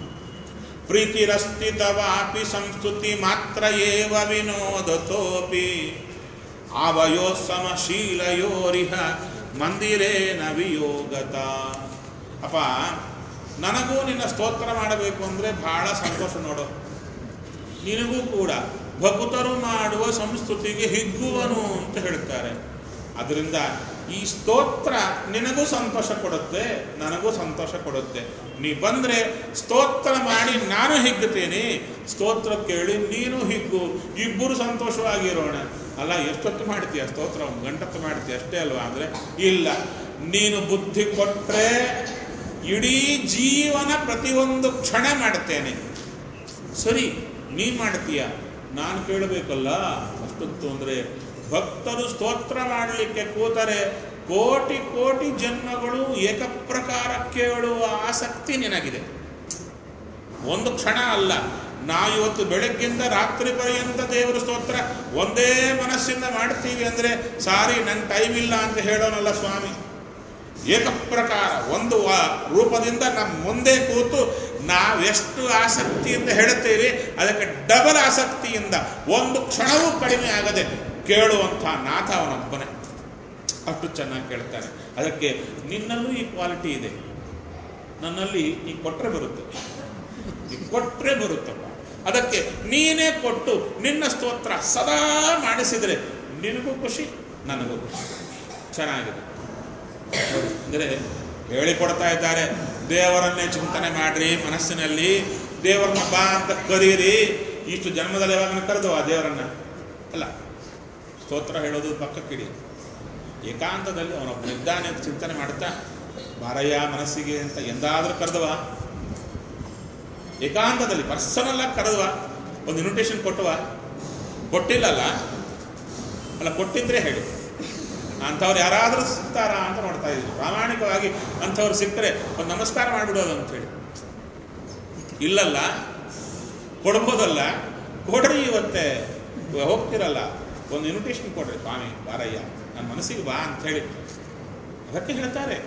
ಪ್ರೀತಿರಸ್ತಿ ತವಾಪಿ ಸಂಸ್ತುತಿ ಮಾತ್ರ ಏವ ವಿನೋದತೋಪಿ ಆವಯೋ ಸಮಶೀಲಯೋರಿಹ ಮಂದಿರೇನ ವಿಯೋಗತ ಅಪ್ಪ ನನಗೂ ನಿನ್ನ ಸ್ತೋತ್ರ ಮಾಡಬೇಕು ಅಂದರೆ ಬಹಳ ಸಂತೋಷ ನೋಡು ನಿನಗೂ ಕೂಡ ಭಕ್ತರು ಮಾಡುವ ಸಂಸ್ಕೃತಿಗೆ ಹಿಗ್ಗುವನು ಅಂತ ಹೇಳ್ತಾರೆ ಅದರಿಂದ ಈ ಸ್ತೋತ್ರ ನಿನಗೂ ಸಂತೋಷ ಕೊಡುತ್ತೆ ನನಗೂ ಸಂತೋಷ ಕೊಡುತ್ತೆ ನೀ ಬಂದರೆ ಸ್ತೋತ್ರ ಮಾಡಿ ನಾನು ಹಿಗ್ಗುತ್ತೇನೆ ಸ್ತೋತ್ರ ಕೇಳಿ ನೀನು ಹಿಗ್ಗು ಇಬ್ಬರು ಸಂತೋಷವಾಗಿರೋಣ ಅಲ್ಲ ಎಷ್ಟೊತ್ತು ಮಾಡ್ತೀಯ ಸ್ತೋತ್ರ ಒಂದು ಗಂಟತ್ತು ಮಾಡ್ತೀಯ ಅಷ್ಟೇ ಅಲ್ವಾ ಅಂದರೆ ಇಲ್ಲ ನೀನು ಬುದ್ಧಿ ಕೊಟ್ಟರೆ ಇಡೀ ಜೀವನ ಪ್ರತಿಯೊಂದು ಕ್ಷಣ ಮಾಡ್ತೇನೆ ಸರಿ ನೀ ಮಾಡ್ತೀಯ ನಾನು ಕೇಳಬೇಕಲ್ಲ ಅಷ್ಟೊತ್ತು ಅಂದರೆ ಭಕ್ತರು ಸ್ತೋತ್ರ ಮಾಡಲಿಕ್ಕೆ ಕೂತರೆ ಕೋಟಿ ಕೋಟಿ ಜನ್ಮಗಳು ಏಕಪ್ರಕಾರ ಕೇಳುವ ಆಸಕ್ತಿ ನಿನಗಿದೆ ಒಂದು ಕ್ಷಣ ಅಲ್ಲ ನಾವು ಇವತ್ತು ಬೆಳಗ್ಗಿಂದ ರಾತ್ರಿ ಪರ್ಯಂತ ದೇವರ ಸ್ತೋತ್ರ ಒಂದೇ ಮನಸ್ಸಿಂದ ಮಾಡ್ತೀವಿ ಅಂದರೆ ಸಾರಿ ನನ್ನ ಟೈಮ್ ಇಲ್ಲ ಅಂತ ಹೇಳೋನಲ್ಲ ಸ್ವಾಮಿ ಏಕಪ್ರಕಾರ ಒಂದು ವ- ರೂಪದಿಂದ ನಮ್ಮ ಮುಂದೆ ಕೂತು ನಾವೆಷ್ಟು ಆಸಕ್ತಿಯಿಂದ ಹೇಳುತ್ತೇವೆ ಅದಕ್ಕೆ ಡಬಲ್ ಆಸಕ್ತಿಯಿಂದ ಒಂದು ಕ್ಷಣವೂ ಕಡಿಮೆ ಆಗದೆ ಕೇಳುವಂಥ ನಾಥ ಅವನೊಬ್ಬನೇ ಅಷ್ಟು ಚೆನ್ನಾಗಿ ಕೇಳ್ತಾನೆ ಅದಕ್ಕೆ ನಿನ್ನಲ್ಲೂ ಈ ಕ್ವಾಲಿಟಿ ಇದೆ ನನ್ನಲ್ಲಿ ಈ ಕೊಟ್ಟರೆ ಬರುತ್ತೆ ಈ ಕೊಟ್ಟರೆ ಬರುತ್ತಪ್ಪ ಅದಕ್ಕೆ ನೀನೇ ಕೊಟ್ಟು ನಿನ್ನ ಸ್ತೋತ್ರ ಸದಾ ಮಾಡಿಸಿದರೆ ನಿನಗೂ ಖುಷಿ ನನಗೂ ಖುಷಿ ಚೆನ್ನಾಗಿದೆ ಅಂದರೆ ಹೇಳಿಕೊಡ್ತಾ ಇದ್ದಾರೆ ದೇವರನ್ನೇ ಚಿಂತನೆ ಮಾಡ್ರಿ ಮನಸ್ಸಿನಲ್ಲಿ ದೇವರನ್ನ ಬಾ ಅಂತ ಕರೀರಿ ಇಷ್ಟು ಜನ್ಮದಲ್ಲಿ ಯಾವಾಗ ಕರೆದು ಆ ದೇವರನ್ನ ಅಲ್ಲ ಸ್ತೋತ್ರ ಹೇಳೋದು ಪಕ್ಕಕ್ಕಿಡಿ ಏಕಾಂತದಲ್ಲಿ ಅವನೊಬ್ಬನಿದ್ದಾನೆ ಅಂತ ಚಿಂತನೆ ಮಾಡ್ತಾ ಬಾರಯ್ಯ ಮನಸ್ಸಿಗೆ ಅಂತ ಎಂದಾದರೂ ಕರೆದವ ಏಕಾಂತದಲ್ಲಿ ಪರ್ಸನಲ್ ಆಗಿ ಕರೆದವ ಒಂದು ಇನ್ವಿಟೇಷನ್ ಕೊಟ್ಟವ ಕೊಟ್ಟಿಲ್ಲಲ್ಲ ಅಲ್ಲ ಕೊಟ್ಟಿದ್ರೆ ಹೇಳಿ ಅಂಥವ್ರು ಯಾರಾದರೂ ಸಿಗ್ತಾರಾ ಅಂತ ನೋಡ್ತಾ ಇದ್ರು ಪ್ರಾಮಾಣಿಕವಾಗಿ ಅಂಥವ್ರು ಸಿಕ್ಕರೆ ಒಂದು ನಮಸ್ಕಾರ ಮಾಡಿಬಿಡೋದು ಅಂತೇಳಿ ಇಲ್ಲಲ್ಲ ಕೊಡ್ಬೋದಲ್ಲ ಕೊಡ್ರಿ ಇವತ್ತೆ ಹೋಗ್ತಿರಲ್ಲ ಒಂದು ಇನ್ವಿಟೇಷನ್ ಕೊಡ್ರಿ ಸ್ವಾಮಿ ಬಾರಯ್ಯ ನನ್ನ ಮನಸ್ಸಿಗೆ ಬಾ ಅಂಥೇಳಿ ಅದಕ್ಕೆ ಹೇಳ್ತಾರೆ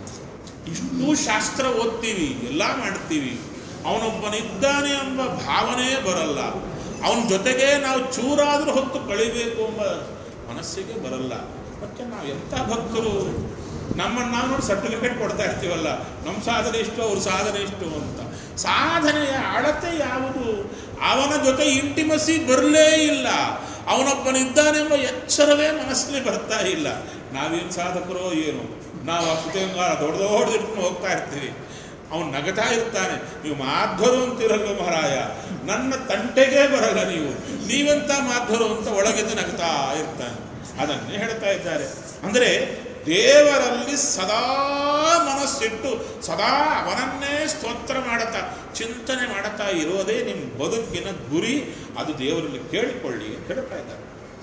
ಇಷ್ಟು ಶಾಸ್ತ್ರ ಓದ್ತೀವಿ ಎಲ್ಲ ಮಾಡ್ತೀವಿ ಅವನೊಬ್ಬನಿದ್ದಾನೆ ಎಂಬ ಭಾವನೆ ಬರಲ್ಲ ಅವನ ಜೊತೆಗೆ ನಾವು ಚೂರಾದ್ರೂ ಹೊತ್ತು ಕಳಿಬೇಕು ಎಂಬ ಮನಸ್ಸಿಗೆ ಬರಲ್ಲ ಮತ್ತೆ ನಾವು ಎಂಥ ಭಕ್ತರು ನಮ್ಮನ್ನು ನಾವು ನೋಡಿ ಸರ್ಟಿಫಿಕೇಟ್ ಕೊಡ್ತಾ ಇರ್ತೀವಲ್ಲ ನಮ್ಮ ಸಾಧನೆ ಇಷ್ಟು ಅವ್ರ ಸಾಧನೆ ಇಷ್ಟು ಅಂತ ಸಾಧನೆಯ ಅಳತೆ ಯಾವುದು ಅವನ ಜೊತೆ ಇಂಟಿಮಸಿ ಬರಲೇ ಇಲ್ಲ ಅವನೊಬ್ಬನಿದ್ದಾನೆಂಬ ಎಚ್ಚರವೇ ಮನಸ್ಸಲ್ಲಿ ಬರ್ತಾ ಇಲ್ಲ ನಾವೇನು ಸಾಧಕರೋ ಏನು ನಾವು ಅಕ್ಷತೆಯಂಗಾರ ದೊಡ್ಡ ದೊಡ್ಡ ಇಟ್ಕೊಂಡು ಹೋಗ್ತಾ ಇರ್ತೀವಿ ಅವನು ನಗತಾ ಇರ್ತಾನೆ ನೀವು ಮಾಧ್ವರು ಅಂತಿರಲ್ಲ ಮಹಾರಾಯ ನನ್ನ ತಂಟೆಗೆ ಬರಲ್ಲ ನೀವು ನೀವೆಂತ ಮಾಧ್ವರು ಅಂತ ಒಳಗೆದ್ದು ನಗ್ತಾ ಇರ್ತಾನೆ ಅದನ್ನೇ ಹೇಳ್ತಾ ಇದ್ದಾರೆ ಅಂದರೆ ದೇವರಲ್ಲಿ ಸದಾ ಮನಸ್ಸಿಟ್ಟು ಸದಾ ಅವನನ್ನೇ ಸ್ತೋತ್ರ ಮಾಡುತ್ತಾ ಚಿಂತನೆ ಮಾಡುತ್ತಾ ಇರೋದೇ ನಿಮ್ಮ ಬದುಕಿನ ಗುರಿ ಅದು ದೇವರಲ್ಲಿ ಕೇಳಿಕೊಳ್ಳಿ ಅಂತ ಹೇಳ್ತಾ ಇದ್ದಾರೆ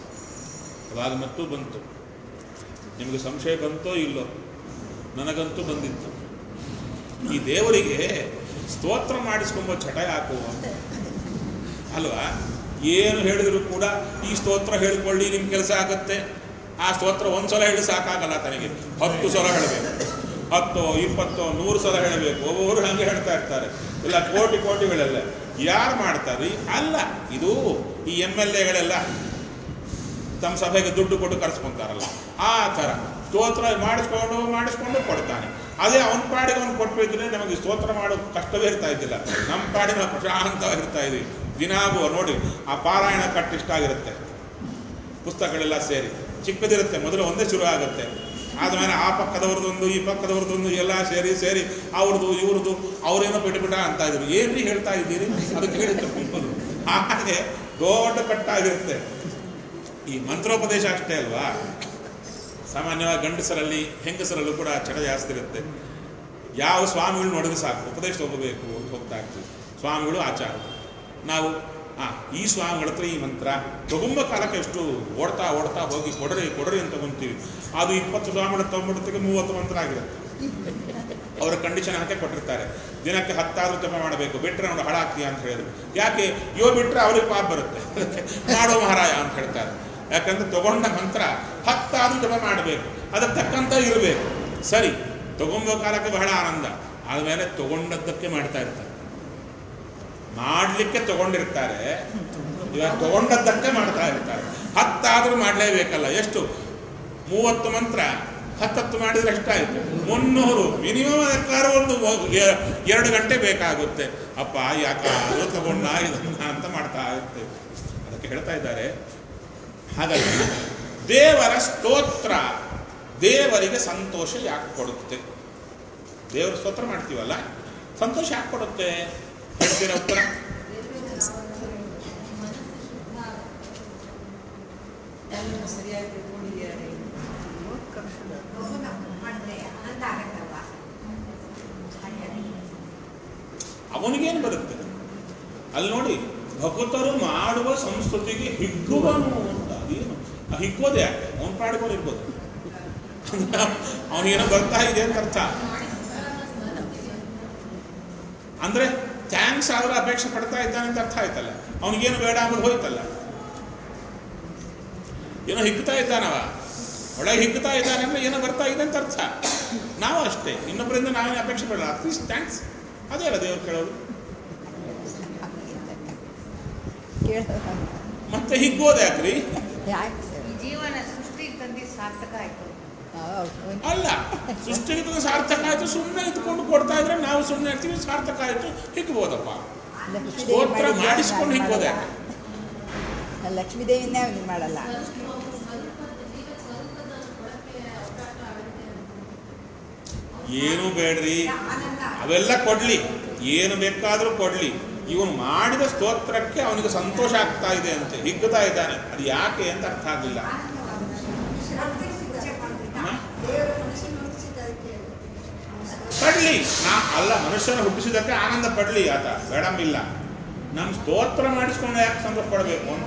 ಅವಾಗ ಮತ್ತೂ ಬಂತು ನಿಮಗೆ ಸಂಶಯ ಬಂತೋ ಇಲ್ಲೋ ನನಗಂತೂ ಬಂದಿತ್ತು ಈ ದೇವರಿಗೆ ಸ್ತೋತ್ರ ಮಾಡಿಸ್ಕೊಂಬ ಚಟ ಯಾಕು ಅಂತ ಅಲ್ವಾ ಏನು ಹೇಳಿದ್ರು ಕೂಡ ಈ ಸ್ತೋತ್ರ ಹೇಳ್ಕೊಳ್ಳಿ ನಿಮ್ಮ ಕೆಲಸ ಆಗುತ್ತೆ ಆ ಸ್ತೋತ್ರ ಒಂದ್ಸಲ ಹೇಳಿ ಸಾಕಾಗಲ್ಲ ತನಗೆ ಹತ್ತು ಸಲ ಹೇಳಬೇಕು ಹತ್ತು ಇಪ್ಪತ್ತು ನೂರು ಸಲ ಹೇಳಬೇಕು ಒಬ್ಬೊಬ್ಬರು ಹಂಗೆ ಹೇಳ್ತಾ ಇರ್ತಾರೆ ಇಲ್ಲ ಕೋಟಿ ಕೋಟಿಗಳೆಲ್ಲ ಯಾರು ಮಾಡ್ತಾರೆ ಅಲ್ಲ ಇದು ಈ ಎಮ್ ಎಲ್ ಎಗಳೆಲ್ಲ ತಮ್ಮ ಸಭೆಗೆ ದುಡ್ಡು ಕೊಟ್ಟು ಕರೆಸ್ಕೊಂತಾರಲ್ಲ ಆ ಥರ ಸ್ತೋತ್ರ ಮಾಡಿಸ್ಕೊಂಡು ಮಾಡಿಸ್ಕೊಂಡು ಕೊಡ್ತಾನೆ ಅದೇ ಅವನ ಪಾಡಿಗೆ ಅವನು ಕೊಟ್ಬಿದ್ರೆ ನಮಗೆ ಸ್ತೋತ್ರ ಮಾಡೋ ಕಷ್ಟವೇ ಇರ್ತಾ ಇದ್ದಿಲ್ಲ ನಮ್ಮ ಪಾಡಿಗೆ ನಾವು ಪ್ರಶಾಂತವಾಗಿರ್ತಾ ಇದ್ವಿ ದಿನಾಗೂ ನೋಡಿ ಆ ಪಾರಾಯಣ ಕಟ್ಟು ಇಷ್ಟ ಆಗಿರುತ್ತೆ ಪುಸ್ತಕಗಳೆಲ್ಲ ಸೇರಿ ಚಿಕ್ಕದಿರುತ್ತೆ ಮೊದಲು ಒಂದೇ ಶುರು ಆಗುತ್ತೆ ಆದ್ಮೇಲೆ ಆ ಪಕ್ಕದವ್ರದ್ದೊಂದು ಈ ಪಕ್ಕದವ್ರದ್ದೊಂದು ಎಲ್ಲ ಸೇರಿ ಸೇರಿ ಅವ್ರದ್ದು ಇವ್ರದ್ದು ಅವ್ರೇನೋ ಬಿಟ್ಬಿಟ್ಟ ಅಂತ ಇದ್ರು ಏನ್ರಿ ಹೇಳ್ತಾ ಇದ್ದೀರಿ ಅದಕ್ಕೆ ಹೇಳಿದ್ರು ಹಾಗೆ ದೊಡ್ಡ ಕಟ್ಟಾಗಿರುತ್ತೆ ಈ ಮಂತ್ರೋಪದೇಶ ಅಷ್ಟೇ ಅಲ್ವಾ ಸಾಮಾನ್ಯವಾಗಿ ಗಂಡಸರಲ್ಲಿ ಹೆಂಗಸರಲ್ಲೂ ಕೂಡ ಚಟ ಜಾಸ್ತಿ ಇರುತ್ತೆ ಯಾವ ಸ್ವಾಮಿಗಳು ನೋಡಿದ್ರೆ ಸಾಕು ಉಪದೇಶ ಹೋಗಬೇಕು ಅಂತ ಹೋಗ್ತಾ ಇರ್ತೀವಿ ಸ್ವಾಮಿಗಳು ಆಚಾರ ನಾವು ಆ ಈ ಸ್ವಾಮಿಗಳ ಹತ್ರ ಈ ಮಂತ್ರ ತಗೊಂಬ ಕಾಲಕ್ಕೆ ಎಷ್ಟು ಓಡ್ತಾ ಓಡ್ತಾ ಹೋಗಿ ಕೊಡ್ರಿ ಕೊಡ್ರಿ ಅಂತ ತಗೊಂತೀವಿ ಅದು ಇಪ್ಪತ್ತು ಸ್ವಾಮಿಗಳ ತಗೊಂಡ್ಬಿಡ್ತಿಗೆ ಮೂವತ್ತು ಮಂತ್ರ ಆಗಿರುತ್ತೆ ಅವರ ಕಂಡೀಷನ್ ಹಾಕಿ ಕೊಟ್ಟಿರ್ತಾರೆ ದಿನಕ್ಕೆ ಹತ್ತಾರು ಜಪ ಮಾಡಬೇಕು ಬಿಟ್ಟರೆ ನಾವು ಹಾಳಾಗ್ತೀಯ ಅಂತ ಹೇಳಿದ್ರು ಯಾಕೆ ಯೋ ಬಿಟ್ಟರೆ ಅವ್ರಿಗೆ ಪಾಪ ಬರುತ್ತೆ ಮಾಡೋ ಮಹಾರಾಯ ಅಂತ ಹೇಳ್ತಾರೆ ಯಾಕಂದ್ರೆ ತಗೊಂಡ ಮಂತ್ರ ಹತ್ತಾರು ಜಪ ಮಾಡಬೇಕು ಅದಕ್ಕೆ ತಕ್ಕಂತ ಇರಬೇಕು ಸರಿ ತಗೊಂಬೋ ಕಾಲಕ್ಕೆ ಬಹಳ ಆನಂದ ಆದಮೇಲೆ ತಗೊಂಡದ್ದಕ್ಕೆ ಮಾಡ್ತಾ ಇರ್ತಾರೆ ಮಾಡಲಿಕ್ಕೆ ತಗೊಂಡಿರ್ತಾರೆ ಇವಾಗ ತಗೊಂಡದ್ದಕ್ಕೆ ಮಾಡ್ತಾ ಇರ್ತಾರೆ ಹತ್ತಾದ್ರೂ ಮಾಡಲೇಬೇಕಲ್ಲ ಎಷ್ಟು ಮೂವತ್ತು ಮಂತ್ರ ಹತ್ತತ್ತು ಮಾಡಿದ್ರೆ ಎಷ್ಟಾಯಿತು ಮುನ್ನೂರು ಮಿನಿಮಮ್ ಅದಕ್ಕಾರ ಒಂದು ಎ- ಎರಡು ಗಂಟೆ ಬೇಕಾಗುತ್ತೆ ಅಪ್ಪ ಯಾಕಾದ್ರೂ ತಗೊಂಡ ಇದನ್ನ ಅಂತ ಮಾಡ್ತಾ ಇರ್ತೇವೆ ಅದಕ್ಕೆ ಹೇಳ್ತಾ ಇದ್ದಾರೆ ಹಾಗಾಗಿ ದೇವರ ಸ್ತೋತ್ರ ದೇವರಿಗೆ ಸಂತೋಷ ಯಾಕೆ ಕೊಡುತ್ತೆ ದೇವರ ಸ್ತೋತ್ರ ಮಾಡ್ತೀವಲ್ಲ ಸಂತೋಷ ಯಾಕೆ ಕೊಡುತ್ತೆ ಹೇಳ್ತೀರಾ ಉತ್ತರ ಅವನಿಗೇನು ಬರುತ್ತೆ ಅಲ್ಲಿ ನೋಡಿ ಭಕ್ತರು ಮಾಡುವ ಸಂಸ್ಕೃತಿಗೆ ಹಿಗ್ಗುವನು ಅಂತ ಅದೇನು ಆ ಹಿಗ್ಗೋದು ಯಾಕೆ ಅವನ ಪಾಡ್ಕೊಂಡು ಇರ್ಬೋದು ಅವನಿಗೇನೋ ಬರ್ತಾ ಇದೆ ಅಂತ ಅರ್ಥ ಅಂದ್ರೆ ಥ್ಯಾಂಕ್ಸ್ ಆದ್ರೆ ಅಪೇಕ್ಷೆ ಪಡ್ತಾ ಇದ್ದಾನೆ ಅಂತ ಅರ್ಥ ಆಯ್ತಲ್ಲ ಅವನಿಗೇನು ಬೇಡ ಅಂಬುದು ಹೋಯ್ತಲ್ಲ ಏನೋ ಹಿಗ್ತಾ ಇದ್ದಾನವ ಒಳಗೆ ಹಿಗ್ತಾ ಇದ್ದಾನೆ ಅಂದ್ರೆ ಏನೋ ಬರ್ತಾ ಇದೆ ಅಂತ ಅರ್ಥ ನಾವು ಅಷ್ಟೇ ಇನ್ನೊಬ್ಬರಿಂದ ನಾವೇನು ಅಪೇಕ್ಷೆ ಪಡಲ್ಲ ಅಟ್ಲೀಸ್ಟ್ ಥ್ಯಾಂಕ್ಸ್ ಅದೇ ಅಲ್ಲ ದೇವ್ರು ಕೇಳೋದು ಕೇಳೋ ಮತ್ತೆ ಹಿಗ್ಗೋದು ಯಾಕ್ರಿ ಯಾಕೆ ಸರ್ ಈ ಜೀವನ ಸೃಷ್ಟಿ ತಂದೆ ಸಾರ್ಥಕ ಆಯ್ತು ಹೌದು. ಅಲ್ಲ ಸೃಷ್ಟಿಗೆ ಸಾರ್ಥಕ ಆಯ್ತು ಸುಮ್ಮನೆ ಇದ್ಕೊಂಡು ಕೊಡ್ತಾ ಇದ್ರೆ ನಾವು ಸುಮ್ಮನೆ ಇರ್ತೀವಿ ಸಾರ್ಥಕ ಆಯ್ತು ಹಿಗ್ಬೋದಪ್ಪ ಲಕ್ಷ್ಮೀದೇವಿ ಸ್ತೋತ್ರ ಮಾಡಿದ್ದೆ ಮಾಡಿಸ್ಕೊಂಡು ನಾನು ಹಿಗ್ಗೋದು ಮಾಡಲ್ಲ. ಯಾಕೆ ಲಕ್ಷ್ಮೀದೇವಿನೇ ಅವನಿಗೆ ಮಾಡಲ್ಲ ಏನು ಬೇಡ್ರಿ ಅವೆಲ್ಲ ಕೊಡ್ಲಿ ಏನು ಬೇಕಾದರೂ ಕೊಡ್ಲಿ ಇವನು ಮಾಡಿದ ಸ್ತೋತ್ರಕ್ಕೆ ಅವನಿಗೆ ಸಂತೋಷ ಆಗ್ತಾ ಇದೆ ಅಂತೆ ಹಿಗ್ಗುತ್ತಾ ಇದ್ದಾನೆ ಅದು ಯಾಕೆ ಅಂತ ಅರ್ಥ ಆಗಲಿಲ್ಲ ಪಡ್ಲಿ ನಾ ಅಲ್ಲ ಮನುಷ್ಯನ ಹುಟ್ಟಿಸಿದಕ್ಕೆ ಆನಂದ ಪಡ್ಲಿ ಆತ ಬೇಡಂಬಿಲ್ಲ ನಮ್ಮ ಸ್ತೋತ್ರ ಮಾಡಿಸ್ಕೊಂಡು ಯಾಕೆ ಸಂತೋಷ ಪಡಬೇಕು ಅಂತ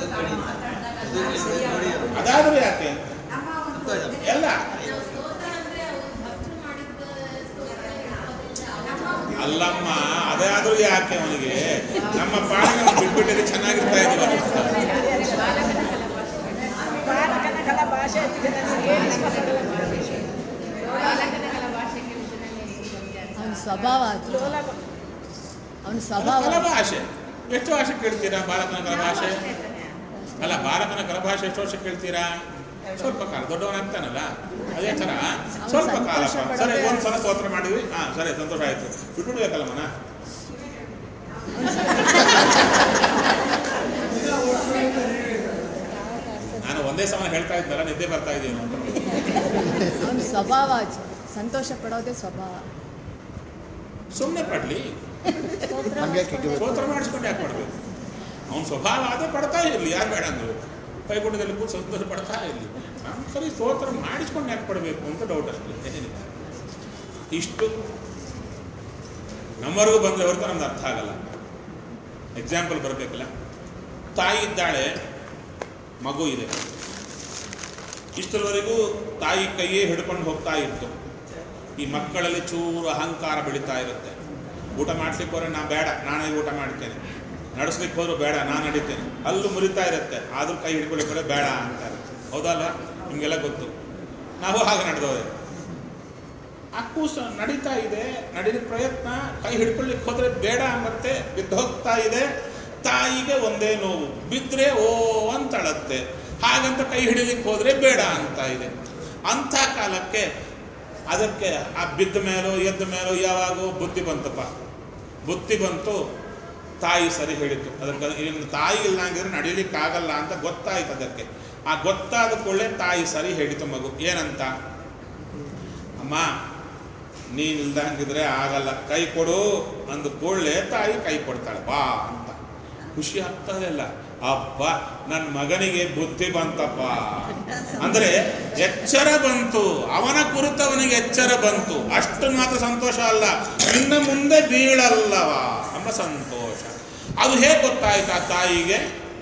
ಅದಾದ್ರೂ ಯಾಕೆ ಎಲ್ಲ ಅಲ್ಲಮ್ಮ ಅದಾದ್ರೂ ಯಾಕೆ ಅವನಿಗೆ ನಮ್ಮ ಪಾಡಿಗೆ ನಾವು ಬಿಟ್ಬಿಟ್ಟಿದ್ರೆ ಚೆನ್ನಾಗಿರ್ತಾ ಇದೀವಿ ಬಾಲಕನ ಕಲ ಭಾಷೆ ಅವನ ಸ್ವಭಾವ ಅದು ಅವನ ಸ್ವಭಾವ ಕಲ ಭಾಷೆ ಎಷ್ಟು ಭಾಷೆ ಕೇಳ್ತೀರಾ ಬಾಲಕನ ಕಲ ಭಾಷೆ ಅಲ್ಲ ಬಾಲಕನ ಕಲ ಭಾಷೆ ಎಷ್ಟು ವರ್ಷ ಕೇಳ್ತೀರಾ ಸ್ವಲ್ಪ ಕಾಲ ದೊಡ್ಡವನಾಗ್ತಾನಲ್ಲ ಅದೇ ಥರ ಸ್ವಲ್ಪ ಕಾಲ ಸರಿ ಒಂದು ಸಲ ಸ್ತೋತ್ರ ಮಾಡಿದ್ವಿ ಹಾ ಸರಿ ಸಂತೋಷ ಆಯ್ತು ಬಿಟ್ಬಿಡ್ಬೇಕಲ್ಲ ಮನ ನಾನು ಒಂದೇ ಸಮ ಹೇಳ್ತಾ ಇದ್ದಲ್ಲ ನಿದ್ದೆ ಬರ್ತಾ ಇದ್ದೀನಿ ಅಂತ ಅವನ ಸ್ವಭಾವ ಅದು. ಸಂತೋಷ ಪಡೋದೇ ಸ್ವಭಾವ ಸುಮ್ಮನೆ ಪಡ್ಲಿ ಹಂಗೆ ಕಿಟ್ಟಿ ಸ್ತೋತ್ರ ಮಾಡಿಸ್ಕೊಂಡು ಯಾಕೆ ಪಡ್ಬೇಕು ಅವನ ಸ್ವಭಾವ ಅದೇ ಪಡ್ತಾ ಇರಲಿ ಯಾರು ಬೇಡ ಅಂದ್ರು ಕೈಗುಡ್ಡದಲ್ಲಿ ಕೂತು ಸಂತೋಷ ಪಡ್ತಾ ಇರಲಿ ನಾವು ಸರಿ ಸ್ತೋತ್ರ ಮಾಡಿಸ್ಕೊಂಡು ಯಾಕೆ ಪಡಬೇಕು ಅಂತ ಡೌಟ್ ಅಷ್ಟೇ ಏನಿಲ್ಲ ಇಷ್ಟು ನಮ್ಮವರೆಗೂ ಬಂದರೆ ಹೊರತು ನಮ್ಗೆ ಅರ್ಥ ಆಗಲ್ಲ ಎಕ್ಸಾಂಪಲ್ ಬರಬೇಕಲ್ಲ ತಾಯಿ ಇದ್ದಾಳೆ ಮಗು ಇದೆ ಇಷ್ಟರವರೆಗೂ ತಾಯಿ ಕೈಯೇ ಹಿಡ್ಕೊಂಡು ಹೋಗ್ತಾ ಇತ್ತು ಈ ಮಕ್ಕಳಲ್ಲಿ ಚೂರು ಅಹಂಕಾರ ಬೆಳೀತಾ ಇರುತ್ತೆ ಊಟ ಮಾಡ್ಲಿಕ್ಕೆ ಹೋದ್ರೆ ನಾ ಬೇಡ ನಾನೇ ಊಟ ಮಾಡ್ತೇನೆ ನಡೆಸ್ಲಿಕ್ಕೆ ಹೋದ್ರು ಬೇಡ ನಾನು ನಡೀತೇನೆ ಅಲ್ಲೂ ಮುರಿತಾ ಇರುತ್ತೆ ಆದ್ರೂ ಕೈ ಹಿಡ್ಕೊಳ್ಳಿಕ್ಕೆ ಹೋದ್ರೆ ಬೇಡ ಅಂತಾರೆ ಹೌದಲ್ಲ ನಿಮಗೆಲ್ಲ ಗೊತ್ತು ನಾವು ಹಾಗೆ ನಡೆದೋದೆ ಆ ಕೂಸು ನಡೀತಾ ಇದೆ ನಡೀಲಿಕ್ಕೆ ಪ್ರಯತ್ನ ಕೈ ಹಿಡ್ಕೊಳ್ಳಿಕ್ಕೆ ಹೋದ್ರೆ ಬೇಡ ಮತ್ತೆ ಬಿದ್ದು ಹೋಗ್ತಾ ಇದೆ ತಾಯಿಗೆ ಒಂದೇ ನೋವು ಬಿದ್ದರೆ ಓ ಅಂತ ಅಳತ್ತೆ ಹಾಗಂತ ಕೈ ಹಿಡಿಲಿಕ್ಕೆ ಹೋದ್ರೆ ಬೇಡ ಅಂತ ಇದೆ ಅಂಥ ಕಾಲಕ್ಕೆ ಅದಕ್ಕೆ ಆ ಬಿದ್ದ ಮೇಲೋ ಎದ್ದ ಮೇಲೋ ಯಾವಾಗೋ ಬುದ್ಧಿ ಬಂತಪ್ಪ ಬುದ್ಧಿ ಬಂತು ತಾಯಿ ಸರಿ ಹೇಳಿತು ಅದಕ್ಕೆ ಇನ್ನು ತಾಯಿ ಇಲ್ಲಂಗಿದ್ರೆ ನಡೀಲಿಕ್ಕಾಗಲ್ಲ ಅಂತ ಗೊತ್ತಾಯ್ತು ಅದಕ್ಕೆ ಆ ಗೊತ್ತಾದ ಕೂಡಲೇ ತಾಯಿ ಸರಿ ಹೇಳಿತು ಮಗು ಏನಂತ ಅಮ್ಮ ನೀನ್ ಇಲ್ದಂಗಿದ್ರೆ ಆಗಲ್ಲ ಕೈ ಕೊಡು ಅಂದ ಕೂಡಲೇ ತಾಯಿ ಕೈ ಕೊಡ್ತಾಳೆ ಬಾ ಅಂತ ಖುಷಿ ಆಗ್ತದೆ ಅಲ್ಲ ಅಬ್ಬ ನನ್ನ ಮಗನಿಗೆ ಬುದ್ಧಿ ಬಂತಪ್ಪ ಅಂದ್ರೆ ಎಚ್ಚರ ಬಂತು ಅವನ ಕುರಿತು ಅವನಿಗೆ ಎಚ್ಚರ ಬಂತು ಅಷ್ಟು ಮಾತ್ರ ಸಂತೋಷ ಅಲ್ಲ ಇನ್ನು ಮುಂದೆ ಬೀಳಲ್ಲವ ಎಂಬ ಸಂತೋಷ ಅದು ಹೇಗೆ ಗೊತ್ತಾಯ್ತು ಆ ತಾಯಿಗೆ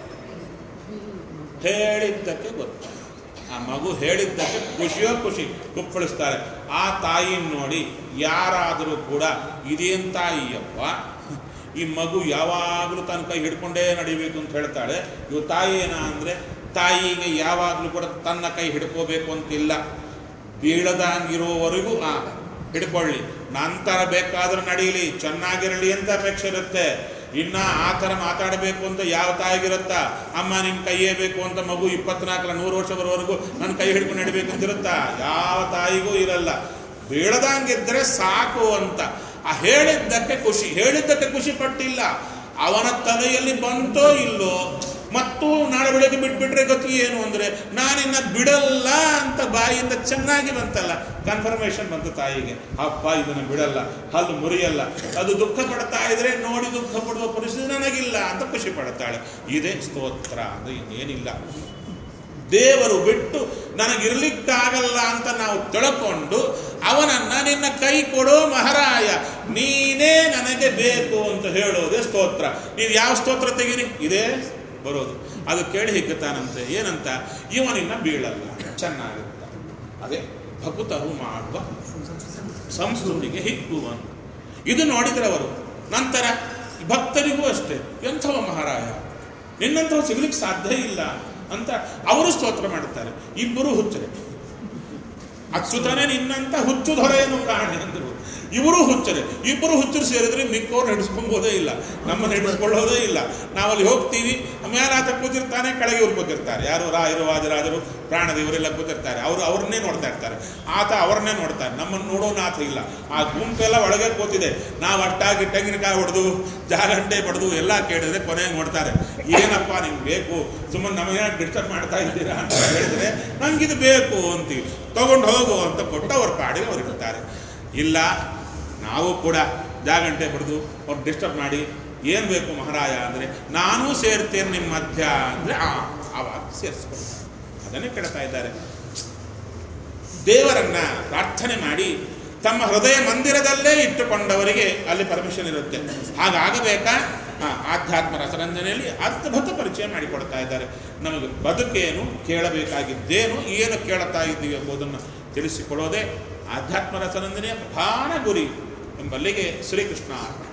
ಹೇಳಿದ್ದಕ್ಕೆ ಗೊತ್ತಾಯ್ತು ಆ ಮಗು ಹೇಳಿದ್ದಕ್ಕೆ ಖುಷಿಯೋ ಖುಷಿ ಕುಪ್ಪಳಿಸ್ತಾರೆ ಆ ತಾಯಿನ ನೋಡಿ ಯಾರಾದರೂ ಕೂಡ ಇದೇನ್ ತಾಯಿಯಪ್ಪ ಈ ಮಗು ಯಾವಾಗಲೂ ತನ್ನ ಕೈ ಹಿಡ್ಕೊಂಡೇ ನಡಿಬೇಕು ಅಂತ ಹೇಳ್ತಾಳೆ ಇವು ತಾಯಿ ಏನ ಅಂದ್ರೆ ತಾಯಿಗೆ ಯಾವಾಗಲೂ ಕೂಡ ತನ್ನ ಕೈ ಹಿಡ್ಕೋಬೇಕು ಅಂತಿಲ್ಲ ಬೀಳದಂಗಿರುವವರೆಗೂ ಆ ಹಿಡ್ಕೊಳ್ಳಿ ನಂತರ ಬೇಕಾದ್ರೂ ನಡೀಲಿ ಚೆನ್ನಾಗಿರಲಿ ಅಂತ ಅಪೇಕ್ಷೆ ಇರುತ್ತೆ ಇನ್ನ ಆ ಥರ ಮಾತಾಡಬೇಕು ಅಂತ ಯಾವ ತಾಯಿಗಿರುತ್ತಾ ಅಮ್ಮ ನಿನ್ ಕೈಯೇ ಬೇಕು ಅಂತ ಮಗು ಇಪ್ಪತ್ನಾಲ್ಕರ ನೂರು ವರ್ಷ ಬರೋವರೆಗೂ ನನ್ನ ಕೈ ಹಿಡ್ಕೊಂಡು ನಡಿಬೇಕು ಅಂತ ಇರುತ್ತಾ ಯಾವ ತಾಯಿಗೂ ಇರಲ್ಲ ಬೀಳದಂಗಿದ್ರೆ ಸಾಕು ಅಂತ ಆ ಹೇಳಿದ್ದಕ್ಕೆ ಖುಷಿ ಹೇಳಿದ್ದಕ್ಕೆ ಖುಷಿ ಪಟ್ಟಿಲ್ಲ ಅವನ ತಲೆಯಲ್ಲಿ ಬಂತೋ ಇಲ್ಲೋ ಮತ್ತು ನಾಳೆ ಬೆಳಗ್ಗೆ ಬಿಟ್ಬಿಟ್ರೆ ಗತಿ ಏನು ಅಂದ್ರೆ ನಾನಿನ್ನ ಬಿಡಲ್ಲ ಅಂತ ಬಾಯಿಯಿಂದ ಚೆನ್ನಾಗಿ ಬಂತಲ್ಲ ಕನ್ಫರ್ಮೇಶನ್ ಬಂತು ತಾಯಿಗೆ ಅಪ್ಪ ಇದನ್ನ ಬಿಡಲ್ಲ ಹಲ್ಲು ಮುರಿಯಲ್ಲ ಅದು ದುಃಖ ಪಡ್ತಾ ಇದ್ರೆ ನೋಡಿ ದುಃಖ ಪಡುವ ಪರಿಸ್ಥಿತಿ ನನಗಿಲ್ಲ ಅಂತ ಖುಷಿ ಪಡ್ತಾಳೆ ಇದೇ ಸ್ತೋತ್ರ ಅಂದ್ರೆ ಇನ್ನೇನಿಲ್ಲ ದೇವರು ಬಿಟ್ಟು ನನಗಿರ್ಲಿಕ್ಕಾಗಲ್ಲ ಅಂತ ನಾವು ತಿಳ್ಕೊಂಡು ಅವನನ್ನ ನಿನ್ನ ಕೈ ಕೊಡೋ ಮಹಾರಾಯ ನೀನೇ ನನಗೆ ಬೇಕು ಅಂತ ಹೇಳೋದೇ ಸ್ತೋತ್ರ ನೀವು ಯಾವ ಸ್ತೋತ್ರ ತೆಗೀರಿ ಇದೇ ಬರೋದು ಅದು ಕೇಳಿ ಹಿಗ್ಗುತ್ತಾನಂತೆ ಏನಂತ ಇವನಿನ್ನ ಬೀಳಲ್ಲ ಚೆನ್ನಾಗಿರ್ತ ಅದೇ ಭಕುತರು ಮಾಡುವ ಸಂಸ್ಕೃತಿಗೆ ಹಿಗ್ಗುವನು ಇದು ನೋಡಿದ್ರೆ ಅವರು ನಂತರ ಭಕ್ತರಿಗೂ ಅಷ್ಟೇ ಎಂಥವ ಮಹಾರಾಯ ನಿನ್ನಂಥವ್ ಸಿಗ್ಲಿಕ್ಕೆ ಸಾಧ್ಯ ಇಲ್ಲ ಅಂತ ಅವರು ಸ್ತೋತ್ರ ಮಾಡುತ್ತಾರೆ ಇಬ್ಬರು ಹುಚ್ಚರೆ ಅಚ್ಚುತನೇ ನಿನ್ನಂತ ಹುಚ್ಚು ದೊರೆಯನ್ನು ಕಾಣೆ ಅಂದರು ಇವರು ಹುಚ್ಚರೆ ಇಬ್ಬರು ಹುಚ್ಚರು ಸೇರಿದ್ರೆ ಮಿಕ್ಕವ್ರು ನಡೆಸ್ಕೊಂಬೋದೇ ಇಲ್ಲ ನಮ್ಮನ್ನು ಹಿಡಿಸ್ಕೊಳ್ಳೋದೇ ಇಲ್ಲ ನಾವಲ್ಲಿ ಹೋಗ್ತೀವಿ ಮೇಲೆ ಆತ ಕೂತಿರ್ತಾನೆ ಕೆಳಗೆ ಇವ್ರು ಕೂತಿರ್ತಾರೆ ಯಾರು ರಾಯರು ವಾಜರಾಜರು ಪ್ರಾಣದೇವರೆಲ್ಲ ಕೂತಿರ್ತಾರೆ ಅವರು ಅವ್ರನ್ನೇ ನೋಡ್ತಾ ಇರ್ತಾರೆ ಆತ ಅವ್ರನ್ನೇ ನೋಡ್ತಾರೆ ನಮ್ಮನ್ನು ನೋಡೋನು ಆತ ಇಲ್ಲ ಆ ಗುಂಪೆಲ್ಲ ಒಳಗೆ ಕೂತಿದೆ ನಾವು ಅಟ್ಟಾಗಿ ತೆಂಗಿನಕಾಯಿ ಹೊಡೆದು ಜಾಗಂಟೆ ಪಡೆದು ಎಲ್ಲ ಕೇಳಿದ್ರೆ ಕೊನೆಗೆ ನೋಡ್ತಾರೆ ಏನಪ್ಪ ನಿಮ್ಗೆ ಬೇಕು ಸುಮ್ಮನೆ ನಮಗೆ ಡಿಸ್ಟರ್ಬ್ ಮಾಡ್ತಾ ಇದ್ದೀರಾ ಅಂತ ಹೇಳಿದ್ರೆ ನಂಗಿದು ಬೇಕು ಅಂತೀವಿ ತಗೊಂಡು ಹೋಗು ಅಂತ ಕೊಟ್ಟು ಅವ್ರ ಪಾಡಿಗೆ ಅವ್ರು ಇರ್ತಾರೆ ಇಲ್ಲ ನಾವು ಕೂಡ ಜಾಗಂಟೆ ಪಡೆದು ಅವ್ರು ಡಿಸ್ಟರ್ಬ್ ಮಾಡಿ ಏನು ಬೇಕು ಮಹಾರಾಯ ಅಂದರೆ ನಾನೂ ಸೇರ್ತೇನೆ ನಿಮ್ಮ ಮಧ್ಯ ಅಂದರೆ ಆ ಆವಾಗ ಸೇರಿಸ್ಕೊಳ್ತಾರೆ ಅದನ್ನೇ ಕೆಡ್ತಾ ಇದ್ದಾರೆ ದೇವರನ್ನ ಪ್ರಾರ್ಥನೆ ಮಾಡಿ ತಮ್ಮ ಹೃದಯ ಮಂದಿರದಲ್ಲೇ ಇಟ್ಟುಕೊಂಡವರಿಗೆ ಅಲ್ಲಿ ಪರ್ಮಿಷನ್ ಇರುತ್ತೆ ಹಾಗಾಗಬೇಕಾ ಆ, ಆಧ್ಯಾತ್ಮ ರಸರಂಜನೆಯಲ್ಲಿ ಅದ್ಭುತ ಪರಿಚಯ ಮಾಡಿಕೊಡ್ತಾ ಇದ್ದಾರೆ ನಮಗೆ ಬದುಕೇನು ಕೇಳಬೇಕಾಗಿದ್ದೇನು ಏನು ಕೇಳ್ತಾ ಇದ್ದೀವಿ ಎಂಬುದನ್ನು ತಿಳಿಸಿಕೊಡೋದೇ ಆಧ್ಯಾತ್ಮ ರಸರಂಜನೆಯ ಪ್ರಧಾನ ಗುರಿ ಎಂಬಲ್ಲಿಗೆ ಶ್ರೀಕೃಷ್ಣ ಅರ್ಪಣೆ.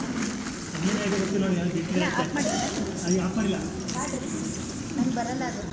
ನಂಗೆ ಬರಲ್ಲ ಅದು